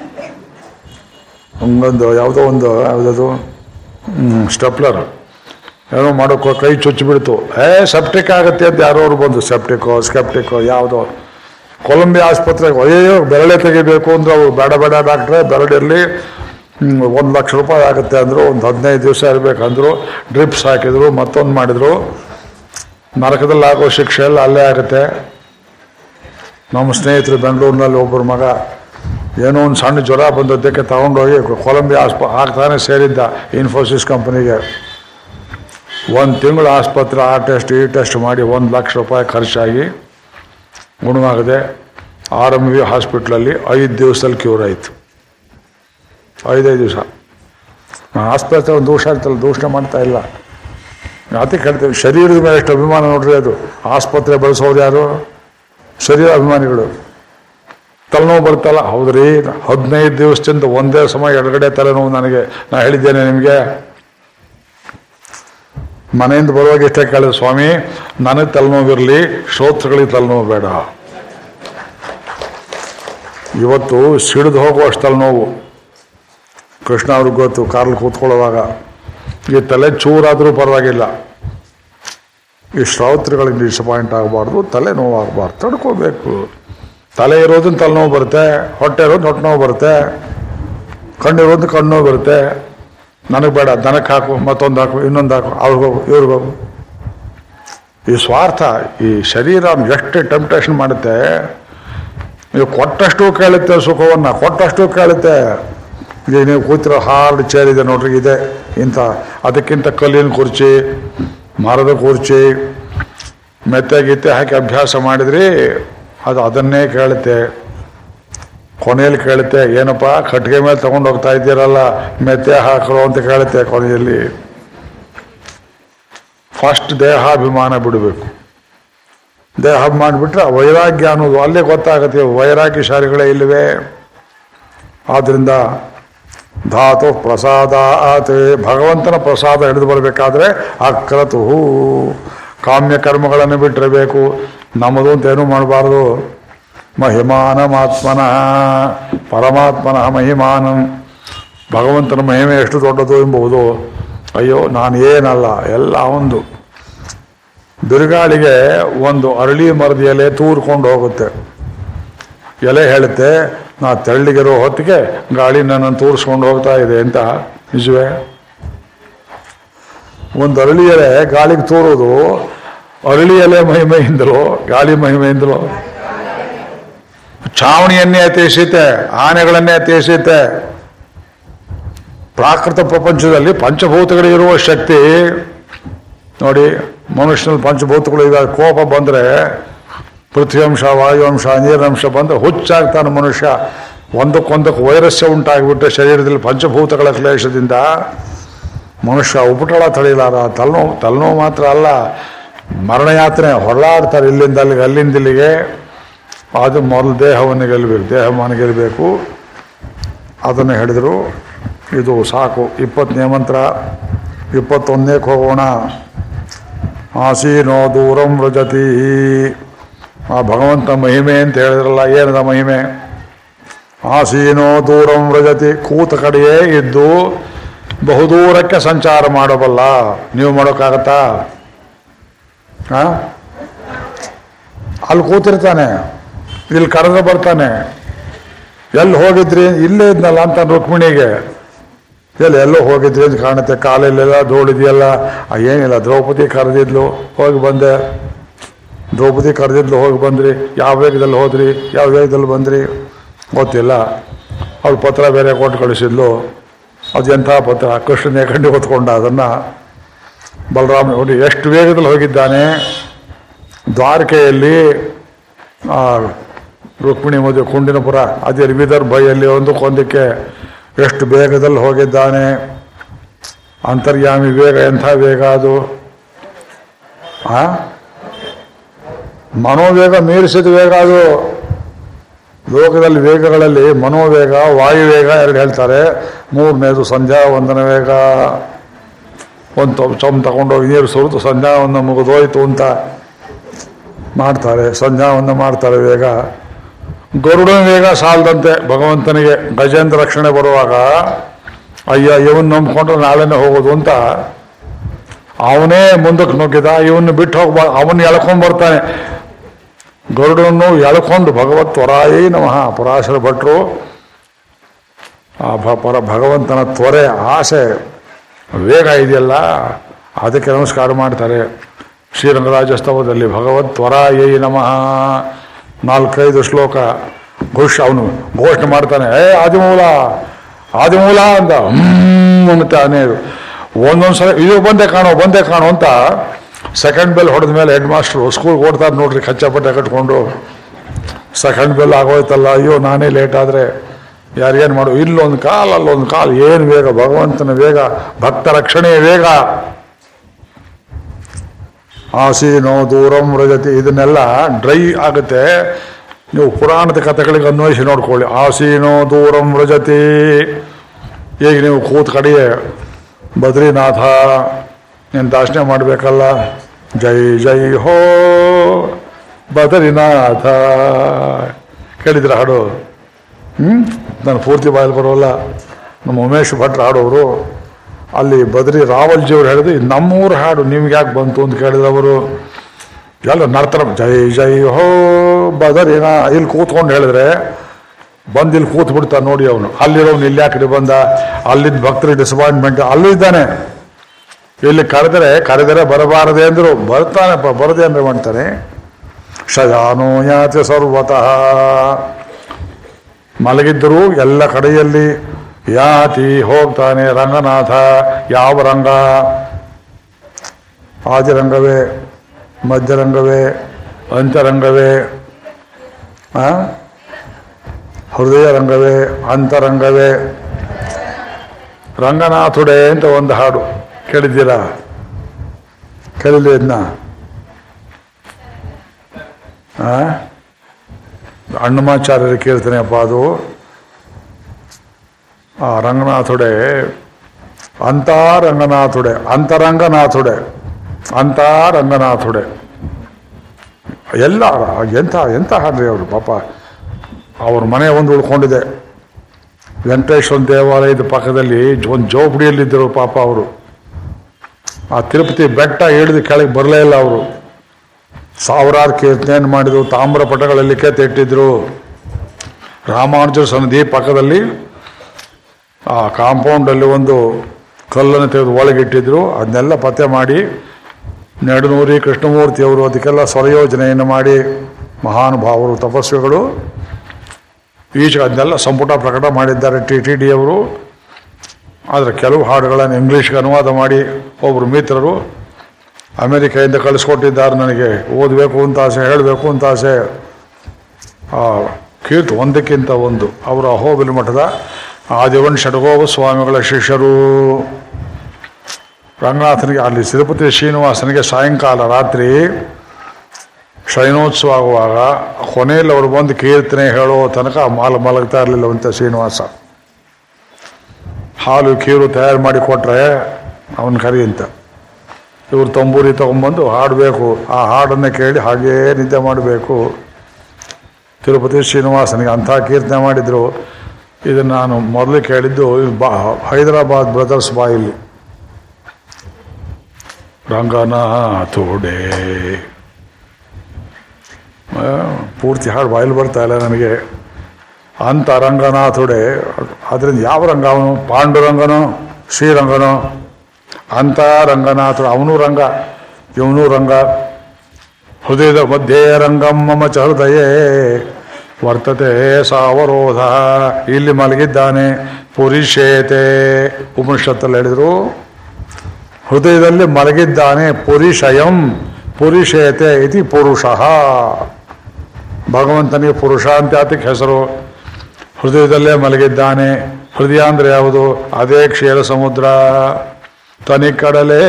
ಹಂಗೊಂದು ಯಾವುದೋ ಒಂದು ಯಾವುದದು ಸ್ಟೆಪ್ಲರ್ ಏನೋ ಮಾಡೋಕ್ಕೋ ಕೈ ಚುಚ್ಚಿಬಿಡ್ತು ಏ ಸೆಪ್ಟಿಕ್ ಆಗುತ್ತೆ ಅಂತ ಯಾರೋ ಅವ್ರು ಬಂದು ಸೆಪ್ಟಿಕೋ ಸ್ಕೆಪ್ಟಿಕೋ ಯಾವುದೋ ಕೊಲಂಬಿಯಾ ಆಸ್ಪತ್ರೆಗೆ ಅಯ್ಯೋ ಬೆರಳೆ ತೆಗಿಬೇಕು ಅಂದ್ರೆ ಅವ್ರು ಬೇಡ ಬೇಡ ಡಾಕ್ಟ್ರೆ ಬೆರಳಿರಲಿ ಒಂದು ಲಕ್ಷ ರೂಪಾಯಿ ಆಗುತ್ತೆ ಅಂದರು ಒಂದು ಹದಿನೈದು ದಿವಸ ಇರಬೇಕಂದ್ರು ಡ್ರಿಪ್ಸ್ ಹಾಕಿದ್ರು ಮತ್ತೊಂದು ಮಾಡಿದ್ರು ನರಕದಲ್ಲಿ ಆಗೋ ಶಿಕ್ಷೆ ಎಲ್ಲ ಅಲ್ಲೇ ಆಗುತ್ತೆ ನಮ್ಮ ಸ್ನೇಹಿತರು ಬೆಂಗಳೂರಿನಲ್ಲಿ ಒಬ್ಬರ ಮಗ ಏನೋ ಒಂದು ಸಣ್ಣ ಜ್ವರ ಬಂದದ್ದಕ್ಕೆ ತಗೊಂಡೋಗಿ ಕೊಲಂಬಿಯಾ ಆಸ್ಪ ಆಗ್ತಾನೆ ಸೇರಿದ್ದ ಇನ್ಫೋಸಿಸ್ ಕಂಪನಿಗೆ ಒಂದು ತಿಂಗಳು ಆಸ್ಪತ್ರೆ ಆ ಟೆಸ್ಟ್ ಈ ಟೆಸ್ಟ್ ಮಾಡಿ ಒಂದು ಲಕ್ಷ ರೂಪಾಯಿ ಖರ್ಚಾಗಿ ಗುಣವಾಗದೆ ಆರ್ ಎಮ್ ವಿ ಹಾಸ್ಪಿಟ್ಲಲ್ಲಿ ಐದು ದಿವಸದಲ್ಲಿ ಕ್ಯೂರ್ ಆಯಿತು ಐದೈದು ದಿವಸ ಆಸ್ಪತ್ರೆ ಒಂದು ದೋಷ ಇರ್ತಲ್ಲ ದೂಷಣೆ ಮಾಡ್ತಾ ಇಲ್ಲ ಅದಕ್ಕೆ ಹೇಳ್ತೇವೆ ಶರೀರದ ಮೇಲೆ ಎಷ್ಟು ಅಭಿಮಾನ ನೋಡ್ರಿ ಅದು ಆಸ್ಪತ್ರೆ ಬಳಸೋರು ಯಾರು ಶರೀರ ಅಭಿಮಾನಿಗಳು ತಲೆನೋವು ಬರ್ತಲ್ಲ ಹೌದ್ರಿ ಹದಿನೈದು ದಿವಸದಿಂದ ಒಂದೇ ಸಮಯ ಎಡಗಡೆ ತಲೆನೋವು ನನಗೆ ನಾ ಹೇಳಿದ್ದೇನೆ ನಿಮಗೆ ಮನೆಯಿಂದ ಬರುವಾಗ ಇಷ್ಟೇ ಕೇಳಿದೆ ಸ್ವಾಮಿ ನನಗೆ ತಲೆನೋವಿರಲಿ ಶ್ರೋತೃಗಳಿಗೆ ತಲೆನೋವು ಬೇಡ ಇವತ್ತು ಸಿಡಿದು ಹೋಗುವಷ್ಟು ತಲೆನೋವು ಕೃಷ್ಣ ಅವ್ರಿಗೆ ಗೊತ್ತು ಕಾರಲ್ಲಿ ಕೂತ್ಕೊಳ್ಳುವಾಗ ಈ ತಲೆ ಚೂರಾದರೂ ಪರವಾಗಿಲ್ಲ ಈ ಶ್ರೋತೃಗಳಿಗೆ ಡಿಸಪಾಯಿಂಟ್ ಆಗಬಾರ್ದು ತಲೆ ನೋವಾಗಬಾರ್ದು ತಡ್ಕೋಬೇಕು ತಲೆ ಇರೋದನ್ನ ತಲೆನೋವು ಬರುತ್ತೆ ಹೊಟ್ಟೆ ಇರೋದು ಹೊಟ್ಟೆ ನೋವು ಬರುತ್ತೆ ಕಣ್ಣಿರೋದು ಕಣ್ಣು ನೋವು ಬರುತ್ತೆ ನನಗೆ ಬೇಡ ದನಕ್ಕೆ ಹಾಕು ಮತ್ತೊಂದು ಹಾಕು ಇನ್ನೊಂದು ಹಾಕು ಅವ್ರಿಗೋಗು ಇವ್ರಿಗೋಗು ಈ ಸ್ವಾರ್ಥ ಈ ಶರೀರ ಎಷ್ಟು ಟೆಂಪ್ಟೇಷನ್ ಮಾಡುತ್ತೆ ನೀವು ಕೊಟ್ಟಷ್ಟು ಕೇಳುತ್ತೆ ಸುಖವನ್ನು ಕೊಟ್ಟಷ್ಟು ಕೇಳುತ್ತೆ ಈಗ ನೀವು ಕೂತಿರೋ ಹಾರ್ಡ್ ಚೇರ್ ಇದೆ ನೋಡ್ರಿ ಇದೆ ಇಂಥ ಅದಕ್ಕಿಂತ ಕಲ್ಲಿನ ಕುರ್ಚಿ ಮರದ ಕುರ್ಚಿ ಮೆತ್ತೆ ಗಿತ್ತೆ ಹಾಕಿ ಅಭ್ಯಾಸ ಮಾಡಿದ್ರಿ ಅದು ಅದನ್ನೇ ಕೇಳುತ್ತೆ ಕೊನೆಯಲ್ಲಿ ಕೇಳುತ್ತೆ ಏನಪ್ಪ ಕಟ್ಟಿಗೆ ಮೇಲೆ ತಗೊಂಡು ಹೋಗ್ತಾ ಇದ್ದೀರಲ್ಲ ಮೆತ್ತೆ ಹಾಕರು ಅಂತ ಕೇಳುತ್ತೆ ಕೊನೆಯಲ್ಲಿ ಫಸ್ಟ್ ದೇಹಾಭಿಮಾನ ಬಿಡಬೇಕು ದೇಹ ಮಾಡಿಬಿಟ್ರೆ ವೈರಾಗ್ಯ ಅನ್ನೋದು ಅಲ್ಲೇ ಗೊತ್ತಾಗುತ್ತೆ ವೈರಾಗ್ಯಶಾಲಿಗಳೇ ಇಲ್ಲವೇ ಆದ್ದರಿಂದ ಧಾತು ಪ್ರಸಾದ ಆತೆ ಭಗವಂತನ ಪ್ರಸಾದ ಹಿಡಿದು ಬರಬೇಕಾದ್ರೆ ಅಕ್ರತು ಕಾಮ್ಯ ಕರ್ಮಗಳನ್ನು ಬಿಟ್ಟಿರಬೇಕು ನಮ್ಮದು ಅಂತ ಏನೂ ಮಾಡಬಾರ್ದು ಮಹಿಮಾನಮಾತ್ಮನಃ ಪರಮಾತ್ಮನಃ ಮಹಿಮಾನಂ ಭಗವಂತನ ಮಹಿಮೆ ಎಷ್ಟು ದೊಡ್ಡದು ಎಂಬುದು ಅಯ್ಯೋ ನಾನು ಏನಲ್ಲ ಎಲ್ಲ ಒಂದು ಬಿರುಗಾಳಿಗೆ ಒಂದು ಅರಳಿ ಮರದ ಎಲೆ ತೂರ್ಕೊಂಡು ಹೋಗುತ್ತೆ ಎಲೆ ಹೇಳುತ್ತೆ ನಾ ತೆಳ್ಳಿಗಿರೋ ಹೊತ್ತಿಗೆ ಗಾಳಿ ನನ್ನನ್ನು ತೂರಿಸ್ಕೊಂಡು ಹೋಗ್ತಾ ಇದೆ ಅಂತ ನಿಜವೇ ಒಂದು ಅರಳಿ ಎಲೆ ಗಾಳಿಗೆ ತೂರೋದು ಅರಳಿ ಎಲೆ ಮಹಿಮೆಯಿಂದಲೋ ಗಾಳಿ ಮಹಿಮೆಯಿಂದಲೋ ಛಾವಣಿಯನ್ನೇ ಅತಿಶೀತೆ ಆನೆಗಳನ್ನೇ ಅತಿಶೀತೆ ಪ್ರಾಕೃತ ಪ್ರಪಂಚದಲ್ಲಿ ಪಂಚಭೂತಗಳು ಇರುವ ಶಕ್ತಿ ನೋಡಿ ಮನುಷ್ಯನಲ್ಲಿ ಪಂಚಭೂತಗಳು ಈಗ ಕೋಪ ಬಂದರೆ ಪೃಥ್ವಿಯಂಶ ವಾಯುವಂಶ ನೀರಿನಂಶ ಬಂದರೆ ಹುಚ್ಚಾಗ್ತಾನೆ ಮನುಷ್ಯ ಒಂದಕ್ಕೊಂದಕ್ಕೆ ವೈರಸ್ಯ ಉಂಟಾಗಿಬಿಟ್ಟು ಶರೀರದಲ್ಲಿ ಪಂಚಭೂತಗಳ ಕ್ಲೇಶದಿಂದ ಮನುಷ್ಯ ಉಪಟಳ ತಳಿಲಾರ ತಲೆನೋವು ತಲೆನೋವು ಮಾತ್ರ ಅಲ್ಲ ಮರಣಯಾತ್ರೆ ಹೊರಳಾಡ್ತಾರೆ ಇಲ್ಲಿಂದ ಅಲ್ಲಿಗೆ ಅಲ್ಲಿಂದ ಇಲ್ಲಿಗೆ ಅದು ಮೊದಲು ದೇಹವನ್ನು ಗೆಲ್ಲಬೇಕು ದೇಹವನ್ನು ಗೆಲ್ಲಬೇಕು ಅದನ್ನು ಹೇಳಿದರು ಇದು ಸಾಕು ಇಪ್ಪತ್ತನೇ ಮಂತ್ರ ಇಪ್ಪತ್ತೊಂದನೇಕ್ಕೆ ಹೋಗೋಣ ಆಸೀನೋ ದೂರಂ ವ್ರಜತಿ ಆ ಭಗವಂತ ಮಹಿಮೆ ಅಂತ ಹೇಳಿದ್ರಲ್ಲ ಏನದ ಮಹಿಮೆ ಆಸೀನೋ ದೂರಂ ವ್ರಜತಿ ಕೂತ ಕಡೆಯೇ ಇದ್ದು ಬಹುದೂರಕ್ಕೆ ಸಂಚಾರ ಮಾಡಬಲ್ಲ ನೀವು ಮಾಡೋಕ್ಕಾಗತ್ತಾ ಆ? ಅಲ್ಲಿ ಕೂತಿರ್ತಾನೆ ಇಲ್ಲಿ ಕರೆದ್ರೆ ಬರ್ತಾನೆ ಎಲ್ಲಿ ಹೋಗಿದ್ರಿ ಇಲ್ಲೇ ಇದ್ನಲ್ಲ ಅಂತ ರುಕ್ಮಿಣಿಗೆ ಎಲ್ಲಿ ಎಲ್ಲೋ ಹೋಗಿದ್ರಿ ಅಂತ ಕಾಣುತ್ತೆ ಕಾಲಲ್ಲೆಲ್ಲ ಧೂಳಿದೆಯಲ್ಲ ಆ, ಏನಿಲ್ಲ ದ್ರೌಪದಿ ಕರೆದಿದ್ಲು ಹೋಗಿ ಬಂದೆ ದ್ರೌಪದಿ ಕರೆದಿದ್ಲು ಹೋಗಿ ಬಂದ್ರಿ ಯಾವ ವೇಗದಲ್ಲಿ ಹೋದ್ರಿ ಯಾವ ವೇಗದಲ್ಲಿ ಬಂದ್ರಿ ಗೊತ್ತಿಲ್ಲ ಅವಳು ಪತ್ರ ಬೇರೆ ಕೊಟ್ಟು ಕಳಿಸಿದ್ಲು ಅದು ಎಂಥ ಪತ್ರ ಕೃಷ್ಣನೇ ಕಂಡು ಹೊತ್ಕೊಂಡ ಅದನ್ನು ಬಲರಾಮ ನೋಡಿ ಎಷ್ಟು ವೇಗದಲ್ಲಿ ಹೋಗಿದ್ದಾನೆ ದ್ವಾರಕೆಯಲ್ಲಿ ಆ, ರುಕ್ಮಿಣಿ ಮದುವೆ ಕುಂಡಿನಪುರ ಅದೇ ವಿದರ್ಭಯಲ್ಲಿ ಒಂದಕ್ಕೊಂದಕ್ಕೆ ಎಷ್ಟು ವೇಗದಲ್ಲಿ ಹೋಗಿದ್ದಾನೆ ಅಂತರ್ಯಾಮಿ ವೇಗ ಎಂಥ ವೇಗ ಅದು ಆ ಮನೋವೇಗ ಮೀರಿಸಿದ ವೇಗ ಅದು ಲೋಕದಲ್ಲಿ ವೇಗಗಳಲ್ಲಿ ಮನೋವೇಗ ವಾಯುವೇಗ ಎರಡು ಹೇಳ್ತಾರೆ ಮೂರನೇದು ಸಂಧ್ಯಾ ವಂದನ ವೇಗ ಒಂದು ಚಮ್ ತಗೊಂಡೋಗಿ ನೀರು ಸುರಿದು ಸಂಧ್ಯಾ ವಂದನ ಮುಗಿದೋಯ್ತು ಅಂತ ಮಾಡ್ತಾರೆ ಸಂಧ್ಯಾವಂದನ ಮಾಡ್ತಾರೆ ವೇಗ ಗರುಡನ ವೇಗ ಸಾಲದಂತೆ ಭಗವಂತನಿಗೆ ಗಜೇಂದ್ರ ರಕ್ಷಣೆ ಬರುವಾಗ ಅಯ್ಯ ಇವನ್ ನಂಬ್ಕೊಂಡ್ರೆ ನಾಳೆನೇ ಹೋಗೋದು ಅಂತ ಅವನೇ ಮುಂದಕ್ಕೆ ನುಗ್ಗಿದ ಇವನ್ನ ಬಿಟ್ಟು ಹೋಗ್ಬಾ ಅವನ್ನ ಎಳ್ಕೊಂಡ್ ಬರ್ತಾನೆ ಗರುಡನ್ನು ಎಳ್ಕೊಂಡು ಭಗವತ್ ವರಾಯಿ ನಮಃ ಪರಾಶರ ಭಟ್ರು ಆ ಭ- ಪರ ಭಗವಂತನ ತ್ವರೆ ಆಸೆ ವೇಗ ಇದೆಯಲ್ಲ ಅದಕ್ಕೆ ನಮಸ್ಕಾರ ಮಾಡ್ತಾರೆ ಶ್ರೀರಂಗರಾಜಸ್ತವದಲ್ಲಿ ಭಗವತ್ ತ್ವರಾಯೈ ನಮಃ ನಾಲ್ಕೈದು ಶ್ಲೋಕ ಘೋಷ ಅವನು ಘೋಷಣೆ ಮಾಡ್ತಾನೆ ಏ ಆದಿಮೂಲ ಆದಿಮೂಲ ಅಂತ ಹ್ಮ್ ಅಂತಾನೆ ಒಂದೊಂದ್ಸಲ ಇದು ಬಂದೆ ಕಾಣೋ ಬಂದೆ ಕಾಣೋ ಅಂತ ಸೆಕೆಂಡ್ ಬೆಲ್ ಹೊಡೆದ ಮೇಲೆ ಹೆಡ್ ಮಾಸ್ಟ್ರು ಸ್ಕೂಲ್ಗೆ ಓಡ್ತಾರೆ ನೋಡ್ರಿ ಕಚ್ಚಪಟ್ಟೆ ಕಟ್ಕೊಂಡು ಸೆಕೆಂಡ್ ಬೆಲ್ ಆಗೋಯ್ತಲ್ಲ ಅಯ್ಯೋ ನಾನೇ ಲೇಟ್ ಆದರೆ ಯಾರಿಗೇನು ಮಾಡು ಇಲ್ಲೊಂದು ಕಾಲ್ ಅಲ್ಲೊಂದು ಕಾಲ್ ಏನು ವೇಗ ಭಗವಂತನ ವೇಗ ಭಕ್ತ ರಕ್ಷಣೆಯ ವೇಗ ಆಸೀನೋ ದೂರಂ ವ್ರಜತಿ ಇದನ್ನೆಲ್ಲ ಡ್ರೈ ಆಗುತ್ತೆ ನೀವು ಪುರಾಣದ ಕಥೆಗಳಿಗೆ ಅನ್ವಯಿಸಿ ನೋಡ್ಕೊಳ್ಳಿ ಆಸೀನೋ ದೂರಂ ವ್ರಜತಿ ಈಗ ನೀವು ಕೂತ್ ಕಡೆಯೇ ಬದ್ರಿನಾಥ ನೀನು ದಾಸನೆ ಮಾಡಬೇಕಲ್ಲ ಜೈ ಜೈ ಹೋ ಬದ್ರಿನಾಥ ಕೇಳಿದ್ರ ಹಾಡು ಹ್ಞೂ ನಾನು ಪೂರ್ತಿ ಬಾಯಲ್ಲಿ ಬರೋಲ್ಲ ನಮ್ಮ ಉಮೇಶ್ ಭಟ್ರು ಹಾಡೋರು ಅಲ್ಲಿ ಬದ್ರಿ ರಾವಲ್ಜಿಯವ್ರು ಹೇಳಿದ್ರು ಇದು ನಮ್ಮೂರ ಹಾಡು ನಿಮ್ಗೆ ಯಾಕೆ ಬಂತು ಅಂತ ಕೇಳಿದ್ರು ಅವರು ಎಲ್ಲ ನರ್ತನ ಜೈ ಜೈ ಹೋ ಬದರಿನ ಇಲ್ಲಿ ಕೂತ್ಕೊಂಡು ಹೇಳಿದ್ರೆ ಬಂದು ಇಲ್ಲಿ ಕೂತ್ ಬಿಡ್ತಾನೆ ನೋಡಿ ಅವನು ಅಲ್ಲಿರೋನು ಇಲ್ಲಿ ಯಾಕೆ ಬಂದ ಅಲ್ಲಿದ್ದ ಭಕ್ತರಿಗೆ ಡಿಸಪಾಯಿಂಟ್ಮೆಂಟ್ ಅಲ್ಲೂ ಇದ್ದಾನೆ ಇಲ್ಲಿ ಕರೆದರೆ ಕರೆದರೆ ಬರಬಾರದೆ ಅಂದ್ರು ಬರ್ತಾನೆಪ್ಪ ಬರದೆ ಅಂದ್ರೆ ಮಾಡ್ತಾನೆ ಶಯಾನೋ ಯಾತಿ ಸರ್ವತಃ ಮಲಗಿದ್ದರೂ ಎಲ್ಲ ಕಡೆಯಲ್ಲಿ ಯಾತಿ ಹೋಗ್ತಾನೆ ರಂಗನಾಥ ಯಾವ ರಂಗ ಆದಿರಂಗವೇ ಮಧ್ಯರಂಗವೇ ಅಂತರಂಗವೇ ಆ? ಹೃದಯ ರಂಗವೇ ಅಂತರಂಗವೇ ರಂಗನಾಥುಡೆ ಅಂತ ಒಂದು ಹಾಡು ಕೇಳಿದ್ದೀರಾ ಕೇಳಿಲ್ಲ ಇದನ್ನ ಆ? ಅಣ್ಣಮಾಚಾರ್ಯರು ಕೇಳ್ತಾನೆ ಅಪ್ಪ ಅದು ಆ ರಂಗನಾಥುಡೆ ಅಂತ ರಂಗನಾಥುಡೆ ಅಂತರಂಗನಾಥುಡೆ ಅಂತ ರಂಗನಾಥುಡೆ ಎಲ್ಲ ಎಂಥ ಎಂಥ ಹಾಡ್ರಿ ಅವರು ಪಾಪ ಅವ್ರ ಮನೆ ಒಂದು ಉಳ್ಕೊಂಡಿದೆ ವೆಂಕಟೇಶ್ವರ ದೇವಾಲಯದ ಪಕ್ಕದಲ್ಲಿ ಒಂದು ಜೋಪಡಿಯಲ್ಲಿದ್ದರು ಪಾಪ ಅವರು ಆ ತಿರುಪತಿ ಬೆಟ್ಟ ಇಳಿದು ಕೆಳಗೆ ಬರಲೇ ಇಲ್ಲ ಅವರು ಸಾವಿರಾರು ಕೀರ್ತನೆಯನ್ನು ಮಾಡಿದ್ರು ತಾಮ್ರ ಪಟಗಳಲ್ಲಿ ಕೆತ್ತಿಟ್ಟಿದ್ರು ರಾಮಾನುಜರ ಸನ್ನಿಧಿ ಪಕ್ಕದಲ್ಲಿ ಆ ಕಾಂಪೌಂಡಲ್ಲಿ ಒಂದು ಕಲ್ಲನ್ನು ತೆಗೆದು ಒಳಗಿಟ್ಟಿದ್ರು ಅದನ್ನೆಲ್ಲ ಪತ್ತೆ ಮಾಡಿ ನೆಡನೂರಿ ಕೃಷ್ಣಮೂರ್ತಿಯವರು ಅದಕ್ಕೆಲ್ಲ ಸ್ವರಯೋಜನೆಯನ್ನು ಮಾಡಿ ಮಹಾನುಭಾವರು ತಪಸ್ವಿಗಳು ಈಚೆಗೆ ಅದನ್ನೆಲ್ಲ ಸಂಪುಟ ಪ್ರಕಟ ಮಾಡಿದ್ದಾರೆ ಟಿ ಟಿ ಡಿ ಅವರು ಆದರೆ ಕೆಲವು ಹಾಡುಗಳನ್ನು ಇಂಗ್ಲೀಷ್ಗೆ ಅನುವಾದ ಮಾಡಿ ಒಬ್ಬರು ಮಿತ್ರರು ಅಮೆರಿಕೆಯಿಂದ ಕಳಿಸ್ಕೊಟ್ಟಿದ್ದಾರೆ ನನಗೆ ಓದಬೇಕು ಅಂತ ಆಸೆ ಹೇಳಬೇಕು ಅಂತ ಆಸೆ ಆ ಕೀರ್ತಿ ಒಂದಕ್ಕಿಂತ ಒಂದು ಅವರ ಅಹೋಬಿಲ್ ಮಠದ ಆದಿವನ್ ಷಡಗೋಪ ಸ್ವಾಮಿಗಳ ಶಿಷ್ಯರು ರಂಗನಾಥನಿಗೆ ಅಲ್ಲಿ ತಿರುಪತಿ ಶ್ರೀನಿವಾಸನಿಗೆ ಸಾಯಂಕಾಲ ರಾತ್ರಿ ಶಯನೋತ್ಸವ ಆಗುವಾಗ ಕೊನೆಯಲ್ಲಿ ಅವರು ಬಂದು ಕೀರ್ತನೆ ಹೇಳೋ ತನಕ ಮಾಲ ಮಲಗ್ತಾ ಇರಲಿಲ್ಲವಂತೆ ಶ್ರೀನಿವಾಸ ಹಾಲು ಕೀರು ತಯಾರು ಮಾಡಿ ಕೊಟ್ರೆ ಅವನ ಕರಿ ಅಂತ ಇವ್ರು ತಂಬೂರಿ ತಗೊಂಬಂದು ಹಾಡಬೇಕು ಆ ಹಾಡನ್ನು ಕೇಳಿ ಹಾಗೇ ನಿದ್ದೆ ಮಾಡಬೇಕು ತಿರುಪತಿ ಶ್ರೀನಿವಾಸನಿಗೆ ಅಂಥ ಕೀರ್ತನೆ ಮಾಡಿದ್ರು ಇದನ್ನು ನಾನು ಮೊದಲು ಕೇಳಿದ್ದು ಇದು ಬಾ ಹೈದರಾಬಾದ್ ಬ್ರದರ್ಸ್ ಬಾಯಲ್ಲಿ ರಂಗನಾಥೋಡೆ ಆ, ಪೂರ್ತಿ ಹಾಡು ಬಾಯಲ್ಲಿ ಬರ್ತಾ ಇಲ್ಲ ನನಗೆ ಅಂತ ರಂಗನಾಥುಡೆ ಅದರಿಂದ ಯಾವ ರಂಗ ಅವನು ಪಾಂಡುರಂಗನೋ ಶ್ರೀರಂಗನೋ ಅಂತ ರಂಗನಾಥುಡು ಅವನು ರಂಗ ಇವನು ರಂಗ ಹೃದಯದ ಮಧ್ಯೆ ರಂಗಂ ಮಮ ಚ ಹೃದಯೇ ವರ್ತತೆ ಸಾವರೋಧ ಇಲ್ಲಿ ಮಲಗಿದ್ದಾನೆ ಪುರಿಷೇತೆ ಉಪನಿಷತ್ತಲ್ಲಿ ಹೇಳಿದ್ರು ಹೃದಯದಲ್ಲಿ ಮಲಗಿದ್ದಾನೆ ಪುರಿಷಯಂ ಪುರಿಷೇತೆ ಇತಿ ಪುರುಷ ಭಗವಂತನಿಗೆ ಪುರುಷ ಅಂತ ಅದಕ್ಕೆ ಹೆಸರು ಹೃದಯದಲ್ಲೇ ಮಲಗಿದ್ದಾನೆ ಹೃದಯ ಅಂದ್ರೆ ಯಾವುದು ಅದೇ ಕ್ಷೀರ ಸಮುದ್ರ ತನಿ ಕಡಲೆ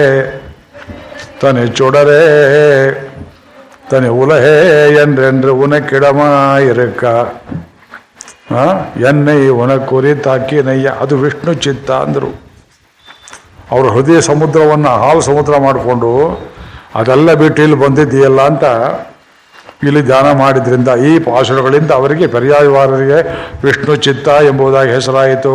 ತನಿ ಚುಡರೆ ತನಿ ಉಲಹೇ ಎಂದ್ರೆ ಉನಕ್ಕಿಡಮ ಇರಕ್ಕ ಆ? ಎನ್ನೈ ಉನಕುರಿ ತಾಕಿ ನಯ್ಯ ಅದು ವಿಷ್ಣು ಚಿತ್ತ ಅಂದರು ಅವರು ಹೃದಯ ಸಮುದ್ರವನ್ನು ಹಾಲು ಸಮುದ್ರ ಮಾಡಿಕೊಂಡು ಅದೆಲ್ಲ ಬಿಟ್ಟು ಇಲ್ಲಿ ಬಂದಿದ್ದೀಯಲ್ಲ ಅಂತ ಇಲ್ಲಿ ಧ್ಯಾನ ಮಾಡಿದ್ರಿಂದ ಈ ಪಾಶುರಗಳಿಂದ ಅವರಿಗೆ ಪರ್ಯಾಯವಾರರಿಗೆ ವಿಷ್ಣು ಚಿತ್ತ ಎಂಬುದಾಗಿ ಹೆಸರಾಯಿತು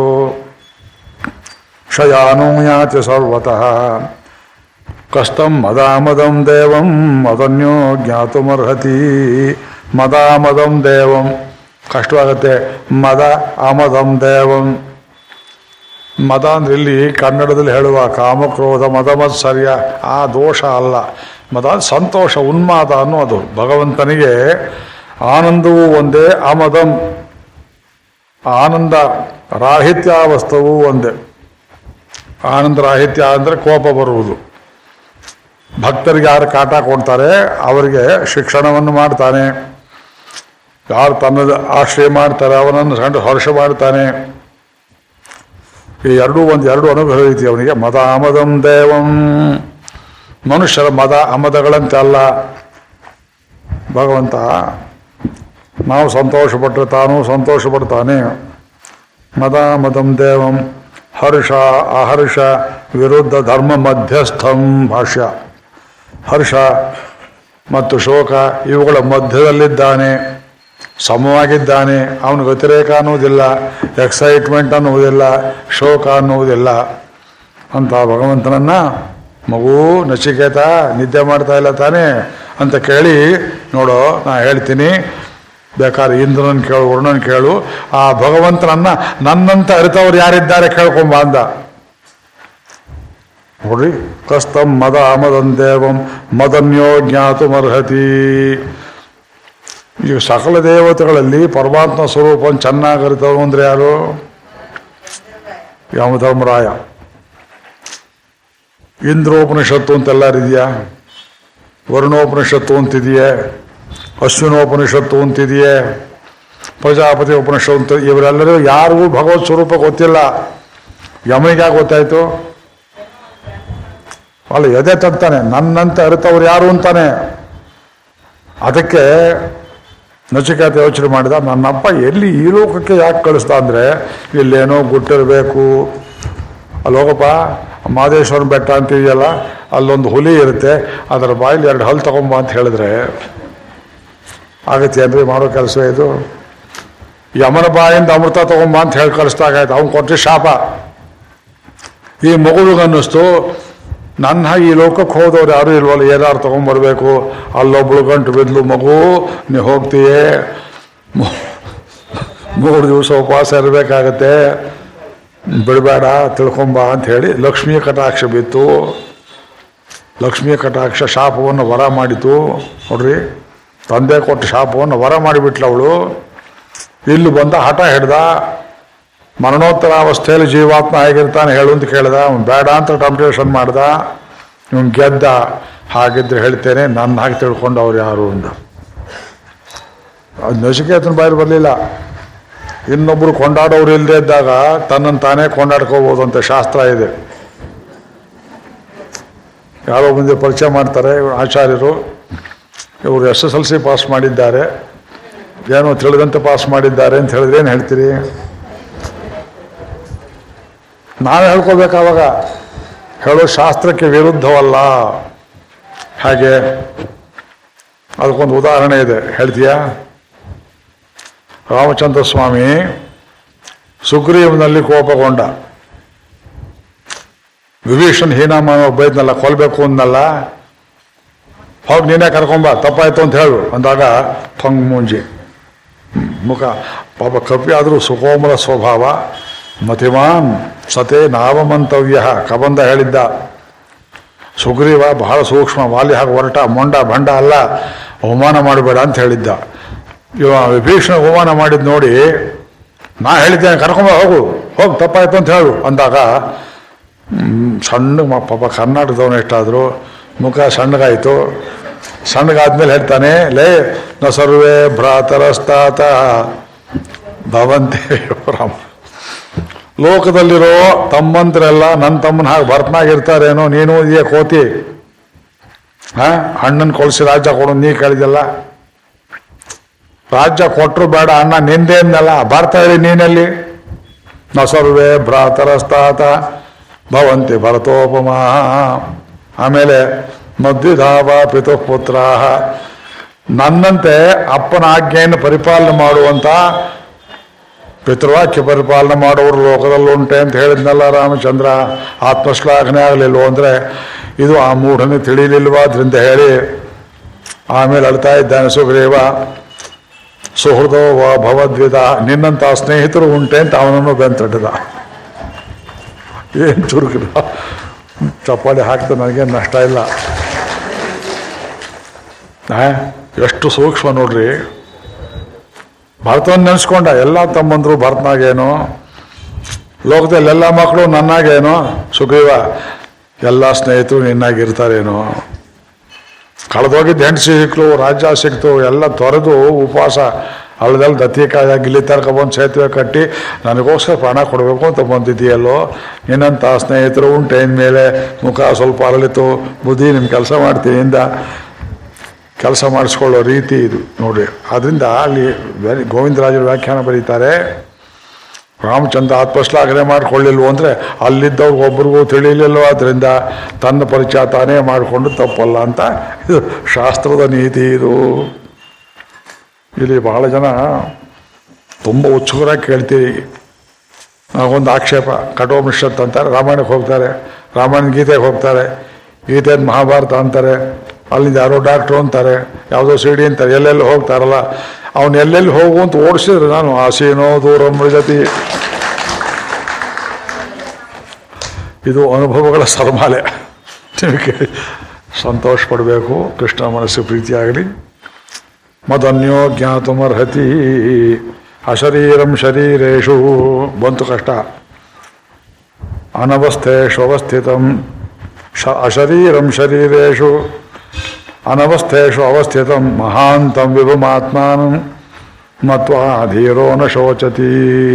ಶಯಾನುಯಾತಿ ಸರ್ವತಃ ಕಷ್ಟಂ ಮದಾಮದಂ ದೇವಂ ಮದನ್ಯೋ ಜ್ಞಾತುಮರ್ಹತಿ ಮದಾಮದಂ ದೇವಂ ಕಷ್ಟವಾಗತ್ತೆ ಮದ ಅಮದಂ ದೇವಂ ಮದ ಅಂದ್ರೆ ಇಲ್ಲಿ ಕನ್ನಡದಲ್ಲಿ ಹೇಳುವ ಕಾಮಕ್ರೋಧ ಮದ ಮತ್ಸರ್ಯ ಆ ದೋಷ ಅಲ್ಲ ಮದ ಸಂತೋಷ ಉನ್ಮಾದ ಅನ್ನೋದು ಭಗವಂತನಿಗೆ ಆನಂದವೂ ಒಂದೇ ಅಮದಂ ಆನಂದ ರಾಹಿತ್ಯ ವಸ್ತುವು ಒಂದೇ ಆನಂದ ರಾಹಿತ್ಯ ಅಂದರೆ ಕೋಪ ಬರುವುದು ಭಕ್ತರಿಗೆ ಯಾರು ಕಾಟ ಕೊಡ್ತಾರೆ ಅವರಿಗೆ ಶಿಕ್ಷಣವನ್ನು ಮಾಡ್ತಾನೆ ಯಾರು ತನ್ನದ ಆಶ್ರಯ ಮಾಡ್ತಾರೆ ಅವನನ್ನು ಕಂಡು ಹರ್ಷ ಮಾಡ್ತಾನೆ ಈ ಎರಡೂ ಒಂದು ಎರಡು ಅನುಭವ ಐತಿ ಅವನಿಗೆ ಮದ ಅಮದಂ ದೇವಂ ಮನುಷ್ಯರ ಮದ ಅಮದಗಳಂತೆ ಅಲ್ಲ ಭಗವಂತ ನಾವು ಸಂತೋಷಪಟ್ಟರೆ ತಾನು ಸಂತೋಷ ಪಡ್ತಾನೆ ಮದ ಮದಂ ದೇವಂ ಹರ್ಷ ಅಹರ್ಷ ವಿರುದ್ಧ ಧರ್ಮ ಮಧ್ಯಸ್ಥಂ ಭಾಷ್ಯ ಹರ್ಷ ಮತ್ತು ಶೋಕ ಇವುಗಳ ಮಧ್ಯದಲ್ಲಿದ್ದಾನೆ ಸಮವಾಗಿದ್ದಾನೆ ಅವನಿಗೆ ವ್ಯತಿರೇಕ ಅನ್ನುವುದಿಲ್ಲ ಎಕ್ಸೈಟ್ಮೆಂಟ್ ಅನ್ನುವುದಿಲ್ಲ ಶೋಕ ಅನ್ನುವುದಿಲ್ಲ ಅಂತ ಭಗವಂತನನ್ನ ಮಗು ನಚಿಕೇತ ನಿದ್ದೆ ಮಾಡ್ತಾ ಇಲ್ಲ ತಾನೇ ಅಂತ ಕೇಳಿ ನೋಡು ನಾ ಹೇಳ್ತೀನಿ ಬೇಕಾದ್ರೆ ಇಂದ್ರನ ಕೇಳು ವರುಣನ್ ಕೇಳು ಆ ಭಗವಂತನನ್ನ ನನ್ನಂತ ಅರಿತವ್ರು ಯಾರಿದ್ದಾರೆ ಕೇಳ್ಕೊಂಬ ಅಂದ ನೋಡ್ರಿ ಕಸ್ತಂ ಮದ ಅಮದಂ ದೇವಂ ಮದನ್ಯೋ ಜ್ಞಾತುಮರ್ಹತಿ ಈಗ ಸಕಲ ದೇವತೆಗಳಲ್ಲಿ ಪರಮಾತ್ಮ ಸ್ವರೂಪ ಚೆನ್ನಾಗಿ ಅರಿತವ್ರು ಅಂದ್ರೆ ಯಾರು ಯಮಧರ್ಮರಾಯ ಇಂದ್ರೋಪನಿಷತ್ತು ಅಂತೆಲ್ಲಾರಿದೆಯಾ ವರುಣೋಪನಿಷತ್ತು ಅಂತಿದೆಯೇ ಅಶ್ವಿನೋಪನಿಷತ್ತು ಅಂತಿದೆಯೇ ಪ್ರಜಾಪತಿ ಉಪನಿಷತ್ತು ಅಂತ ಇವರೆಲ್ಲರೂ ಯಾರಿಗೂ ಭಗವತ್ ಸ್ವರೂಪ ಗೊತ್ತಿಲ್ಲ ಯಮನಿಗೆ ಗೊತ್ತಾಯ್ತು ಅಲ್ಲ ಎದೆ ತಟ್ತಾನೆ ನನ್ನಂತೆ ಅರಿತವ್ರು ಯಾರು ಅಂತಾನೆ ಅದಕ್ಕೆ ನಚಿಕೇತ ಯೋಚನೆ ಮಾಡಿದ ನನ್ನಪ್ಪ ಎಲ್ಲಿ ಈ ಲೋಕಕ್ಕೆ ಯಾಕೆ ಕಳಿಸ್ದ ಅಂದರೆ ಇಲ್ಲೇನೋ ಗುಟ್ಟಿರಬೇಕು ಅಲ್ಲಿ ಹೋಗಪ್ಪ ಮಾದೇಶ್ವರನ ಬೆಟ್ಟ ಅಂತಿದೆಯಲ್ಲ ಅಲ್ಲೊಂದು ಹುಲಿ ಇರುತ್ತೆ ಅದರ ಬಾಯಲ್ಲಿ ಎರಡು ಹಲ್ಲು ತಗೊಂಬ ಅಂತ ಹೇಳಿದ್ರೆ ಆಗತ್ತೆ ಏನ್ರಿ ಮಾಡೋ ಕೆಲಸ ಇದು ಯಮನ ಬಾಯಿಂದ ಅಮೃತ ತಗೊಂಬ ಅಂತ ಹೇಳಿ ಕಳಿಸ್ದಾಗಾಯ್ತು ಅವ್ನು ಕೊಟ್ಟರೆ ಶಾಪ ಈ ಮಗುವಿಗನ್ನಿಸ್ತು ನನ್ನ ಈ ಲೋಕಕ್ಕೆ ಹೋದವ್ರು ಯಾರು ಇಲ್ವಲ್ಲ ಏನಾರು ತಗೊಂಬರ್ಬೇಕು ಅಲ್ಲೊಬ್ಳು ಗಂಟು ಬಿದ್ಲು ಮಗು ನೀ ಹೋಗ್ತೀಯೇ ಮೂ- ಮೂರು ದಿವಸ ಉಪವಾಸ ಇರಬೇಕಾಗತ್ತೆ ಬಿಡಬೇಡ ತಿಳ್ಕೊಂಬ ಅಂತ ಹೇಳಿ ಲಕ್ಷ್ಮೀ ಕಟಾಕ್ಷ ಬಿತ್ತು ಲಕ್ಷ್ಮೀ ಕಟಾಕ್ಷ ಶಾಪವನ್ನು ವರ ಮಾಡಿತು ನೋಡ್ರಿ ತಂದೆ ಕೊಟ್ಟ ಶಾಪವನ್ನು ವರ ಮಾಡಿಬಿಟ್ಲು ಅವಳು ಇಲ್ಲಿ ಬಂದ ಹಠ ಹಿಡ್ದ ಮರಣೋತ್ತರಾವಸ್ಥೆಯಲ್ಲಿ ಜೀವಾತ್ಮ ಹೇಗಿರ್ತಾನೆ ಹೇಳು ಅಂತ ಕೇಳ್ದ ಅವ್ನು ಬೇಡ ಅಂತ ಟಂಪ್ಟೇಷನ್ ಮಾಡ್ದ ಇವನು ಗೆದ್ದ ಹಾಗಿದ್ರೆ ಹೇಳ್ತೇನೆ ನನ್ನ ಹಾಗೆ ತಿಳ್ಕೊಂಡು ಅವ್ರು ಯಾರು ಅಂದ ಅದು ನಚಿಕೇತನ ಬಾಯಲ್ಲಿ ಬರಲಿಲ್ಲ ಇನ್ನೊಬ್ರು ಕೊಂಡಾಡೋರು ಇಲ್ಲದೆ ಇದ್ದಾಗ ತನ್ನನ್ನು ತಾನೇ ಕೊಂಡಾಡ್ಕೋಬೋದು ಅಂತ ಶಾಸ್ತ್ರ ಇದೆ ಯಾರೋ ಮುಂದೆ ಪರಿಚಯ ಮಾಡ್ತಾರೆ ಇವ್ರು ಆಚಾರ್ಯರು ಇವರು S S L C pass ಮಾಡಿದ್ದಾರೆ ಏನೋ ತಿಳಿದಂತೆ ಪಾಸ್ ಮಾಡಿದ್ದಾರೆ ಅಂತ ಹೇಳಿದ್ರೆ ಏನು ಹೇಳ್ತೀರಿ ನಾವು ಹೇಳ್ಕೋಬೇಕಾವಾಗ ಹೇಳೋ ಶಾಸ್ತ್ರಕ್ಕೆ ವಿರುದ್ಧವಲ್ಲ ಹಾಗೆ ಅದಕ್ಕೊಂದು ಉದಾಹರಣೆ ಇದೆ ಹೇಳ್ತೀಯಾ ರಾಮಚಂದ್ರ ಸ್ವಾಮಿ ಸುಗ್ರೀವನಲ್ಲಿ ಕೋಪಗೊಂಡ ವಿಭೀಷಣ್ ಹೀನಾಮ ಬೈದ್ನಲ್ಲ ಕೊಲ್ಬೇಕು ಅಂದಲ್ಲ ಹೋಗಿ ನೀನೇ ಕರ್ಕೊಂಬ ತಪ್ಪಾಯ್ತು ಅಂತ ಹೇಳು ಅಂದಾಗ ಫಂಗ್ ಮುಂಜಿ ಮುಖ ಪಾಪ ಕಪಿ ಆದರೂ ಸುಕೋಮಲ ಸ್ವಭಾವ ಮತಿಮಾನ್ ಸತೆ ನಾವಮಂತವ್ಯ ಕಬಂದ ಹೇಳಿದ್ದ ಸುಗ್ರೀವ ಬಹಳ ಸೂಕ್ಷ್ಮ ವಾಲಿ ಹಾಗೆ ಹೊರಟ ಮೊಂಡ ಭಂಡ ಅಲ್ಲ ಅವಮಾನ ಮಾಡಬೇಡ ಅಂತ ಹೇಳಿದ್ದ ಇವ ವಿಭೀಷಣ ಅವಮಾನ ಮಾಡಿದ್ ನೋಡಿ ನಾ ಹೇಳಿದ್ದೇನೆ ಕರ್ಕೊಂಬ ಹೋಗು ಹೋಗಿ ತಪ್ಪಾಯ್ತು ಅಂತ ಹೇಳು ಅಂದಾಗ ಹ್ಮ್, ಸಣ್ಣ ಮ- ಪಾಪ ಕರ್ನಾಟಕದವನು ಎಷ್ಟಾದ್ರು ಮುಖ ಸಣ್ಣಗಾಯಿತು ಸಣ್ಣಗಾದ್ಮೇಲೆ ಹೇಳ್ತಾನೆ ಲೇ ನ ಸರ್ವೇ ಭ್ರಾತರಸ್ತಾತ ಭವಂತೆ ರಾಮ ಲೋಕದಲ್ಲಿರೋ ತಮ್ಮಂತರೆಲ್ಲ ನನ್ನ ತಮ್ಮನ ಹಾಗೆ ಭರ್ತನಾಗಿರ್ತಾರೇನೋ ನೀನು ಇದೆಯಾ ಕೋತಿ ಹಾ ಅಣ್ಣನ ಕೊಳಿಸಿ ರಾಜ್ಯ ಕೊಡು ನೀ ಕೇಳಿದಲ್ಲ ರಾಜ್ಯ ಕೊಟ್ಟರು ಬೇಡ ಅಣ್ಣ ನಿಂದೇನಲ್ಲ ಭಾರತ ಹೇಳಿ ನೀನಲ್ಲಿ ನ ಸರ್ವೇ ಭ್ರಾತರಸ್ತಾತ ಭವಂತಿ ಭರತೋಪಮ ಆಮೇಲೆ ಮದ್ವಿಧಾವ ಪಿತುಃ ಪುತ್ರ ನನ್ನಂತೆ ಅಪ್ಪನ ಆಜ್ಞೆಯನ್ನು ಪರಿಪಾಲನೆ ಮಾಡುವಂತ ಪಿತೃವಾಕ್ಯ ಪರಿಪಾಲನೆ ಮಾಡುವವರು ಲೋಕದಲ್ಲಿ ಉಂಟೆ ಅಂತ ಹೇಳಿದ್ನಲ್ಲ ರಾಮಚಂದ್ರ ಆತ್ಮಶ್ಲಾಘನೆ ಆಗಲಿಲ್ವೋ ಅಂದ್ರೆ ಇದು ಆ ಮೂಢನೆ ತಿಳಿಲಿಲ್ವಾ ಅದರಿಂದ ಹೇಳಿ ಆಮೇಲೆ ಅಳ್ತಾ ಇದ್ದಾನೆ ಸುಗ್ರೀವ ಸುಹೃದೋ ವ ಭವದ್ವಿಧ ನಿನ್ನಂತ ಸ್ನೇಹಿತರು ಉಂಟೆ ಅಂತ ಅವನನ್ನು ಬೆಂತಡ್ಡ ಏನು ಚುರುಕಿದ ಚಪ್ಪಾಳಿ ಹಾಕ್ತಾ ನನಗೇನು ನಷ್ಟ ಇಲ್ಲ ಆ, ಎಷ್ಟು ಸೂಕ್ಷ್ಮ ನೋಡ್ರಿ ಭರತವನ್ನು ನೆನೆಸ್ಕೊಂಡ ಎಲ್ಲ ತಮ್ಮಂದ್ರು ಭರತನಾಗೇನು ಲೋಕದಲ್ಲಿ ಎಲ್ಲ ಮಕ್ಕಳು ನನ್ನಾಗೇನೋ ಸುಗ್ರೀವ ಎಲ್ಲ ಸ್ನೇಹಿತರು ನಿನ್ನಾಗಿರ್ತಾರೇನೋ ಕಳೆದೋಗಿದ್ದು ಹೆಂಡಸಿ ಸಿಕ್ಲು ರಾಜ್ಯ ಸಿಕ್ತು ಎಲ್ಲ ತೊರೆದು ಉಪವಾಸ ಅಲ್ಲದಲ್ಲಿ ದತ್ತಿಕಾಯ ಗಿಲ್ಲಿ ತರ್ಕೊಬಂದು ಸೇತುವೆ ಕಟ್ಟಿ ನನಗೋಸ್ಕರ ಪ್ರಾಣ ಕೊಡಬೇಕು ಅಂತ ಬಂದಿದ್ದೀಯಲ್ಲೋ ನಿನ್ನಂಥ ಸ್ನೇಹಿತರು ಉಂಟು ಮೇಲೆ ಮುಖ ಸ್ವಲ್ಪ ಅರಳಿತು ಬುದ್ಧಿ ನಿಮ್ಮ ಕೆಲಸ ಮಾಡ್ತೀನಿ ಇಂದ ಕೆಲಸ ಮಾಡಿಸ್ಕೊಳ್ಳೋ ರೀತಿ ಇದು ನೋಡ್ರಿ ಅದರಿಂದ ಅಲ್ಲಿ ವೆರಿ- ಗೋವಿಂದರಾಜರು ವ್ಯಾಖ್ಯಾನ ಬರೀತಾರೆ ರಾಮಚಂದ್ರ ಆತ್ಮಶ್ಲಾಘನೆ ಮಾಡ್ಕೊಳ್ಳಿಲ್ವೋ ಅಂದರೆ ಅಲ್ಲಿದ್ದವ್ರಿಗೆ ಒಬ್ರಿಗೂ ತಿಳಿಲಿಲ್ವೋ ಅದರಿಂದ ತನ್ನ ಪರಿಚಯ ತಾನೇ ಮಾಡಿಕೊಂಡು ತಪ್ಪಲ್ಲ ಅಂತ ಇದು ಶಾಸ್ತ್ರದ ನೀತಿ ಇದು ಇಲ್ಲಿ ಬಹಳ ಜನ ತುಂಬ ಉತ್ಸುಕರಾಗಿ ಕೇಳ್ತೀರಿ ಒಂದು ಆಕ್ಷೇಪ ಕಠೋಪನಿಷತ್ ಅಂತಾರೆ ರಾಮಾಯಣಕ್ಕೆ ಹೋಗ್ತಾರೆ ರಾಮಾಯಣ ಗೀತೆಗೆ ಹೋಗ್ತಾರೆ ಗೀತೆ ಮಹಾಭಾರತ ಅಂತಾರೆ ಅಲ್ಲಿಂದ ಯಾರೋ ಡಾಕ್ಟ್ರು ಅಂತಾರೆ ಯಾವುದೋ ಸಿಡಿ ಅಂತಾರೆ ಎಲ್ಲೆಲ್ಲಿ ಹೋಗ್ತಾರಲ್ಲ ಅವನು ಎಲ್ಲೆಲ್ಲಿ ಹೋಗು ಅಂತ ಓಡಿಸಿದ್ರೆ ನಾನು ಆಸೀನೋ ದೂರ ಮೃಜತಿ ಇದು ಅನುಭವಗಳ ಸರ್ಮಾಲೆ ನಿಮಗೆ ಸಂತೋಷ ಪಡಬೇಕು ಕೃಷ್ಣ ಮನಸ್ಸು ಪ್ರೀತಿಯಾಗಲಿ ಮದನ್ಯೋ ಜ್ಞಾತುಮರ್ಹತಿ ಅಶರೀರಂ ಶರೀರೇಶು ಬಂತು ಕಷ್ಟ ಅನವಸ್ಥೇಷು ಅವಸ್ಥಿತಂ ಶ ಅಶರೀರಂ ಶರೀರೇಶು ಅನವಸ್ಥೇಷು ಅವಸ್ಥಿತಂ ಮಹಾಂತಂ ವಿಭುಮಾತ್ಮಾನಂ ಮತ್ವಾ ಧೀರೋ ನ ಶೋಚತಿ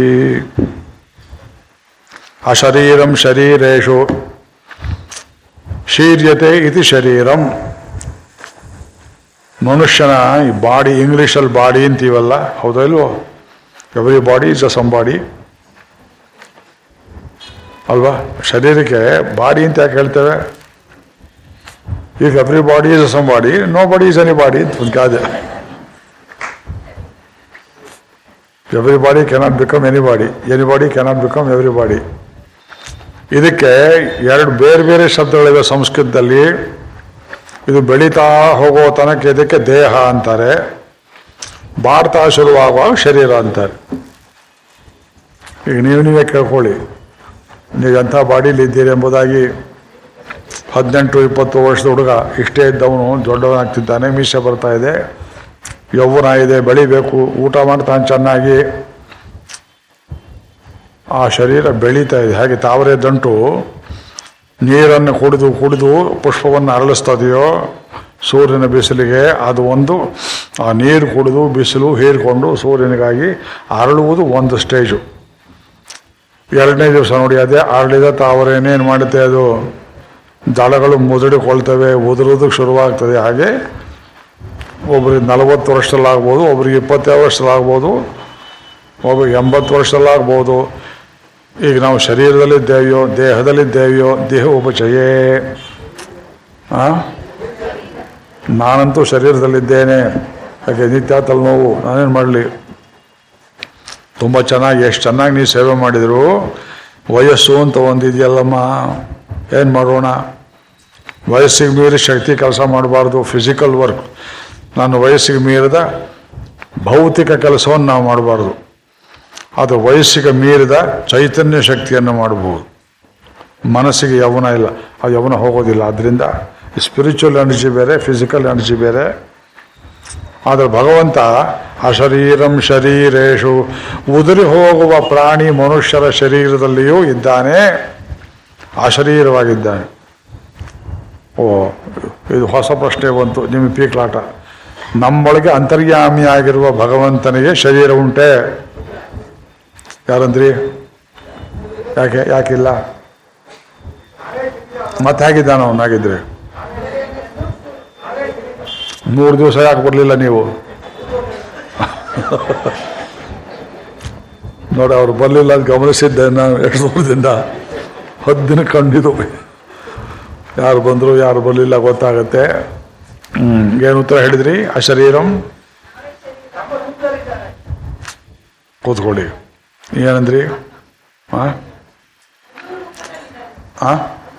ಅಶರೀರಂ ಶರೀರೇಶು ಶೀರ್ಯತೆ ಇತಿ ಶರೀರಂ ಮನುಷ್ಯನ ಈ ಬಾಡಿ ಇಂಗ್ಲೀಷಲ್ಲಿ ಬಾಡಿ ಅಂತೀವಲ್ಲ ಹೌದಾ ಇಲ್ವೋ everybody is a somebody ಅಲ್ವಾ ಶರೀರಕ್ಕೆ ಬಾಡಿ ಅಂತ ಯಾಕೆ ಹೇಳ್ತೇವೆ ಈಗ everybody is a somebody nobody is anybody ಅಂತ ಒಂದು ಗಾದೆ everybody cannot become anybody anybody cannot become everybody ಇದಕ್ಕೆ ಎರಡು ಬೇರೆ ಬೇರೆ ಶಬ್ದಗಳಿವೆ ಸಂಸ್ಕೃತದಲ್ಲಿ ಇದು ಬೆಳೀತಾ ಹೋಗೋ ತನಕ ಇದಕ್ಕೆ ದೇಹ ಅಂತಾರೆ ಬಾಡ್ತಾ ಶುರುವಾಗುವಾಗ ಶರೀರ ಅಂತಾರೆ ಈಗ ನೀವು ನೀವೇ ಕೇಳ್ಕೊಳ್ಳಿ ನೀವು ಎಂಥ ಬಾಡಿಲಿ ಇದ್ದೀರಿ ಎಂಬುದಾಗಿ ಹದಿನೆಂಟು ಇಪ್ಪತ್ತು ವರ್ಷದ ಹುಡುಗ ಇಷ್ಟೇ ಇದ್ದವನು ದೊಡ್ಡವನಾಗ್ತಿದ್ದಾನೆ ಮೀಸೆ ಬರ್ತಾ ಇದೆ ಯೌವನ ಇದೆ ಬೆಳಿಬೇಕು ಊಟ ಮಾಡ್ತಾನೆ ಚೆನ್ನಾಗಿ ಆ ಶರೀರ ಬೆಳೀತಾ ಇದೆ ಹಾಗೆ ತಾವರೆ ದಂಟು ನೀರನ್ನು ಕುಡಿದು ಕುಡಿದು ಪುಷ್ಪವನ್ನು ಅರಳಿಸ್ತದೆಯೋ ಸೂರ್ಯನ ಬಿಸಿಲಿಗೆ ಅದು ಒಂದು ಆ ನೀರು ಕುಡಿದು ಬಿಸಿಲು ಹೀರಿಕೊಂಡು ಸೂರ್ಯನಿಗಾಗಿ ಅರಳುವುದು ಒಂದು ಸ್ಟೇಜು ಎರಡನೇ ದಿವಸ ನೋಡಿ ಅದೇ ಅರಳಿದ ತಾವರೆ ಏನೇನು ಮಾಡುತ್ತೆ ಅದು ದಳಗಳು ಮುದುಡಿಕೊಳ್ತವೆ ಉದುರೋದಕ್ಕೆ ಶುರುವಾಗ್ತದೆ ಹಾಗೆ ಒಬ್ರಿಗೆ ನಲವತ್ತು ವರ್ಷದಲ್ಲಾಗ್ಬೋದು ಒಬ್ರಿಗೆ ಇಪ್ಪತ್ತೈದು ವರ್ಷದಲ್ಲಾಗ್ಬೋದು ಒಬ್ರಿಗೆ ಎಂಬತ್ತು ವರ್ಷದಲ್ಲಾಗ್ಬೋದು ಈಗ ನಾವು ಶರೀರದಲ್ಲಿದ್ದೇವೆಯೋ ದೇಹದಲ್ಲಿದ್ದೇವೆಯೋ ದೇಹ ಉಪಚಯೇ ಆ? ನಾನಂತೂ ಶರೀರದಲ್ಲಿದ್ದೇನೆ ಯಾಕೆ ನಿತ್ಯ ತಲೆನೋವು ನಾನೇನು ಮಾಡಲಿ ತುಂಬ ಚೆನ್ನಾಗಿ ಎಷ್ಟು ಚೆನ್ನಾಗಿ ನೀವು ಸೇವೆ ಮಾಡಿದರು ವಯಸ್ಸು ಅಂತ ಒಂದಿದೆಯಲ್ಲಮ್ಮ ಏನು ಮಾಡೋಣ ವಯಸ್ಸಿಗೆ ಮೀರಿ ಶಕ್ತಿ ಕೆಲಸ ಮಾಡಬಾರ್ದು ಫಿಸಿಕಲ್ ವರ್ಕ್ ನಾನು ವಯಸ್ಸಿಗೆ ಮೀರಿದ ಭೌತಿಕ ಕೆಲಸವನ್ನು ನಾವು ಮಾಡಬಾರ್ದು ಅದು ವಯಸ್ಸಿಗೆ ಮೀರಿದ ಚೈತನ್ಯ ಶಕ್ತಿಯನ್ನು ಮಾಡಬಹುದು ಮನಸ್ಸಿಗೆ ಯೌವನ ಇಲ್ಲ ಆ ಯೌವನ ಹೋಗೋದಿಲ್ಲ ಅದರಿಂದ ಸ್ಪಿರಿಚುವಲ್ ಎನರ್ಜಿ ಬೇರೆ ಫಿಸಿಕಲ್ ಎನರ್ಜಿ ಬೇರೆ ಆದರೆ ಭಗವಂತ ಅಶರೀರಂ ಶರೀರೇಶು ಉದುರಿ ಹೋಗುವ ಪ್ರಾಣಿ ಮನುಷ್ಯರ ಶರೀರದಲ್ಲಿಯೂ ಇದ್ದಾನೆ ಅಶರೀರವಾಗಿದ್ದಾನೆ ಓ ಇದು ಹೊಸ ಪ್ರಶ್ನೆ ಬಂತು ನಿಮ್ಮ ಪೀಕ್ಲಾಟ ನಮ್ಮೊಳಗೆ ಅಂತರ್ಯಾಮಿಯಾಗಿರುವ ಭಗವಂತನಿಗೆ ಶರೀರ ಉಂಟೆ ಯಾರಂದ್ರಿ ಯಾಕೆ ಯಾಕಿಲ್ಲ ಮತ್ತೆ ಹೇಗಿದ್ದಾನ ಅವನಾಗಿದ್ರೆ ಮೂರು ದಿವಸ ಯಾಕೆ ಬರಲಿಲ್ಲ ನೀವು ನೋಡಿ ಅವ್ರು ಬರಲಿಲ್ಲ ಅಂತ ಗಮನಿಸಿದ್ದೆ ನಾನು ಎಷ್ಟು ದೂರದಿಂದ ಹತ್ತು ದಿನ ಕಂಡಿದ್ದು ಯಾರು ಬಂದರು ಯಾರು ಬರಲಿಲ್ಲ ಗೊತ್ತಾಗತ್ತೆ ಹ್ಮ್ ಏನು ಉತ್ತರ ಹೇಳಿದ್ರಿ ಅಶರೀರಂ ಕೂತ್ಕೊಳ್ಳಿ ಏನಂದ್ರಿ ಆ ಆ?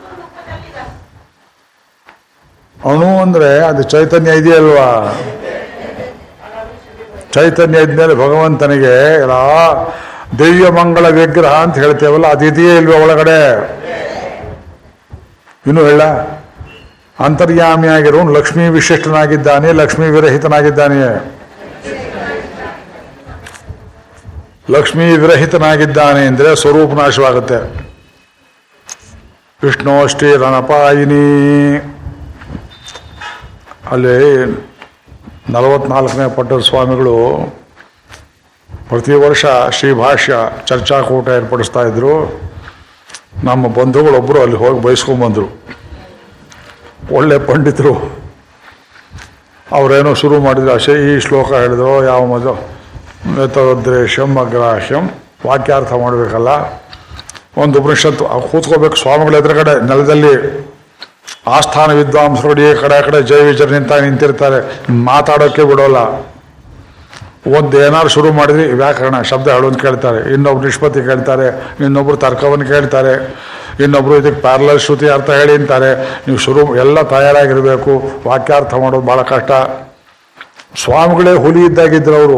ಅಣು ಅಂದ್ರೆ ಅದು ಚೈತನ್ಯ ಇದೆಯಲ್ವಾ ಚೈತನ್ಯ ಇದ್ಮೇಲೆ ಭಗವಂತನಿಗೆ ಎಲ್ಲ ದಿವ್ಯ ಮಂಗಳ ವಿಗ್ರಹ ಅಂತ ಹೇಳ್ತೇವಲ್ಲ ಅದು ಇದೆಯೇ ಇಲ್ವಾ ಒಳಗಡೆ ಇನ್ನು ಹೇಳ ಅಂತರ್ಯಾಮಿಯಾಗಿರೋ ಲಕ್ಷ್ಮೀ ವಿಶಿಷ್ಟನಾಗಿದ್ದಾನೆ ಲಕ್ಷ್ಮೀ ವಿರಹಿತನಾಗಿದ್ದಾನೆ ಲಕ್ಷ್ಮೀ ವಿರಹಿತನಾಗಿದ್ದಾನೆ ಅಂದರೆ ಸ್ವರೂಪ ನಾಶವಾಗುತ್ತೆ ವಿಷ್ಣು ಶ್ರೀ ರಣಪಾಯಿನಿ ಅಲ್ಲಿ ನಲವತ್ನಾಲ್ಕನೇ ಪಟ್ಟದ ಸ್ವಾಮಿಗಳು ಪ್ರತಿ ವರ್ಷ ಶ್ರೀಭಾಷ್ಯ ಚರ್ಚಾಕೂಟ ಏರ್ಪಡಿಸ್ತಾ ಇದ್ರು ನಮ್ಮ ಬಂಧುಗಳೊಬ್ಬರು ಅಲ್ಲಿ ಹೋಗಿ ಬಯಸ್ಕೊಂಬಂದರು ಒಳ್ಳೆ ಪಂಡಿತರು ಅವರೇನೋ ಶುರು ಮಾಡಿದ್ರು ಅಶೇ ಈ ಶ್ಲೋಕ ಹೇಳಿದ್ರು ಯಾವ ಮದು ನೇತರೋದ್ರೇಶಂ ಅಗ್ರಾಹ್ಯಂ ವಾಕ್ಯಾರ್ಥ ಮಾಡಬೇಕಲ್ಲ ಒಂದು ಉಪನಿಷತ್ತು ಅವ್ ಕೂತ್ಕೋಬೇಕು ಸ್ವಾಮಿಗಳ ಎದುರುಗಡೆ ನೆಲದಲ್ಲಿ ಆಸ್ಥಾನ ವಿದ್ವಾಂಸರು ಈ ಕಡೆ ಆ ಕಡೆ ಜೈ ವಿಜಯರು ನಿಂತ ನಿಂತಿರ್ತಾರೆ ಮಾತಾಡೋಕ್ಕೆ ಬಿಡೋಲ್ಲ ಒಂದು ಏನಾದ್ರು ಶುರು ಮಾಡಿದ್ರಿ ವ್ಯಾಕರಣ ಶಬ್ದ ಹೇಳೋದು ಕೇಳ್ತಾರೆ ಇನ್ನೊಬ್ರು ನಿಷ್ಪತ್ತಿ ಕೇಳ್ತಾರೆ ಇನ್ನೊಬ್ರು ತರ್ಕವನ್ನು ಕೇಳ್ತಾರೆ ಇನ್ನೊಬ್ರು ಇದಕ್ಕೆ ಪ್ಯಾರಲಲ್ ಶ್ರುತಿ ಅರ್ಥ ಹೇಳಿ ಅಂತಾರೆ ನೀವು ಶುರು ಎಲ್ಲ ತಯಾರಾಗಿರಬೇಕು ವಾಕ್ಯಾರ್ಥ ಮಾಡೋದು ಭಾಳ ಕಷ್ಟ ಸ್ವಾಮಿಗಳೇ ಹುಲಿ ಇದ್ದಾಗಿದ್ರು ಅವರು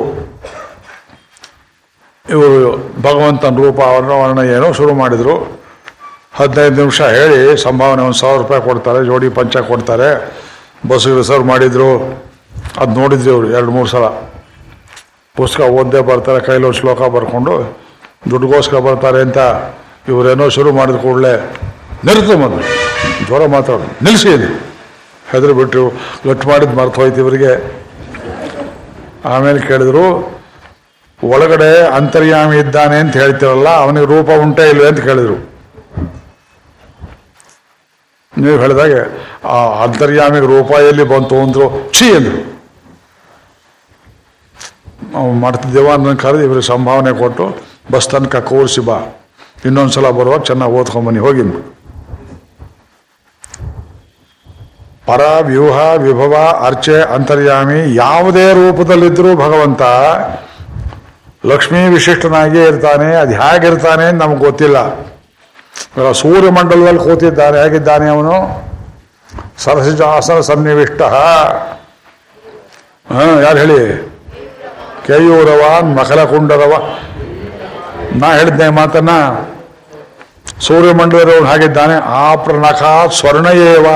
ಇವರು ಭಗವಂತನ ರೂಪ ವರ್ಣ ವರ್ಣ ಏನೋ ಶುರು ಮಾಡಿದರು ಹದಿನೈದು ನಿಮಿಷ ಹೇಳಿ ಸಂಭಾವನೆ ಒಂದು ಸಾವಿರ ರೂಪಾಯಿ ಕೊಡ್ತಾರೆ ಜೋಡಿ ಪಂಚ ಕೊಡ್ತಾರೆ ಬಸ್ಸಿಗೆ ರಿಸರ್ವ್ ಮಾಡಿದ್ರು ಅದು ನೋಡಿದ್ರಿ ಅವರು ಎರಡು ಮೂರು ಸಲ ಪುಸ್ತಕ ಓದ್ದೇ ಬರ್ತಾರೆ ಕೈಲಿ ಒಂದು ಶ್ಲೋಕ ಬರ್ಕೊಂಡು ದುಡ್ಡುಗೋಸ್ಕರ ಬರ್ತಾರೆ ಅಂತ ಇವರೇನೋ ಶುರು ಮಾಡಿದ ಕೂಡಲೇ ನಿಲ್ತು ಮೊದಲು ಜ್ವರ ಮಾತಾಡೋದು ನಿಲ್ಲಿಸಿ ಹೆದರು ಬಿಟ್ಟು ಗಟ್ಟು ಮಾಡಿದ್ದು ಮರ್ತು ಹೋಯ್ತು ಇವರಿಗೆ ಆಮೇಲೆ ಕೇಳಿದ್ರು ಒಳಗಡೆ ಅಂತರ್ಯಾಮಿ ಇದ್ದಾನೆ ಅಂತ ಹೇಳ್ತೀರಲ್ಲ ಅವನಿಗೆ ರೂಪ ಉಂಟೇ ಇಲ್ವೇ ಅಂತ ಕೇಳಿದ್ರು ನೀವು ಹೇಳಿದಾಗೆ ಆ ಅಂತರ್ಯಾಮಿಗೆ ರೂಪ ಎಲ್ಲಿ ಬಂತು ಅಂದ್ರು ಛೀ ಅಂದ್ರು ನಾವು ಮಾಡ್ತಿದ್ದೇವ ನನ್ನ ಕರೆದು ಇವ್ರಿಗೆ ಸಂಭಾವನೆ ಕೊಟ್ಟು ಬಸ್ ತನಕ ಕೂರಿಸಿ ಬಾ ಇನ್ನೊಂದ್ಸಲ ಬರುವಾಗ ಚೆನ್ನಾಗಿ ಓದ್ಕೊಂಬನ್ನಿ ಹೋಗಿ ಪರ ವ್ಯೂಹ ವಿಭವ ಅರ್ಚೆ ಅಂತರ್ಯಾಮಿ ಯಾವುದೇ ರೂಪದಲ್ಲಿದ್ದರೂ ಭಗವಂತ ಲಕ್ಷ್ಮೀ ವಿಶಿಷ್ಟನಾಗಿಯೇ ಇರ್ತಾನೆ ಅದು ಹೇಗಿರ್ತಾನೆ ಅಂತ ನಮ್ಗೆ ಗೊತ್ತಿಲ್ಲ ಇವಾಗ ಸೂರ್ಯಮಂಡಲದಲ್ಲಿ ಕೂತಿದ್ದಾನೆ ಹೇಗಿದ್ದಾನೆ ಅವನು ಸರಸಿಜಾಸನ ಸನ್ನಿವಿಷ್ಟ ಹಾ ಯಾರು ಹೇಳಿ ಕೇಯೂರವ ಮಕಲಕುಂಡರವ ನಾ ಹೇಳಿದ್ದೆ ಈ ಮಾತನ್ನ ಸೂರ್ಯಮಂಡಲದವನು ಹಾಗಿದ್ದಾನೆ ಆ ಪ್ರನಖಾತ್ ಸ್ವರ್ಣಯೇವ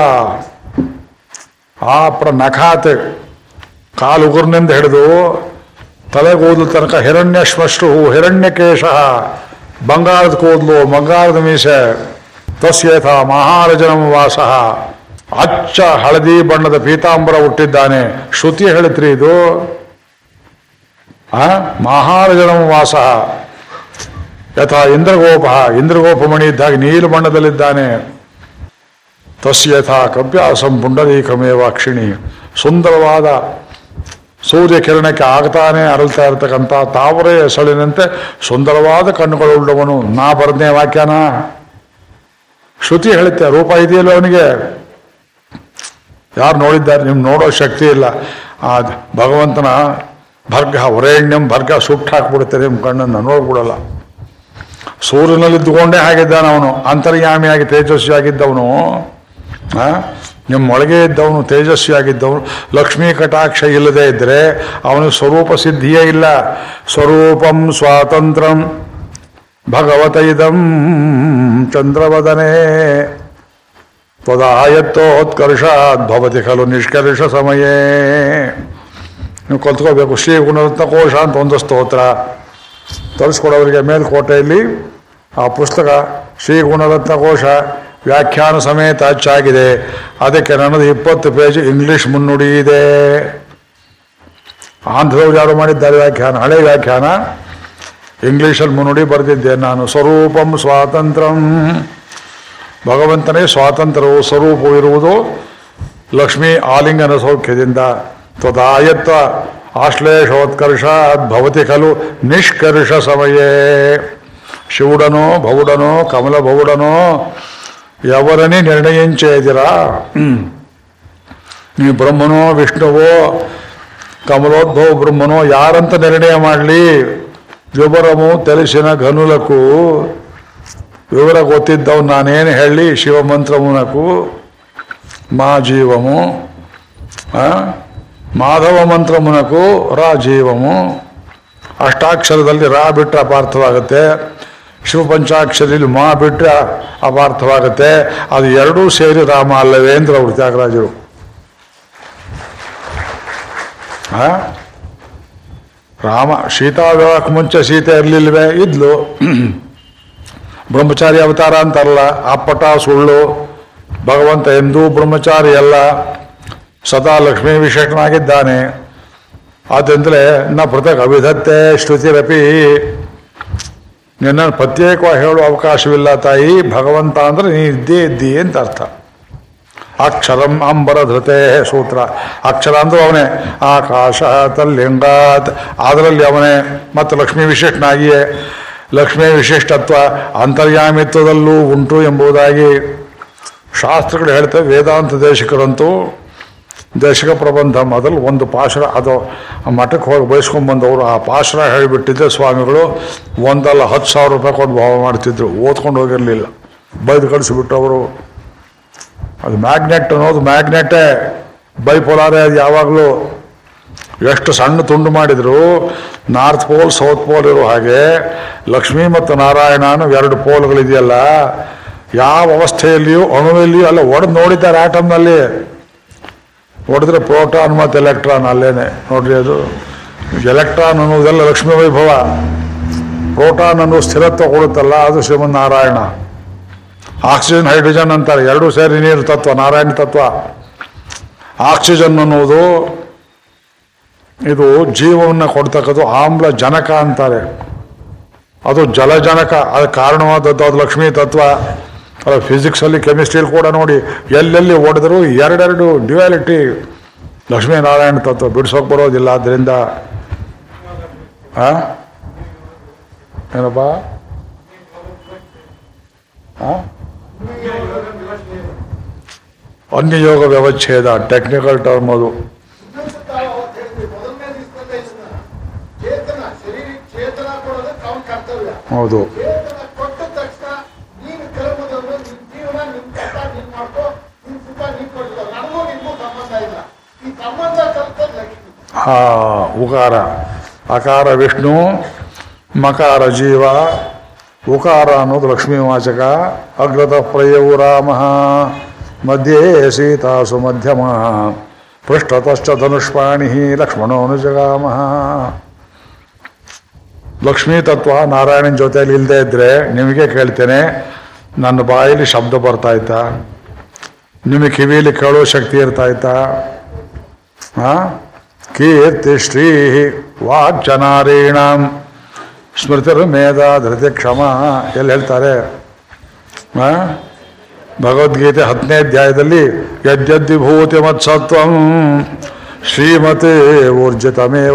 ಆ ಪ್ರನಖಾತ್ ಕಾಲುಗುರ್ನಿಂದ ಹಿಡಿದು ತಲೆಗೂದಲು ತನಕ ಹಿರಣ್ಯ ಶ್ಮಶ್ರು ಹಿರಣ್ಯಕೇಶ ಬಂಗಾರದ ಕೂದಲು ಬಂಗಾರದ ಮೀಸೆ ತಸ್ಯೇಥ ಮಹಾರಜನಂ ವಾಸ ಅಚ್ಚ ಹಳದಿ ಬಣ್ಣದ ಪೀತಾಂಬರ ಹುಟ್ಟಿದ್ದಾನೆ ಶ್ರುತಿ ಹೇಳಿತ್ರಿ ಇದು ಆ ಮಹಾರಜನಂ ವಾಸ ಯಥಾ ಇಂದ್ರಗೋಪ ಇಂದ್ರಗೋಪಮಣಿ ಇದ್ದಾಗ ನೀಲು ಬಣ್ಣದಲ್ಲಿದ್ದಾನೆ ತಸ್ಯಥಾ ಕವ್ಯಾಸಂ ಪುಂಡರೀಕಮೇವ ಅಕ್ಷಿಣಿ ಸುಂದರವಾದ ಸೂರ್ಯ ಕಿರಣಕ್ಕೆ ಆಗ್ತಾನೆ ಅರಳ್ತಾ ಇರತಕ್ಕಂಥ ತಾವರೆ ಎಸಳಿನಂತೆ ಸುಂದರವಾದ ಕಣ್ಣುಗಳುಳ್ಳವನು ನಾ ಬರದ್ನೇ ವಾಕ್ಯನ ಶ್ರುತಿ ಹೇಳುತ್ತೆ ರೂಪ ಇದೆಯಲ್ಲ ಅವನಿಗೆ ಯಾರು ನೋಡಿದ್ದಾರೆ ನಿಮ್ ನೋಡೋ ಶಕ್ತಿ ಇಲ್ಲ ಆ ಭಗವಂತನ ಭರ್ಗ ವರೇಣ್ಯಂ ಭರ್ಗ ಸುಟ್ಟು ಹಾಕ್ಬಿಡುತ್ತೆ ನಿಮ್ಮ ಕಣ್ಣನ್ನು ನೋಡ್ಬಿಡಲ್ಲ ಸೂರ್ಯನಲ್ಲಿದ್ದುಕೊಂಡೇ ಆಗಿದ್ದಾನೆ ಅವನು ಅಂತರ್ಯಾಮಿಯಾಗಿ ತೇಜಸ್ವಿಯಾಗಿದ್ದವನು ಆ? ನಿಮ್ಮೊಳಗೆ ಇದ್ದವನು ತೇಜಸ್ವಿಯಾಗಿದ್ದವನು ಲಕ್ಷ್ಮೀ ಕಟಾಕ್ಷ ಇಲ್ಲದೆ ಇದ್ದರೆ ಅವನಿಗೆ ಸ್ವರೂಪ ಸಿದ್ಧಿಯೇ ಇಲ್ಲ ಸ್ವರೂಪಂ ಸ್ವಾತಂತ್ರ್ಯಂ ಭಗವತ ಇದಂ ಚಂದ್ರವದನೆ ತ್ವದಾಯತ್ತೋತ್ಕರ್ಷಾತ್ ಭವತಿ ಖಲು ನಿಷ್ಕರ್ಷ ಸಮಯೇ ನೀವು ಕಲ್ತ್ಕೋಬೇಕು ಶ್ರೀ ಗುಣರತ್ನ ಕೋಶ ಅಂತ ಒಂದು ಸ್ತೋತ್ರ ತರಿಸ್ಕೊಡೋರಿಗೆ ಮೇಲ್ಕೋಟೆಯಲ್ಲಿ ಆ ಪುಸ್ತಕ ಶ್ರೀ ಗುಣರತ್ನ ಕೋಶ ವ್ಯಾಖ್ಯಾನ ಸಮೇತ ಅಚ್ಚಾಗಿದೆ ಅದಕ್ಕೆ ನನ್ನದು ಇಪ್ಪತ್ತು ಪೇಜ್ ಇಂಗ್ಲಿಷ್ ಮುನ್ನುಡಿ ಇದೆ ಆಂಧ್ರವ್ರು ಯಾರು ಮಾಡಿದ್ದಾರೆ ವ್ಯಾಖ್ಯಾನ ಹಳೆ ವ್ಯಾಖ್ಯಾನ ಇಂಗ್ಲಿಷಲ್ಲಿ ಮುನ್ನುಡಿ ಬರೆದಿದ್ದೆ ನಾನು ಸ್ವರೂಪಂ ಸ್ವಾತಂತ್ರ್ಯಂ ಭಗವಂತನೇ ಸ್ವಾತಂತ್ರ್ಯವು ಸ್ವರೂಪವು ಇರುವುದು ಲಕ್ಷ್ಮೀ ಆಲಿಂಗನ ಸೌಖ್ಯದಿಂದ ತ್ವದಾಯತ್ವ ಆಶ್ಲೇಷೋತ್ಕರ್ಷ ಭವತಿ ಖಲು ನಿಷ್ಕರ್ಷ ಸಮಯೇ ಶಿವುಡನೋ ಭವುಡನೋ ಕಮಲ ಭವುಡನೋ ఎవరని నిర్ణయించేదిరా ನೀ ಬ್ರಹ್ಮನೋ ವಿಷ್ಣುವೋ ಕಮಲೋದ್ಭವ ಬ್ರಹ್ಮನೋ ಯಾರಂತ ನಿರ್ಣಯ ಮಾಡಲಿ ವಿವರము తెలిసిన ఘనులకు వివర ಗೊತ್ತಿದ್ದವು ನಾನೇನು ಹೇಳಿ ಶಿವಮಂತ್ರమునకు మా జీవము ఆ? ಮಾಧವ ಮಂತ್ರమునకు ರಾ ಜೀವము ಅಷ್ಟಾಕ್ಷರದಲ್ಲಿ ರಾ ಬಿಟ್ಟರೆ ಅಪಾರ್ಥವಾಗುತ್ತೆ ಶಿವ ಪಂಚಾಕ್ಷರಲ್ಲಿ ಮಾ ಬಿಟ್ಟರೆ ಅಪಾರ್ಥವಾಗುತ್ತೆ ಅದು ಎರಡೂ ಸೇರಿ ರಾಮ ಅಲ್ಲವೇ ಅಂದ್ರೆ ಅವರು ತ್ಯಾಗರಾಜರು ಆ? ರಾಮ ಸೀತಾ ವಿವಾಹಕ್ಕೆ ಮುಂಚೆ ಸೀತೆ ಇರಲಿಲ್ವೇ ಇದ್ಲು ಬ್ರಹ್ಮಚಾರಿ ಅವತಾರ ಅಂತಾರಲ್ಲ ಅಪ್ಪಟ ಸುಳ್ಳು ಭಗವಂತ ಎಂದೂ ಬ್ರಹ್ಮಚಾರಿ ಅಲ್ಲ ಸದಾ ಲಕ್ಷ್ಮೀ ವಿಶೇಷನಾಗಿದ್ದಾನೆ ಆದ್ದರಿಂದಲೇ ನ ಪೃಥಕ್ ಅವಿಧತ್ತೆ ಶ್ರುತಿರಪಿ ನಿನ್ನ ಪ್ರತ್ಯೇಕವಾಗಿ ಹೇಳುವ ಅವಕಾಶವಿಲ್ಲ ತಾಯಿ ಭಗವಂತ ಅಂದ್ರೆ ನೀ ಇದ್ದೇ ಇದ್ದಿ ಅಂತ ಅರ್ಥ ಅಕ್ಷರಂ ಅಂಬರ ಧೃತೆ ಸೂತ್ರ ಅಕ್ಷರ ಅಂದ್ರೆ ಅವನೇ ಆಕಾಶ ತಲ್ಲಿಂಗಾತ್ ಅದರಲ್ಲಿ ಅವನೇ ಮತ್ತು ಲಕ್ಷ್ಮೀ ವಿಶೇಷನಾಗಿಯೇ ಲಕ್ಷ್ಮೀ ವಿಶಿಷ್ಟತ್ವ ಅಂತರ್ಯಾಮಿತ್ವದಲ್ಲೂ ಉಂಟು ಎಂಬುದಾಗಿ ಶಾಸ್ತ್ರಗಳು ಹೇಳ್ತವೆ ವೇದಾಂತ ದೇಶಿಕರಂತೂ ದೇಶಕ ಪ್ರಬಂಧ ಮೊದಲು ಒಂದು ಪಾಶರ ಅದು ಆ ಮಠಕ್ಕೆ ಹೋಗಿ ಬಯಸ್ಕೊಂಡ್ಬಂದವರು ಆ ಪಾಶರ ಹೇಳಿಬಿಟ್ಟಿದ್ದೆ ಸ್ವಾಮಿಗಳು ಒಂದಲ್ಲ ಹತ್ತು ಸಾವಿರ ರೂಪಾಯಿ ಕೊಟ್ಟು ಭಾವ ಮಾಡ್ತಿದ್ರು ಓದ್ಕೊಂಡು ಹೋಗಿರಲಿಲ್ಲ ಬೈದು ಕಳಿಸಿಬಿಟ್ಟು ಅವರು ಅದು ಮ್ಯಾಗ್ನೆಟ್ ಅನ್ನೋದು ಮ್ಯಾಗ್ನೆಟೇ ಬೈಪೋಲಾರೇ ಅದು ಯಾವಾಗಲೂ ಎಷ್ಟು ಸಣ್ಣ ತುಂಡು ಮಾಡಿದ್ರು ನಾರ್ತ್ ಪೋಲ್ ಸೌತ್ ಪೋಲ್ ಇರೋ ಹಾಗೆ ಲಕ್ಷ್ಮಿ ಮತ್ತು ನಾರಾಯಣ ಅನ್ನೋ ಎರಡು ಪೋಲ್ಗಳಿದೆಯಲ್ಲ ಯಾವ ಅವಸ್ಥೆಯಲ್ಲಿಯೂ ಅಣುವಲ್ಲಿಯೂ ಅಲ್ಲ ಒಡೆದು ನೋಡಿದ್ದಾರೆ ಆಟಮ್ನಲ್ಲಿ ಹೊಡೆದ್ರೆ ಪ್ರೋಟಾನ್ ಮತ್ತು ಎಲೆಕ್ಟ್ರಾನ್ ಅಲ್ಲೇನೆ ನೋಡ್ರಿ ಅದು ಎಲೆಕ್ಟ್ರಾನ್ ಅನ್ನೋದೆಲ್ಲ ಲಕ್ಷ್ಮೀ ವೈಭವ ಪ್ರೋಟಾನ್ ಅನ್ನೋ ಸ್ಥಿರತ್ವ ಕೊಡುತ್ತಲ್ಲ ಅದು ಶ್ರೀಮನ್ನಾರಾಯಣ ಆಕ್ಸಿಜನ್ ಹೈಡ್ರೋಜನ್ ಅಂತಾರೆ ಎರಡೂ ಸೇರಿ ನೀರು ತತ್ವ ನಾರಾಯಣ ತತ್ವ ಆಕ್ಸಿಜನ್ ಅನ್ನೋದು ಇದು ಜೀವವನ್ನು ಕೊಡ್ತಕ್ಕದ್ದು ಆಮ್ಲ ಜನಕ ಅಂತಾರೆ ಅದು ಜಲಜನಕ ಅದಕ್ಕೆ ಕಾರಣವಾದದ್ದು ಅದು ಲಕ್ಷ್ಮೀ ತತ್ವ ಅದು ಫಿಸಿಕ್ಸಲ್ಲಿ ಕೆಮಿಸ್ಟ್ರಿಯಲ್ಲಿ ಕೂಡ ನೋಡಿ ಎಲ್ಲೆಲ್ಲಿ ಹೊಡೆದ್ರು ಎರಡೆರಡು ಡ್ಯುಯಾಲಿಟಿ ಲಕ್ಷ್ಮೀನಾರಾಯಣ ತತ್ವ ಬಿಡಿಸೋಕೆ ಬರೋದಿಲ್ಲ ಆದ್ದರಿಂದ ಆ? ಏನಪ್ಪ ಆ? ಅನ್ಯಯೋಗ ವ್ಯವಚ್ಛೇದ ಟೆಕ್ನಿಕಲ್ ಟರ್ಮ್ ಅದು ಇನ್ನೊಂದು ತಾವು ಅವತ್ತು ಹೇಳಿದ್ವಿ ಮೊದಲನೇ ದಿವಸದಲ್ಲೇ ಇದನ್ನ ಚೇತನ ಶರೀರ ಚೇತನ ಹೌದು ವೇತನ ಕೊಟ್ಟ ತಕ್ಷಣ ನೀನು ಕರ್ಮದವನು ನಿನ್ ಜೀವನ ನಿನ್ ಕಷ್ಟ ನೀನ್ ಮಾಡ್ಕೋ ನಿನ್ ಸುಖ ನೀನ್ ಕೊಡ್ಕೋ ನನಗೂ ನಿನ್ಗೂ ಸಂಬಂಧ ಇಲ್ಲ ಈ ಸಂಬಂಧ ಕಲ್ತದ್ ಲಕ್ಷ್ಮಿ ಆ ಉಕಾರ ಅಕಾರ ವಿಷ್ಣು ಮಕಾರ ಜೀವ ಉಕಾರ ಅನ್ನೋದು ಲಕ್ಷ್ಮೀ ವಾಚಕ ಅಗ್ರದ ಪ್ರಯವು ರಾಮ ಮಧ್ಯೆ ಸೀತಾಸು ಮಧ್ಯಮ ಪೃಷ್ಠತಶ್ಚ ಧನುಷ್ಪಾಣಿ ಲಕ್ಷ್ಮಣೋನು ಜಗಾಮ ಲಕ್ಷ್ಮೀ ತತ್ವ ನಾರಾಯಣನ ಜೊತೆಯಲ್ಲಿ ಇಲ್ಲದೆ ಇದ್ರೆ ನಿಮಗೆ ಕೇಳ್ತೇನೆ ನನ್ನ ಬಾಯಲ್ಲಿ ಶಬ್ದ ಬರ್ತಾ ಇತ್ತಾ ನಿಮಗೆ ಕಿವಿಯಲ್ಲಿ ಕೇಳೋ ಶಕ್ತಿ ಇರ್ತಾ ಇತ್ತಾ ಆ? ಕೀರ್ತಿ ಶ್ರೀ ವಾಕ್ಚನಾರೀಣಾಂ ಸ್ಮೃತಿರು ಮೇಧ ಧೃತಿ ಕ್ಷಮ ಎಲ್ಲಿ ಹೇಳ್ತಾರೆ ಆ? ಭಗವದ್ಗೀತೆ ಹತ್ತನೇ ಅಧ್ಯಾಯದಲ್ಲಿ ಯದ್ಯದ್ವಿಭೂತಿ ಮತ್ಸತ್ವಂ ಶ್ರೀಮತಿ ಊರ್ಜಿತಮೇವ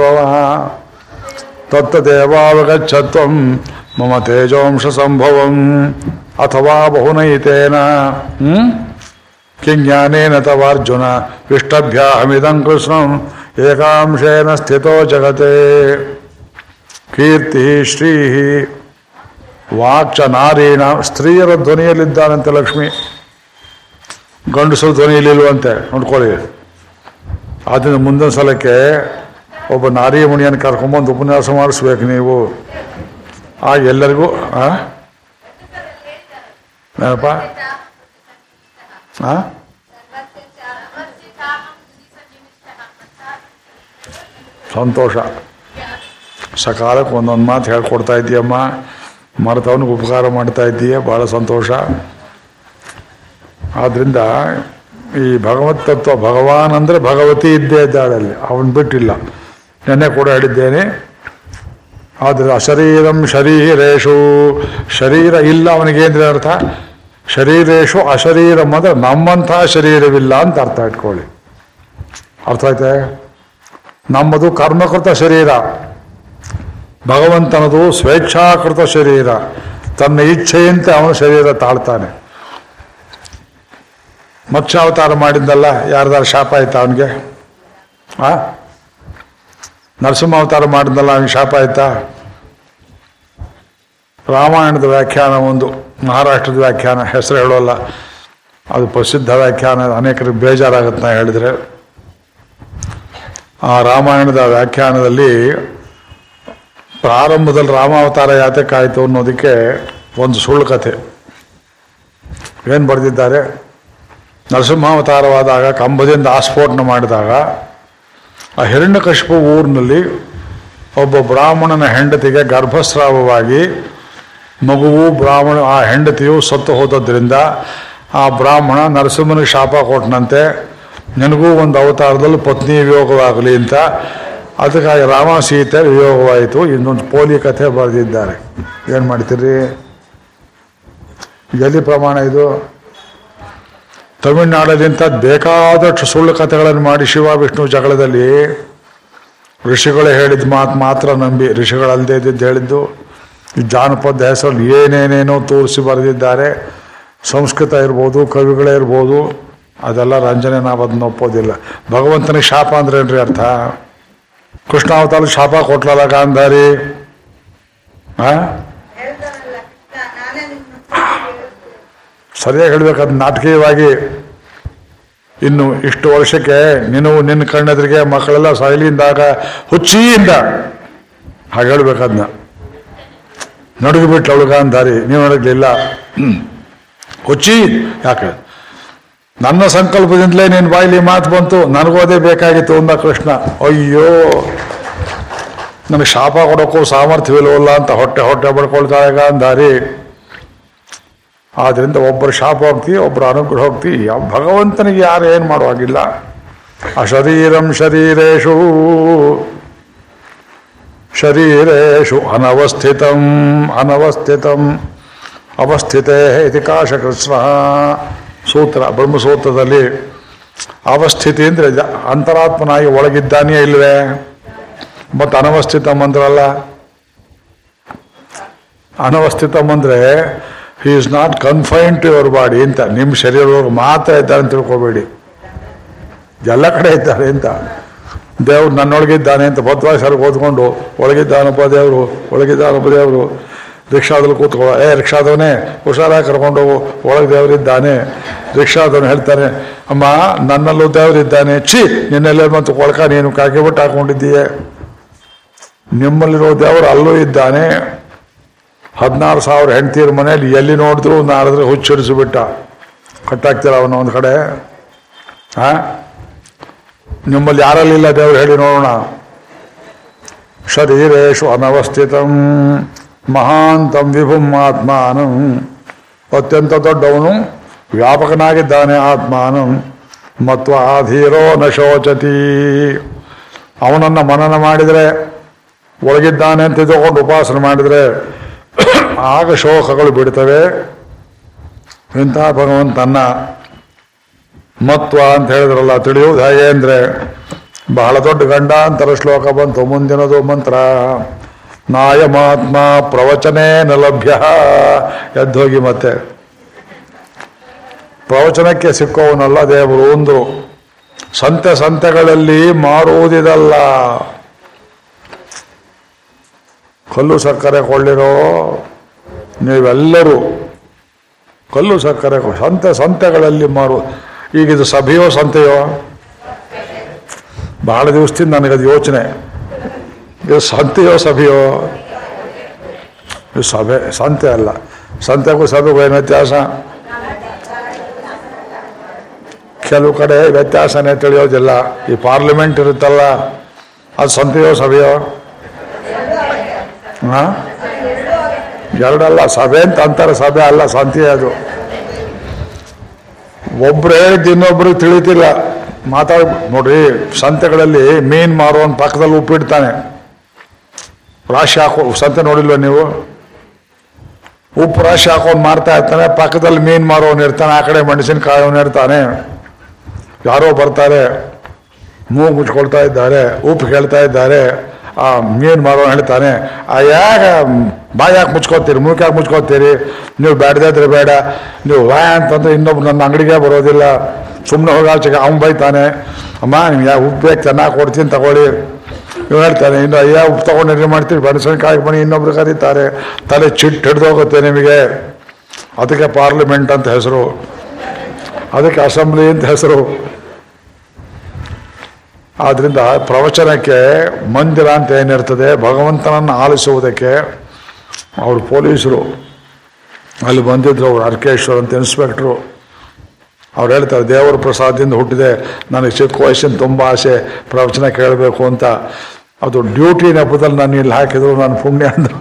ತತ್ತದೇವಾವಗಚ್ಚತ್ವಂ ಮಮ ತೇಜೋಂಶ ಸಂಭವಂ ಅಥವಾ ಬಹುನೈತೇನ ಹ್ಮ್ ಕಿಜ್ಞಾನೇನ ತವಾರ್ಜುನ ಇಷ್ಟಭ್ಯಾಹಮಿದಂ ಕೃಷ್ಣಂ ಏಕಾಂಶೇನ ಸ್ಥಿತೋ ಜಗತೆ ಕೀರ್ತಿ ಶ್ರೀ ವಾಕ್ಚ ನಾರೀಣ ಸ್ತ್ರೀಯರ ಧ್ವನಿಯಲ್ಲಿದ್ದಾನಂತೆ ಲಕ್ಷ್ಮಿ ಗಂಡಸರ ಧ್ವನಿಯಲ್ಲಿಲ್ವಂತೆ ನೋಡ್ಕೊಳ್ಳಿ ಆದ್ದರಿಂದ ಮುಂದಿನ ಸಲಕ್ಕೆ ಒಬ್ಬ ನಾರಿ ಮುನಿಯನ್ನು ಕರ್ಕೊಂಬಂದು ಉಪನ್ಯಾಸ ಮಾಡಿಸ್ಬೇಕು ನೀವು ಆ ಎಲ್ಲರಿಗೂ ಆ ಏನಪ್ಪ ಆ ಸಂತೋಷ ಸಕಾಲಕ್ಕೆ ಒಂದೊಂದು ಮಾತು ಹೇಳ್ಕೊಡ್ತಾ ಇದ್ದೀಯಮ್ಮ ಮರೆತವನಿಗೆ ಉಪಕಾರ ಮಾಡ್ತಾ ಇದ್ದೀಯ ಭಾಳ ಸಂತೋಷ ಆದ್ದರಿಂದ ಈ ಭಗವತ್ ತತ್ವ ಭಗವಾನ್ ಅಂದರೆ ಭಗವತಿ ಇದ್ದೇ ಇದ್ದಾಳಲ್ಲಿ ಅವನು ಬಿಟ್ಟಿಲ್ಲ ನೆನ್ನೆ ಕೂಡ ಹೇಳಿದ್ದೇನೆ ಆದರೆ ಅಶರೀರಂ ಶರೀರೇಶು ಶರೀರ ಇಲ್ಲ ಅವನಿಗೇಂದ್ರೆ ಅರ್ಥ ಶರೀರೇಶು ಅಶರೀರಂ ಅಂದರೆ ನಮ್ಮಂಥ ಶರೀರವಿಲ್ಲ ಅಂತ ಅರ್ಥ ಇಟ್ಕೊಳ್ಳಿ ಅರ್ಥ ಆಯ್ತೆ ನಮ್ಮದು ಕರ್ಮಕೃತ ಶರೀರ ಭಗವಂತನದು ಸ್ವೇಚ್ಛಾಕೃತ ಶರೀರ ತನ್ನ ಇಚ್ಛೆಯಂತೆ ಅವನ ಶರೀರ ತಾಳ್ತಾನೆ ಮತ್ಸ್ಯಾವತಾರ ಮಾಡಿದ್ದಲ್ಲ ಯಾರ್ದಾರು ಶಾಪ ಆಯ್ತಾ ಅವನಿಗೆ ಆ ನರಸಿಂಹ ಅವತಾರ ಮಾಡಿದ್ದಲ್ಲ ಅವನಿಗೆ ಶಾಪ ಆಯ್ತಾ ರಾಮಾಯಣದ ವ್ಯಾಖ್ಯಾನ ಒಂದು ಮಹಾರಾಷ್ಟ್ರದ ವ್ಯಾಖ್ಯಾನ ಹೆಸರು ಹೇಳೋಲ್ಲ ಅದು ಪ್ರಸಿದ್ಧ ವ್ಯಾಖ್ಯಾನ ಅನೇಕರಿಗೆ ಬೇಜಾರಾಗುತ್ತೆ ನಾ ಹೇಳಿದ್ರೆ ಆ ರಾಮಾಯಣದ ವ್ಯಾಖ್ಯಾನದಲ್ಲಿ ಪ್ರಾರಂಭದಲ್ಲಿ ರಾಮಾವತಾರ ಯಾತಕ್ಕಾಯಿತು ಅನ್ನೋದಕ್ಕೆ ಒಂದು ಸುಳ್ಳು ಕಥೆ ಏನು ಬರೆದಿದ್ದಾರೆ ನರಸಿಂಹಾವತಾರವಾದಾಗ ಕಂಬದಿಂದ ಆಸ್ಫೋಟನ ಮಾಡಿದಾಗ ಆ ಹಿರಣ್ಯಕಶಿಪು ಊರಿನಲ್ಲಿ ಒಬ್ಬ ಬ್ರಾಹ್ಮಣನ ಹೆಂಡತಿಗೆ ಗರ್ಭಸ್ರಾವವಾಗಿ ಮಗುವು ಬ್ರಾಹ್ಮಣ ಆ ಹೆಂಡತಿಯು ಸತ್ತು ಹೋದದ್ರಿಂದ ಆ ಬ್ರಾಹ್ಮಣ ನರಸಿಂಹನಿಗೆ ಶಾಪ ಕೊಟ್ಟನಂತೆ ನನಗೂ ಒಂದು ಅವತಾರದಲ್ಲಿ ಪತ್ನಿ ವಿಯೋಗವಾಗಲಿ ಅಂತ ಅದಕ್ಕಾಗಿ ರಾಮ ಸೀತೆ ವಿಯೋಗವಾಯಿತು ಇನ್ನೊಂದು ಪೋಲಿ ಕಥೆ ಬರೆದಿದ್ದಾರೆ ಏನು ಮಾಡ್ತೀರಿ ಎಲ್ಲಿ ಪ್ರಮಾಣ ಇದು ತಮಿಳುನಾಡಲ್ಲಿಂತ ಬೇಕಾದಷ್ಟು ಸುಳ್ಳು ಕಥೆಗಳನ್ನು ಮಾಡಿ ಶಿವ ವಿಷ್ಣು ಜಗಳದಲ್ಲಿ ಋಷಿಗಳೇ ಹೇಳಿದ ಮಾತು ಮಾತ್ರ ನಂಬಿ ಋಷಿಗಳಲ್ಲದೆ ಇದ್ದಿದ್ದು ಹೇಳಿದ್ದು ಈ ಜಾನಪದ ಹೆಸರಲ್ಲಿ ಏನೇನೇನೋ ತೋರಿಸಿ ಬರೆದಿದ್ದಾರೆ ಸಂಸ್ಕೃತ ಇರ್ಬೋದು ಕವಿಗಳೇ ಇರ್ಬೋದು ಅದೆಲ್ಲ ರಂಜನೆ ನಾವು ಅದನ್ನ ಒಪ್ಪೋದಿಲ್ಲ ಭಗವಂತನಿಗೆ ಶಾಪ ಅಂದ್ರೆ ಏನ್ರಿ ಅರ್ಥ ಕೃಷ್ಣಾವತಾರ ಶಾಪ ಕೊಟ್ಲಲ್ಲ ಗಾಂಧಾರಿ ಆ ಹೇಳ್ತಾರಲ್ಲ ಕೃಷ್ಣ ನಾನೇ ನಿನ್ನ ಸರಿಯಾಗಿ ಹೇಳ್ಬೇಕು ಅದು ನಾಟಕೀಯವಾಗಿ ಇನ್ನು ಇಷ್ಟು ವರ್ಷಕ್ಕೆ ನೀನು ನಿನ್ನ ಕಣ್ಣೆದ್ರಿಗೆ ಮಕ್ಕಳೆಲ್ಲ ಸೈಲಿಂದಾಗ ಹುಚ್ಚಿಯಿಂದ ಹಾಗೆ ಹೇಳ್ಬೇಕು ಅದನ್ನ ನಡುಗಿಬಿಟ್ಲು ಅವಳು ಗಾಂಧಾರಿ ನೀವು ನಡಗಲಿಲ್ಲ ಹುಚ್ಚಿ ಯಾಕೆ ನನ್ನ ಸಂಕಲ್ಪದಿಂದಲೇ ನಿನ್ನ ಬಾಯಿಲಿ ಮಾತು ಬಂತು ನನಗೂ ಅದೇ ಬೇಕಾಗಿತ್ತು ಅಂದ ಕೃಷ್ಣ ಅಯ್ಯೋ ನನಗೆ ಶಾಪ ಕೊಡೋಕ್ಕೂ ಸಾಮರ್ಥ್ಯವಿಲ್ವಲ್ಲ ಅಂತ ಹೊಟ್ಟೆ ಹೊಟ್ಟೆ ಬಡ್ಕೊಳ್ತಾಳೆ ಗಾಂಧಾರಿ ಆದ್ರಿಂದ ಒಬ್ಬರು ಶಾಪ ಹೋಗ್ತಿ ಒಬ್ಬರು ಅನುಗ್ರಹ ಹೋಗ್ತಿ ಯಾವ ಭಗವಂತನಿಗೆ ಯಾರು ಏನು ಮಾಡುವಾಗಿಲ್ಲ ಅಶರೀರಂ ಶರೀರೇಶು ಶರೀರೇಶು ಅನವಸ್ಥಿತಂ ಅನವಸ್ಥಿತಂ ಅವಸ್ಥಿತೇ ಇತಿ ಕಾಶಕೃಷ್ಣ ಸೂತ್ರ ಬ್ರಹ್ಮಸೂತ್ರದಲ್ಲಿ ಅವಸ್ಥಿತಿ ಅಂದರೆ ಜ- ಅಂತರಾತ್ಮನಾಗಿ ಒಳಗಿದ್ದಾನೆಯೇ ಇಲ್ವೇ ಮತ್ತು ಅನವಸ್ಥಿತಂ ಅಂದ್ರಲ್ಲ ಅನವಸ್ಥಿತಂ ಅಂದರೆ he is not confined to your body ಅಂತ ನಿಮ್ಮ ಶರೀರದೊಳಗೆ ಮಾತ್ರ ಇದ್ದಾರೆ ಅಂತ ತಿಳ್ಕೊಬೇಡಿ ಎಲ್ಲ ಕಡೆ ಇದ್ದಾರೆ ಅಂತ ದೇವ್ರು ನನ್ನೊಳಗಿದ್ದಾನೆ ಅಂತ ಬದ್ವಾಸರಿಗೆ ಓದ್ಕೊಂಡು ಒಳಗಿದ್ದಾನಪ್ಪ ದೇವರು ಒಳಗಿದ್ದಾನಪ್ಪ ದೇವರು ರಿಕ್ಷಾದಲ್ಲಿ ಕೂತ್ಕೊಳ್ಳೋ ಏ ರಿಕ್ಷಾದವನೇ ಹುಷಾರಾಗಿ ಕರ್ಕೊಂಡು ಹೋಗು ಒಳಗೆ ದೇವರಿದ್ದಾನೆ ರಿಕ್ಷಾದವನು ಹೇಳ್ತಾನೆ ಅಮ್ಮ ನನ್ನಲ್ಲೂ ದೇವರಿದ್ದಾನೆ ಛೀ ನಿನ್ನೆಲ್ಲ ಮತ್ತು ಕೊಳಕ ನೀನು ಕಾಕಿ ಬಿಟ್ಟು ಹಾಕೊಂಡಿದ್ದೀಯೆ ನಿಮ್ಮಲ್ಲಿರೋ ದೇವರು ಅಲ್ಲೂ ಇದ್ದಾನೆ ಹದಿನಾರು ಸಾವಿರ ಹೆಂಡತಿಯರ ಮನೆಯಲ್ಲಿ ಎಲ್ಲಿ ನೋಡಿದ್ರು ನಾಡಿದ್ರೆ ಹುಚ್ಚಿಡಿಸಿಬಿಟ್ಟ ಕಟ್ಟಾಕ್ತೀರ ಅವನ ಒಂದು ಕಡೆ ಹಾ ನಿಮ್ಮಲ್ಲಿ ಯಾರಲ್ಲಿಲ್ಲ ದೇವರು ಹೇಳಿ ನೋಡೋಣ ಶರೀರೇಶು ಅನವಸ್ಥಿತಂ ಮಹಾಂತಂ ವಿಭುಂ ಆತ್ಮಾನಂ ಅತ್ಯಂತ ದೊಡ್ಡವನು ವ್ಯಾಪಕನಾಗಿದ್ದಾನೆ ಆತ್ಮಾನಂ ಮತ್ತು ಆಧೀರೋ ನ ಶೋಚತಿ ಅವನನ್ನು ಮನನ ಮಾಡಿದರೆ ಒಳಗಿದ್ದಾನೆ ಅಂತ ತಿಳ್ಕೊಂಡು ಉಪಾಸನೆ ಮಾಡಿದರೆ ಆಗ ಶೋಕಗಳು ಬಿಡ್ತವೆ ಇಂಥ ಭಗವಂತನ ಮತ್ವ ಅಂತ ಹೇಳಿದ್ರಲ್ಲ ತಿಳಿಯುವುದು ಹೇಗೆ ಅಂದರೆ ಬಹಳ ದೊಡ್ಡ ಗಂಡಾಂತರ ಶ್ಲೋಕ ಬಂತು ಮುಂದಿನದು ಮಂತ್ರ ನಾಯಮಾತ್ಮ ಪ್ರವಚನೇ ನ ಲಭ್ಯ ಎದ್ದೋಗಿ ಮತ್ತೆ ಪ್ರವಚನಕ್ಕೆ ಸಿಕ್ಕವನಲ್ಲ ದೇವರು ಒಂದು ಸಂತೆ ಸಂತೆಗಳಲ್ಲಿ ಮಾರುವುದಿದಲ್ಲ ಕಲ್ಲು ಸಕ್ಕರೆ ಕೊಳ್ಳಿರೋ ನೀವೆಲ್ಲರೂ ಕಲ್ಲು ಸಕ್ಕರೆ ಕೊ- ಸಂತೆ ಸಂತೆಗಳಲ್ಲಿ ಮಾರು ಈಗಿದು ಸಭೆಯೋ ಸಂತೆಯೋ ಬಹಳ ದಿವಸದಿಂದ ನನಗದು ಯೋಚನೆ ಇದು ಸಂತೆಯೋ ಸಭೆಯೋ ಇದು ಸಭೆ ಸಂತೆ ಅಲ್ಲ ಸಂತೆಗೂ ಸಭೆಗೂ ಏನು ವ್ಯತ್ಯಾಸ ಕೆಲವು ಕಡೆ ವ್ಯತ್ಯಾಸನೇ ತಿಳಿಯೋದಿಲ್ಲ ಈ ಪಾರ್ಲಿಮೆಂಟ್ ಇರುತ್ತಲ್ಲ ಅದು ಸಂತೆಯೋ ಸಭೆಯೋ ಹಾ ಎರಡಲ್ಲ ಸಭೆ ಅಂತ ಅಂತಾರೆ ಸಭೆ ಅಲ್ಲ ಸಂತೆ ಅದು ಒಬ್ರು ಹೇಳಿದ್ದು ಇನ್ನೊಬ್ರಿಗೆ ತಿಳಿತಿಲ್ಲ ಮಾತಾಡ್ ನೋಡ್ರಿ ಸಂತೆಗಳಲ್ಲಿ ಮೀನ್ ಮಾರುವನ್ ಪಕ್ಕದಲ್ಲಿ ಉಪ್ಪಿಡ್ತಾನೆ ರಾಶಿ ಹಾಕೋ ಸಂತೆ ನೋಡಿಲ್ವ ನೀವು ಉಪ್ಪು ರಾಶಿ ಹಾಕೊಂಡು ಮಾರ್ತಾ ಇರ್ತಾನೆ ಪಕ್ಕದಲ್ಲಿ ಮೀನ್ ಮಾರೋನ್ ಇರ್ತಾನೆ ಆ ಕಡೆ ಮೆಣಸಿನಕಾಯಿ ಅವನು ಇರ್ತಾನೆ ಯಾರೋ ಬರ್ತಾರೆ ಮೂಗು ಮುಚ್ಕೊಳ್ತಾ ಇದ್ದಾರೆ ಉಪ್ಪು ಕೇಳ್ತಾ ಇದ್ದಾರೆ ಆ ಮೀನು ಮಾರೋನು ಹೇಳ್ತಾನೆ ಆ ಯಾಕ ಬಾಯಿ ಯಾಕೆ ಮುಚ್ಕೋತೀರಿ ಮೂಕ್ ಯಾಕೆ ಮುಚ್ಕೋತೀರಿ ನೀವು ಬೇಡದಿದ್ರೆ ಬೇಡ ನೀವು ವಾ ಅಂತಂದ್ರೆ ಇನ್ನೊಬ್ರು ನನ್ನ ಅಂಗಡಿಗೆ ಬರೋದಿಲ್ಲ ಸುಮ್ಮನೆ ಹೋಗಿ ಆಚೆಗೆ ಅವ್ನು ಬೈತಾನೆ ಅಮ್ಮ ನೀವು ಯಾ ಉಪ್ಪು ಬೇಕು ಚೆನ್ನಾಗಿ ಕೊಡ್ತೀನಿ ತಗೊಳ್ಳಿ ಇವ್ ಹೇಳ್ತಾನೆ ಇನ್ನು ಅಯ್ಯ ಉಪ್ಪು ತಗೊಂಡು ಏನು ಮಾಡ್ತೀವಿ ಮೆಣಸಿನಕಾಯಿ ಬನ್ನಿ ಇನ್ನೊಬ್ರು ಕರೀತಾರೆ ತಲೆ ಚಿಟ್ಟು ಹಿಡ್ದೋಗುತ್ತೆ ನಿಮಗೆ ಅದಕ್ಕೆ ಪಾರ್ಲಿಮೆಂಟ್ ಅಂತ ಹೆಸರು ಅದಕ್ಕೆ ಅಸೆಂಬ್ಲಿ ಅಂತ ಹೆಸರು ಆದ್ರಿಂದ ಪ್ರವಚನಕ್ಕೆ ಮಂದಿರ ಅಂತ ಏನಿರ್ತದೆ ಭಗವಂತನನ್ನು ಆಲಿಸುವುದಕ್ಕೆ ಅವರು ಪೊಲೀಸರು ಅಲ್ಲಿ ಬಂದಿದ್ರು ಅವರು ಅರ್ಕೇಶ್ವರ್ ಅಂತ ಇನ್ಸ್ಪೆಕ್ಟ್ರು ಅವ್ರು ಹೇಳ್ತಾರೆ ದೇವರ ಪ್ರಸಾದದಿಂದ ಹುಟ್ಟಿದೆ ನನಗೆ ಚಿಕ್ಕ ವಯಸ್ಸಿನ ತುಂಬ ಆಸೆ ಪ್ರವಚನ ಕೇಳಬೇಕು ಅಂತ ಅದು ಡ್ಯೂಟಿ ನೆಪದಲ್ಲಿ ನಾನು ಇಲ್ಲಿ ಹಾಕಿದ್ರು ನಾನು ಪುಣ್ಯ ಅಂದರು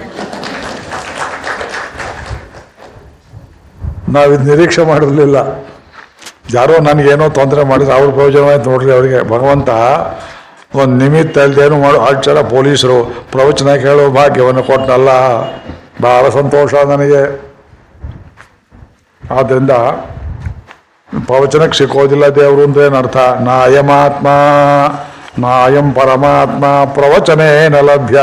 ನಾವಿದು ನಿರೀಕ್ಷೆ ಮಾಡಿರಲಿಲ್ಲ ಯಾರೋ ನನಗೇನೋ ತೊಂದರೆ ಮಾಡಿದ್ರೆ ಅವ್ರ ಪ್ರಯೋಜನವಾಯ್ತು ನೋಡ್ರಿ ಅವರಿಗೆ ಭಗವಂತ ಒಂದು ನಿಮಿತ್ತ ಇಲ್ದೇನು ಮಾಡೋ ಅಷ್ಟು ಜನ ಪೊಲೀಸರು ಪ್ರವಚನ ಕೇಳೋ ಭಾಗ್ಯವನ್ನು ಕೊಟ್ಟನಲ್ಲ ಬಹಳ ಸಂತೋಷ ನನಗೆ ಆದ್ದರಿಂದ ಪ್ರವಚನಕ್ಕೆ ಸಿಕ್ಕೋದಿಲ್ಲ ದೇವರು ಅಂದ್ರೆ ಏನರ್ಥ ನಾಯಮಾತ್ಮ ನಾಯಂ ಪರಮಾತ್ಮ ಪ್ರವಚನೇ ನ ಲಭ್ಯ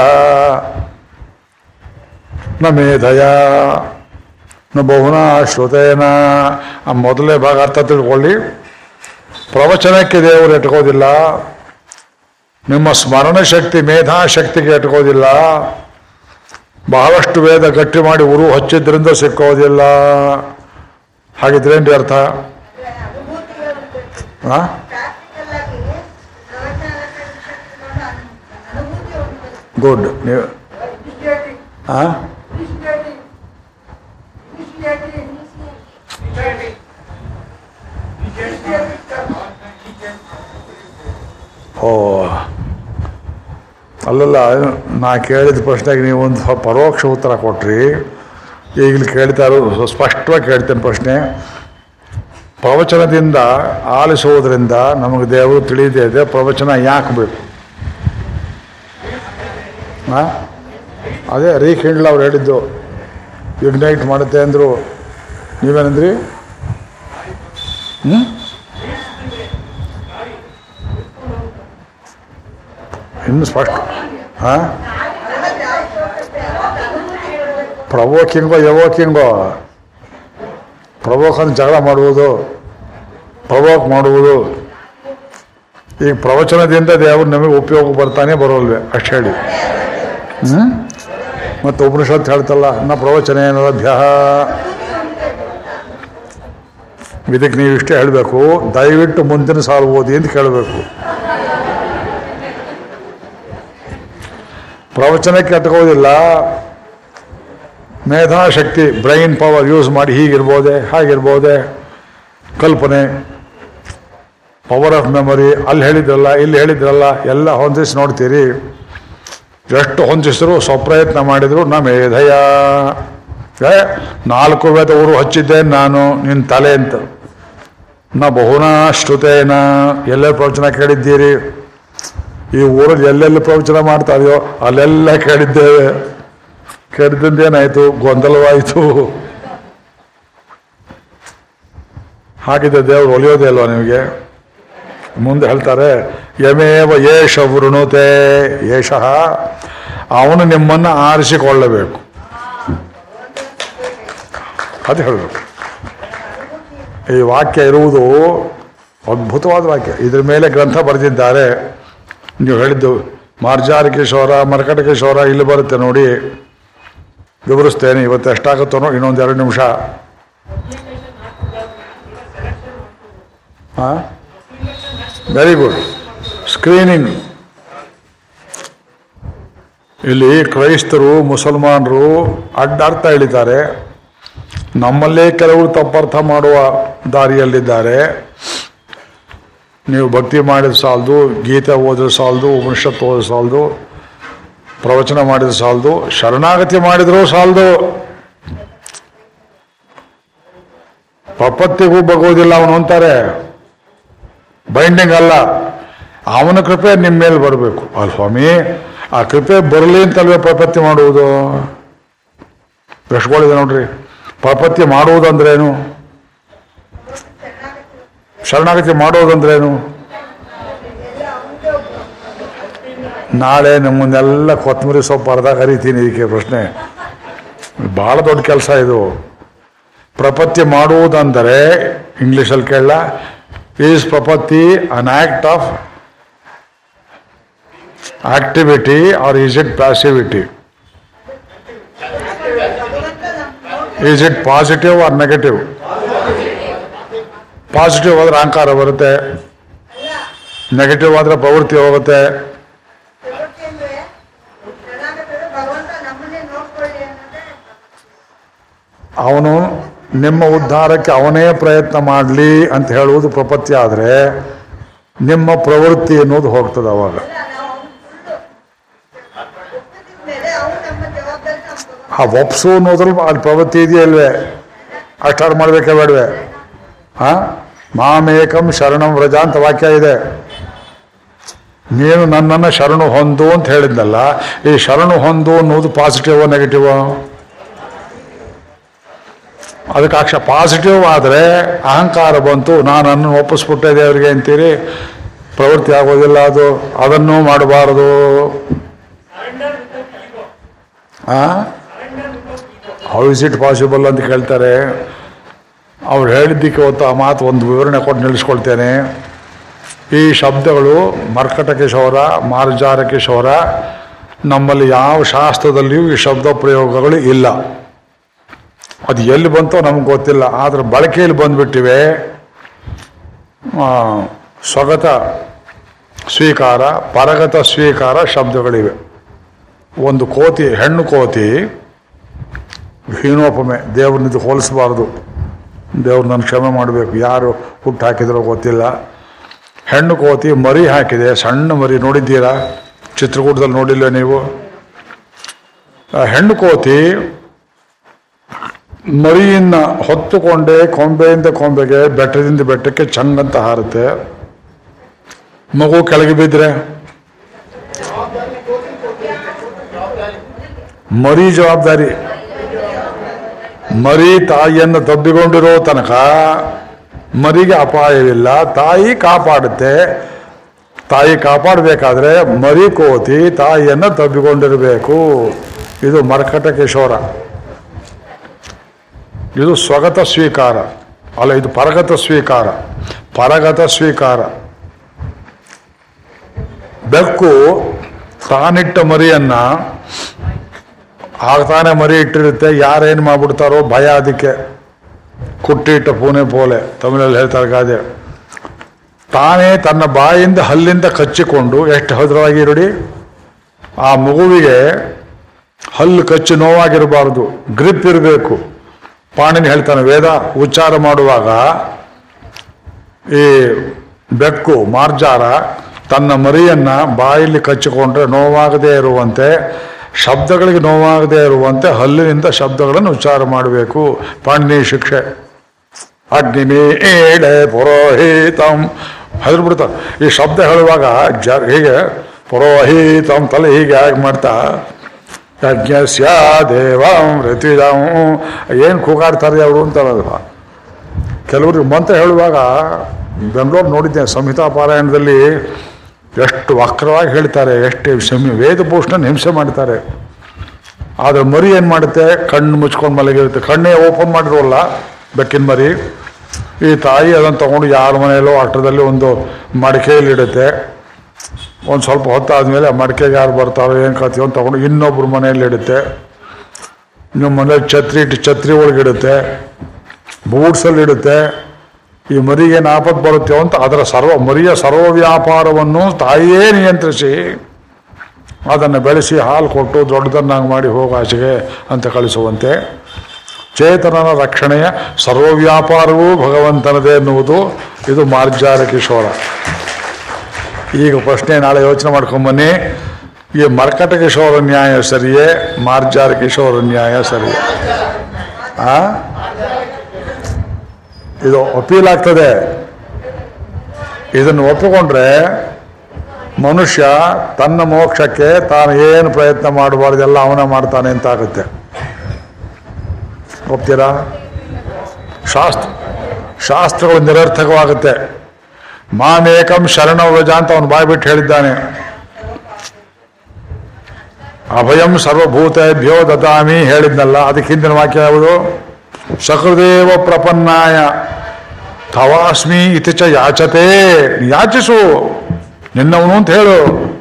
ನ ಮೇಧಯ ನ ಬಹುನಾ ಶ್ರುತೇನ ಆ ಮೊದಲೇ ಭಾಗ ಅರ್ಥ ತಿಳ್ಕೊಳ್ಳಿ ಪ್ರವಚನಕ್ಕೆ ದೇವರು ಇಟ್ಕೋದಿಲ್ಲ ನಿಮ್ಮ ಸ್ಮರಣ ಶಕ್ತಿ ಮೇಧಾಶಕ್ತಿಗೆ ಇಟ್ಕೋದಿಲ್ಲ ಬಹಳಷ್ಟು ವೇದ ಗಟ್ಟಿ ಮಾಡಿ ಉರು ಹಚ್ಚಿದ್ರಿಂದ ಸಿಕ್ಕೋದಿಲ್ಲ ಹಾಗಿದ್ರೇನ್ರಿ ಅರ್ಥ ಆ? ಪ್ರಾಕ್ಟಿಕಲ್ ಆಗಿ ಪ್ರವಚನ ಶಕ್ತಿ ಅನುಭೂತಿ ಉಂಟು ಗುಡ್ ನೀವು ಆ? ಓ ಅಲ್ಲಲ್ಲ ನಾ ಕೇಳಿದ ಪ್ರಶ್ನೆಗೆ ನೀವು ಒಂದು ಸ್ವಲ್ಪ ಪರೋಕ್ಷ ಉತ್ತರ ಕೊಟ್ರಿ ಈಗಲೂ ಕೇಳ್ತಾ ಇರೋದು ಸ್ಪಷ್ಟವಾಗಿ ಕೇಳ್ತೇನೆ ಪ್ರಶ್ನೆ ಪ್ರವಚನದಿಂದ ಆಲಿಸುವುದರಿಂದ ನಮಗೆ ದೇವರು ತಿಳಿದೇ ಇದೆ ಪ್ರವಚನ ಯಾಕೆ ಬೇಕು ಆ? ಅದೇ ರೀಖಿಂಡ್ಲ ಅವ್ರು ಹೇಳಿದ್ದು ಇಗ್ನೈಟ್ ಮಾಡುತ್ತೆ ಅಂದರು ನೀವೇನಂದ್ರಿ ಹ್ಞೂ ಇನ್ನು ಸ್ಪಷ್ಟ ಹಾಂ ಪ್ರವೋಕಿಂಗೋ ಯವೋಕಿಂಗೋ ಪ್ರವೋಕ್ ಅಂದ್ರೆ ಜಗಳ ಮಾಡುವುದು ಪ್ರವೋಕ್ ಮಾಡುವುದು ಈಗ ಪ್ರವಚನದಿಂದ ದೇವರು ನಮಗೆ ಉಪಯೋಗ ಬರ್ತಾನೆ ಬರೋಲ್ವೇ ಅಷ್ಟು ಹೇಳಿ ಹ್ಮ್ ಮತ್ತು ಉಪನಿಷತ್ ಹೇಳ್ತಲ್ಲ ನ ಪ್ರವಚನ ಲಭ್ಯ ಇದಕ್ಕೆ ನೀವು ಇಷ್ಟೇ ಹೇಳಬೇಕು ದಯವಿಟ್ಟು ಮುಂದಿನ ಸಾಲು ಓದಿ ಅಂತ ಕೇಳಬೇಕು ಪ್ರವಚನಕ್ಕೆ ಅಟ್ಕೋದಿಲ್ಲ ಮೇಧಾಶಕ್ತಿ ಬ್ರೈನ್ ಪವರ್ ಯೂಸ್ ಮಾಡಿ ಹೀಗಿರ್ಬೋದೆ ಹಾಗಿರ್ಬೋದೆ ಕಲ್ಪನೆ ಪವರ್ ಆಫ್ ಮೆಮೊರಿ ಅಲ್ಲಿ ಹೇಳಿದ್ರಲ್ಲ ಇಲ್ಲಿ ಹೇಳಿದ್ರಲ್ಲ ಎಲ್ಲ ಹೊಂದಿಸಿ ನೋಡ್ತೀರಿ ಎಷ್ಟು ಹೊಂದಿಸಿದ್ರು ಸ್ವಪ್ರಯತ್ನ ಮಾಡಿದ್ರು ನ ಮೇಧಯ ಏ ನಾಲ್ಕು ವೇದ ಊರು ಹಚ್ಚಿದ್ದೇನೆ ನಾನು ನಿನ್ನ ತಲೆ ಅಂತ ನ ಬಹುನಾ ಶ್ರುತೇನ ಎಲ್ಲೇ ಪ್ರವಚನ ಕೇಳಿದ್ದೀರಿ ಈ ಊರಲ್ಲಿ ಎಲ್ಲೆಲ್ಲಿ ಪ್ರವಚನ ಮಾಡ್ತಾ ಇದೆಯೋ ಅಲ್ಲೆಲ್ಲ ಕೇಳಿದ್ದೇವೆ ಕೇಳಿದ್ದೇನಾಯ್ತು ಗೊಂದಲವಾಯಿತು ಹಾಗಿದ್ದ ದೇವರು ಒಲಿಯೋದೇ ಅಲ್ವಾ ನಿಮಗೆ ಮುಂದೆ ಹೇಳ್ತಾರೆ ಯಮೇವ ಯೇಷ ವೃಣುತೆ ಯೇಷಃ ಅವನು ನಿಮ್ಮನ್ನು ಆರಿಸಿಕೊಳ್ಳಬೇಕು ಅದು ಹೇಳಬೇಕು ಈ ವಾಕ್ಯ ಇರುವುದು ಅದ್ಭುತವಾದ ವಾಕ್ಯ ಇದ್ರ ಮೇಲೆ ಗ್ರಂಥ ಬರೆದಿದ್ದಾರೆ ನೀವು ಹೇಳಿದ್ದು ಮಾರ್ಜಾರಿಕೇಶ್ವರ ಮರಕಟಕೇಶ್ವರ ಇಲ್ಲಿ ಬರುತ್ತೆ ನೋಡಿ ವಿವರಿಸ್ತೇನೆ ಇವತ್ತು ಎಷ್ಟಾಗುತ್ತೋ ನೋಡಿ ಇನ್ನೊಂದು ಎರಡು ನಿಮಿಷ ಹಾಂ ವೆರಿ ಗುಡ್ ಸ್ಕ್ರೀನಿಂಗ್ ಇಲ್ಲಿ ಕ್ರೈಸ್ತರು ಮುಸಲ್ಮಾನರು ಅಡ್ಡಾಡ್ತಾ ಇಳಿತಾರೆ ನಮ್ಮಲ್ಲೇ ಕೆಲವರು ತಪ್ಪರ್ಥ ಮಾಡುವ ದಾರಿಯಲ್ಲಿದ್ದಾರೆ ನೀವು ಭಕ್ತಿ ಮಾಡಿದ ಸಾಲದು ಗೀತೆ ಓದಿದ ಸಾಲದು ಉಪನಿಷತ್ತು ಓದಿದ ಸಾಲದು ಪ್ರವಚನ ಮಾಡಿದ ಸಾಲದು ಶರಣಾಗತಿ ಮಾಡಿದರೂ ಸಾಲದು ಪ್ರಪತ್ತಿಗೂ ಬಗೋದಿಲ್ಲ ಅವನು ಅಂತಾರೆ ಬೈಂಡಿಂಗ್ ಅಲ್ಲ ಅವನ ಕೃಪೆ ನಿಮ್ಮ ಮೇಲೆ ಬರಬೇಕು ಅಲ್ಲ ಸ್ವಾಮಿ ಆ ಕೃಪೆ ಬರಲಿ ಅಂತಲ್ವೇ ಪ್ರಪತ್ತಿ ಮಾಡುವುದು ಪ್ರಶ್ಗಳಿದೆ ನೋಡ್ರಿ ಪ್ರಪತ್ತಿ ಮಾಡುವುದಂದ್ರೇನು ಶರಣಾಗತಿ ಮಾಡೋದಂದ್ರೇನು ನಾಳೆ ನಮ್ಮನ್ನೆಲ್ಲ ಕೊತ್ತಂಬರಿ ಸೊಪ್ಪು ಅರ್ಧ ಕರಿತೀನಿ ಇದಕ್ಕೆ ಪ್ರಶ್ನೆ ಬಹಳ ದೊಡ್ಡ ಕೆಲಸ ಇದು ಪ್ರಪತ್ತಿ ಮಾಡುವುದಂದರೆ ಇಂಗ್ಲಿಷಲ್ಲಿ ಕೇಳಲ್ಲ ಈಸ್ ಪ್ರಪತ್ತಿ an act of activity or is it passivity ಭಗವಂತ ನಮ್ಮ is it positive or negative positive ಆದ್ರೆ ಅಹಂಕಾರ ಬರುತ್ತೆ ನೆಗೆಟಿವ್ ಆದ್ರೆ ಪ್ರವೃತ್ತಿ ಹೋಗುತ್ತೆ ಪ್ರವೃತ್ತಿ ಅಂದ್ರೆ ಶರಣಾಗತರು ಭಗವಂತ ನಮ್ಮನ್ನೇ ನೋಡ್ಕೊಳ್ಳಿ ಅನ್ನೋದೇ ಅವನು ನಿಮ್ಮ ಉದ್ಧಾರಕ್ಕೆ ಅವನೇ ಪ್ರಯತ್ನ ಮಾಡಲಿ ಅಂತ ಹೇಳುವುದು ಪ್ರಪತ್ತಿ ಆದರೆ ನಿಮ್ಮ ಪ್ರವೃತ್ತಿ ಅನ್ನೋದು ಹೋಗ್ತದೆ ಅವಾಗ ಅಲ್ಲ ನಾವು ಅವ್ನು ಫುಲ್ಲು ಒಪ್ಪಿದ ಮೇಲೆ ಅವನು ನಮ್ಮ ಜವಾಬ್ದಾರಿ ನಮ್ಮ ಆ ಒಪ್ಸು ಅನ್ನೋದ್ರಲ್ಲಿ ಅಲ್ಲಿ ಪ್ರವೃತ್ತಿ ಇದೆಯಲ್ವೇ ಅಷ್ಟಾರು ಮಾಡಬೇಕೇ ಬೇಡವೆ ಹಾ ಮಾಮೇಕಂ ಶರಣಂ ವ್ರಜ ಅಂತ ವಾಕ್ಯ ಇದೆ ನೀನು ನನ್ನನ್ನು ಶರಣು ಹೊಂದು ಅಂತ ಹೇಳಿದ್ನಲ್ಲ ಈ ಶರಣು ಹೊಂದು ಅನ್ನೋದು ಪಾಸಿಟಿವ್ ನೆಗೆಟಿವ್ ಅದಕ್ಕೆ ಅಕ್ಷ ಪಾಸಿಟಿವ್ ಆದರೆ ಅಹಂಕಾರ ಬಂತು ನಾನು ನನ್ನನ್ನು ಒಪ್ಪಿಸ್ಬಿಟ್ಟೆ ದೇವರಿಗೆ ಅಂತೀರಿ ಪ್ರವೃತ್ತಿ ಆಗೋದಿಲ್ಲ ಅದು ಅದನ್ನೂ ಮಾಡಬಾರದು ಆ ಹೌ ಇಸ್ ಇಟ್ ಪಾಸಿಬಲ್ ಅಂತ ಕೇಳ್ತಾರೆ ಅವ್ರು ಹೇಳಿದ್ದಕ್ಕೆ ಹೊತ್ತು ಆ ಮಾತು ಒಂದು ವಿವರಣೆ ಕೊಟ್ಟು ನಿಲ್ಲಿಸ್ಕೊಳ್ತೇನೆ ಈ ಶಬ್ದಗಳು ಮರ್ಕಟಕೇಶ್ವರ ಮಾರ್ಜಾರಕೇಶ್ವರ ನಮ್ಮಲ್ಲಿ ಯಾವ ಶಾಸ್ತ್ರದಲ್ಲಿಯೂ ಈ ಶಬ್ದ ಪ್ರಯೋಗಗಳು ಇಲ್ಲ ಅದು ಎಲ್ಲಿ ಬಂತೋ ನಮ್ಗೆ ಗೊತ್ತಿಲ್ಲ ಆದರೆ ಬಳಕೆಯಲ್ಲಿ ಬಂದ್ಬಿಟ್ಟಿವೆ ಆ, ಸ್ವಗತ ಸ್ವೀಕಾರ ಪರಗತ ಸ್ವೀಕಾರ ಶಬ್ದಗಳಿವೆ ಒಂದು ಕೋತಿ ಹೆಣ್ಣು ಕೋತಿ ಹೀನೋಪಮೆ ದೇವ್ರನಿದ್ದು ಹೋಲಿಸಬಾರ್ದು ದೇವ್ರು ನನ್ನ ಕ್ಷಮೆ ಮಾಡಬೇಕು ಯಾರು ಹುಟ್ಟು ಹಾಕಿದ್ರೋ ಗೊತ್ತಿಲ್ಲ ಹೆಣ್ಣು ಕೋತಿ ಮರಿ ಹಾಕಿದೆ ಸಣ್ಣ ಮರಿ ನೋಡಿದ್ದೀರಾ ಚಿತ್ರಕೂಟದಲ್ಲಿ ನೋಡಿಲ್ಲ ನೀವು ಆ ಹೆಣ್ಣು ಕೋತಿ ಮರಿಯನ್ನ ಹೊತ್ತುಕೊಂಡೇ ಕೊಂಬೆಯಿಂದ ಕೊಂಬೆಗೆ ಬೆಟ್ಟದಿಂದ ಬೆಟ್ಟಕ್ಕೆ ಚಂಗಂತ ಹಾರುತ್ತೆ ಮಗು ಕೆಳಗೆ ಬಿದ್ದರೆ ಮರಿ ಜವಾಬ್ದಾರಿ ಮರಿ ತಾಯಿಯನ್ನು ತಬ್ಬಿಕೊಂಡಿರೋ ತನಕ ಮರಿಗೆ ಅಪಾಯವಿಲ್ಲ ತಾಯಿ ಕಾಪಾಡುತ್ತೆ ತಾಯಿ ಕಾಪಾಡಬೇಕಾದ್ರೆ ಮರಿ ಕೋತಿ ತಾಯಿಯನ್ನು ತಬ್ಬಿಕೊಂಡಿರಬೇಕು ಇದು ಮರ್ಕಟಕೇಶ್ವರ ಇದು ಸ್ವಗತ ಸ್ವೀಕಾರ ಅಲ್ಲ ಇದು ಪರಗತ ಸ್ವೀಕಾರ ಪರಗತ ಸ್ವೀಕಾರ ಬೆಕ್ಕು ತಾನಿಟ್ಟ ಮರಿಯನ್ನ ಆಗ್ತಾನೆ ಮರಿ ಇಟ್ಟಿರುತ್ತೆ ಯಾರೇನು ಮಾಡ್ಬಿಡ್ತಾರೋ ಭಯ ಅದಕ್ಕೆ ಕುಟ್ಟಿಟ್ಟ ಪೂನೆ ಪೋಲೆ ತಮಿಳಲ್ಲಿ ಹೇಳ್ತಾರೆ ಗಾದೆ ತಾನೇ ತನ್ನ ಬಾಯಿಂದ ಹಲ್ಲಿಂದ ಕಚ್ಚಿಕೊಂಡು ಎಷ್ಟು ಹದ್ರವಾಗಿ ನೋಡಿ ಆ ಮಗುವಿಗೆ ಹಲ್ಲು ಕಚ್ಚಿ ನೋವಾಗಿರಬಾರ್ದು ಗ್ರಿಪ್ ಇರಬೇಕು ಪಾಣಿನಿ ಹೇಳ್ತಾನೆ ವೇದ ಉಚ್ಚಾರ ಮಾಡುವಾಗ ಈ ಬೆಕ್ಕು ಮಾರ್ಜಾರ ತನ್ನ ಮರಿಯನ್ನ ಬಾಯಲ್ಲಿ ಕಚ್ಚಿಕೊಂಡ್ರೆ ನೋವಾಗದೇ ಇರುವಂತೆ ಶಬ್ದಗಳಿಗೆ ನೋವಾಗದೇ ಇರುವಂತೆ ಹಲ್ಲಿನಿಂದ ಶಬ್ದಗಳನ್ನು ಉಚ್ಚಾರ ಮಾಡಬೇಕು ಪಾಣಿನಿ ಶಿಕ್ಷೆ ಅಗ್ನಿಮಿ ಏಳೆ ಪುರೋಹಿತಂ ಹೆದರು ಬಿಡ್ತಾರೆ ಈ ಶಬ್ದ ಹೇಳುವಾಗ ಜ ಹೀಗೆ ಪುರೋಹಿತಂ ತಲೆ ಹೀಗೆ ಹೇಗೆ ಮಾಡ್ತಾ ಯಜ್ಞಸ್ಯ ದೇವಂ ಋತಿಜಂ ಏನು ಕೂಗಾಡ್ತಾರೆ ಅವರು ಅಂತಾರಲ್ವ ಕೆಲವ್ರಿಗೆ ಮಂತ್ರ ಹೇಳುವಾಗ ಬೆಂಗಳೂರು ನೋಡಿದ್ದೆ ಸಂಹಿತಾ ಪಾರಾಯಣದಲ್ಲಿ ಎಷ್ಟು ವಕ್ರವಾಗಿ ಹೇಳ್ತಾರೆ ಎಷ್ಟು ಶಮಿ ವೇದಭೂಷಣ ಹಿಂಸೆ ಮಾಡ್ತಾರೆ ಆದರೆ ಮರಿ ಏನು ಮಾಡುತ್ತೆ ಕಣ್ಣು ಮುಚ್ಕೊಂಡು ಮಲಗಿರುತ್ತೆ ಕಣ್ಣೇ ಓಪನ್ ಮಾಡಿರೋಲ್ಲ ಬೆಕ್ಕಿನ ಮರಿ ಈ ತಾಯಿ ಅದನ್ನು ತಗೊಂಡು ಯಾರ ಮನೆಯಲ್ಲೋ ಅಷ್ಟದಲ್ಲಿ ಒಂದು ಮಡಿಕೆಯಲ್ಲಿ ಇಡುತ್ತೆ ಒಂದು ಸ್ವಲ್ಪ ಹೊತ್ತಾದ್ಮೇಲೆ ಆ ಮಡಿಕೆಗೆ ಯಾರು ಬರ್ತಾರೋ ಏನು ಕತ್ತೀವೋ ಅಂತ ತಗೊಂಡು ಇನ್ನೊಬ್ರ ಮನೆಯಲ್ಲಿ ಇಡುತ್ತೆ ನಿಮ್ಮ ಮನೇಲಿ ಛತ್ರಿ ಇಟ್ಟು ಛತ್ರಿ ಒಳಗಿಡುತ್ತೆ ಬೂಟ್ಸಲ್ಲಿ ಇಡುತ್ತೆ ಈ ಮರಿಗೆ ಏನು ಆಪತ್ತು ಬರುತ್ತೆ ಅಂತ ಅದರ ಸರ್ವ ಮರಿಯ ಸರ್ವ ವ್ಯಾಪಾರವನ್ನು ತಾಯಿಯೇ ನಿಯಂತ್ರಿಸಿ ಅದನ್ನು ಬೆಳೆಸಿ ಹಾಲು ಕೊಟ್ಟು ದೊಡ್ಡದನ್ನಾಗಿ ಮಾಡಿ ಹೋಗೋ ಆಚೆಗೆ ಅಂತ ಕಳಿಸುವಂತೆ ಚೇತನನ ರಕ್ಷಣೆಯ ಸರ್ವ ವ್ಯಾಪಾರವೂ ಭಗವಂತನದೇ ಎನ್ನುವುದು ಇದು ಮಾರ್ಜಾರ ಕಿಶೋರ ಈಗ ಪ್ರಶ್ನೆ ನಾಳೆ ಯೋಚನೆ ಮಾಡ್ಕೊಂಬನ್ನಿ ಈ ಮರ್ಕಟ ಕಿಶೋರ ನ್ಯಾಯ ಸರಿಯೇ ಮಾರ್ಜಾರ ಕಿಶೋರ ನ್ಯಾಯ ಸರಿಯೇ ಆ ಇದು ಅಪೀಲ್ ಆಗ್ತದೆ ಇದನ್ನು ಒಪ್ಪಿಕೊಂಡ್ರೆ ಮನುಷ್ಯ ತನ್ನ ಮೋಕ್ಷಕ್ಕೆ ತಾನು ಏನು ಪ್ರಯತ್ನ ಮಾಡಬಾರ್ದು ಎಲ್ಲ ಅವನೇ ಮಾಡ್ತಾನೆ ಅಂತ ಆಗುತ್ತೆ ಒಪ್ತೀರಾ ಶಾಸ್ತ್ರ ಶಾಸ್ತ್ರಗಳು ನಿರರ್ಥಕವಾಗುತ್ತೆ ಮಾಮೇಕಂ ಶರಣ ವ್ರಜ ಅಂತ ಅವನು ಬಾಯ್ಬಿಟ್ಟು ಹೇಳಿದ್ದಾನೆ ಅಭಯಂ ಸರ್ವಭೂತೇಭ್ಯೋ ದದಾಮಿ ಹೇಳಿದ್ನಲ್ಲ ಅದಕ್ಕೆ ಹಿಂದಿನ ವಾಕ್ಯ ಯಾವುದು ಸಕೃದೇವ ಪ್ರಪನ್ನಾಯ ತವಾಸ್ಮಿ ಇತಿ ಚ ಯಾಚತೆ ಯಾಚಿಸು ನಿನ್ನವನು ಅಂತ ಹೇಳು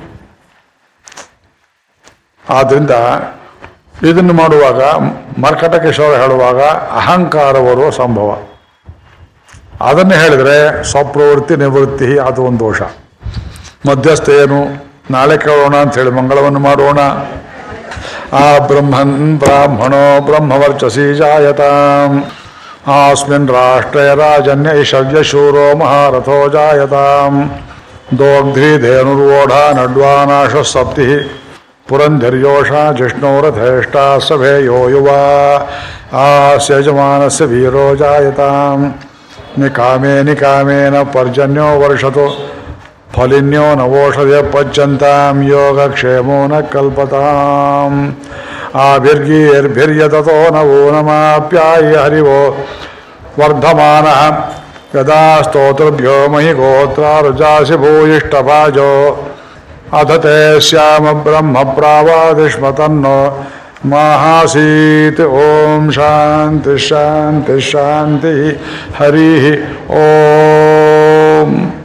ಆದ್ರಿಂದ ಇದನ್ನು ಮಾಡುವಾಗ ಮರ್ಕಟಕೇಶ್ವರ ಹೇಳುವಾಗ ಅಹಂಕಾರ ಬರುವ ಸಂಭವ ಅದನ್ನು ಹೇಳಿದ್ರೆ ಸ್ವಪ್ರವೃತ್ತಿ ನಿವೃತ್ತಿ ಅದು ಒಂದು ದೋಷ ಮಧ್ಯಸ್ಥ ಏನು ನಾಳೆ ಕೇಳೋಣ ಅಂತ ಹೇಳಿ ಮಂಗಳವನ್ನು ಮಾಡೋಣ ಆ ಬ್ರಹ್ಮನ್ ಬ್ರಾಹ್ಮಣೋ ಬ್ರಹ್ಮವರ್ಚಸಿ ಜಾಯತಾಂ ಆಸ್ಮಿನ್ ರಾಷ್ಟ್ರೇ ರಾಜನ್ಯ ಶವ್ಯಶೂರೋ ಮಹಾರಥೋ ಜಾಯತಾಂ ದೋಗ್ಧ್ರಿಧೇನುರ್ವೋಢ ನಡ್ವಾನಾಶ ಸಪ್ತಿ ಪುರಂಧರ್ಯೋಷ ಜಿಷ್ಣೋರಥೇಷ್ಟ ಸಭೆಯೋ ಯುವ ಆಸ್ಯಜಮಾನಸ್ಯ ವೀರೋ ಜಾಯತಾಂ ನಿಕಾಮೇ ನಿಕಾಮೇನ ಪರ್ಜನ್ಯೋ ವರ್ಷತು ಫಲಿನ್ಯೋ ನವೋಷಧಯ ಪಚ್ಚಂತಾಂ ಯೋಗಕ್ಷೇಮೋ ನ ಕಲ್ಪತಾಂ ಆಭಿರ್ಗೀರ್ಭಿರ್ಯತತೋ ನವೋ ನಮಾಪ್ಯಾಯ ಹರಿವೋ ವರ್ಧಮಾನ ಯದಾ ಸ್ತೋತ್ರಭ್ಯೋ ಮಹಿ ಗೋತ್ರಾರುಜಾಸಿ ಭೂಯಿಷ್ಠಭಾಜೋ ಅಥ ತೇ ಶ್ಯಾಮ ಬ್ರಹ್ಮ ಪ್ರಾವಾದಿಷ್ಮತನ್ನೋ ಮಾಹಾಸೀತ್ ಓಂ ಶಾಂತಿ ಶಾಂತಿ ಶಾಂತಿ ಹರಿ ಓಂ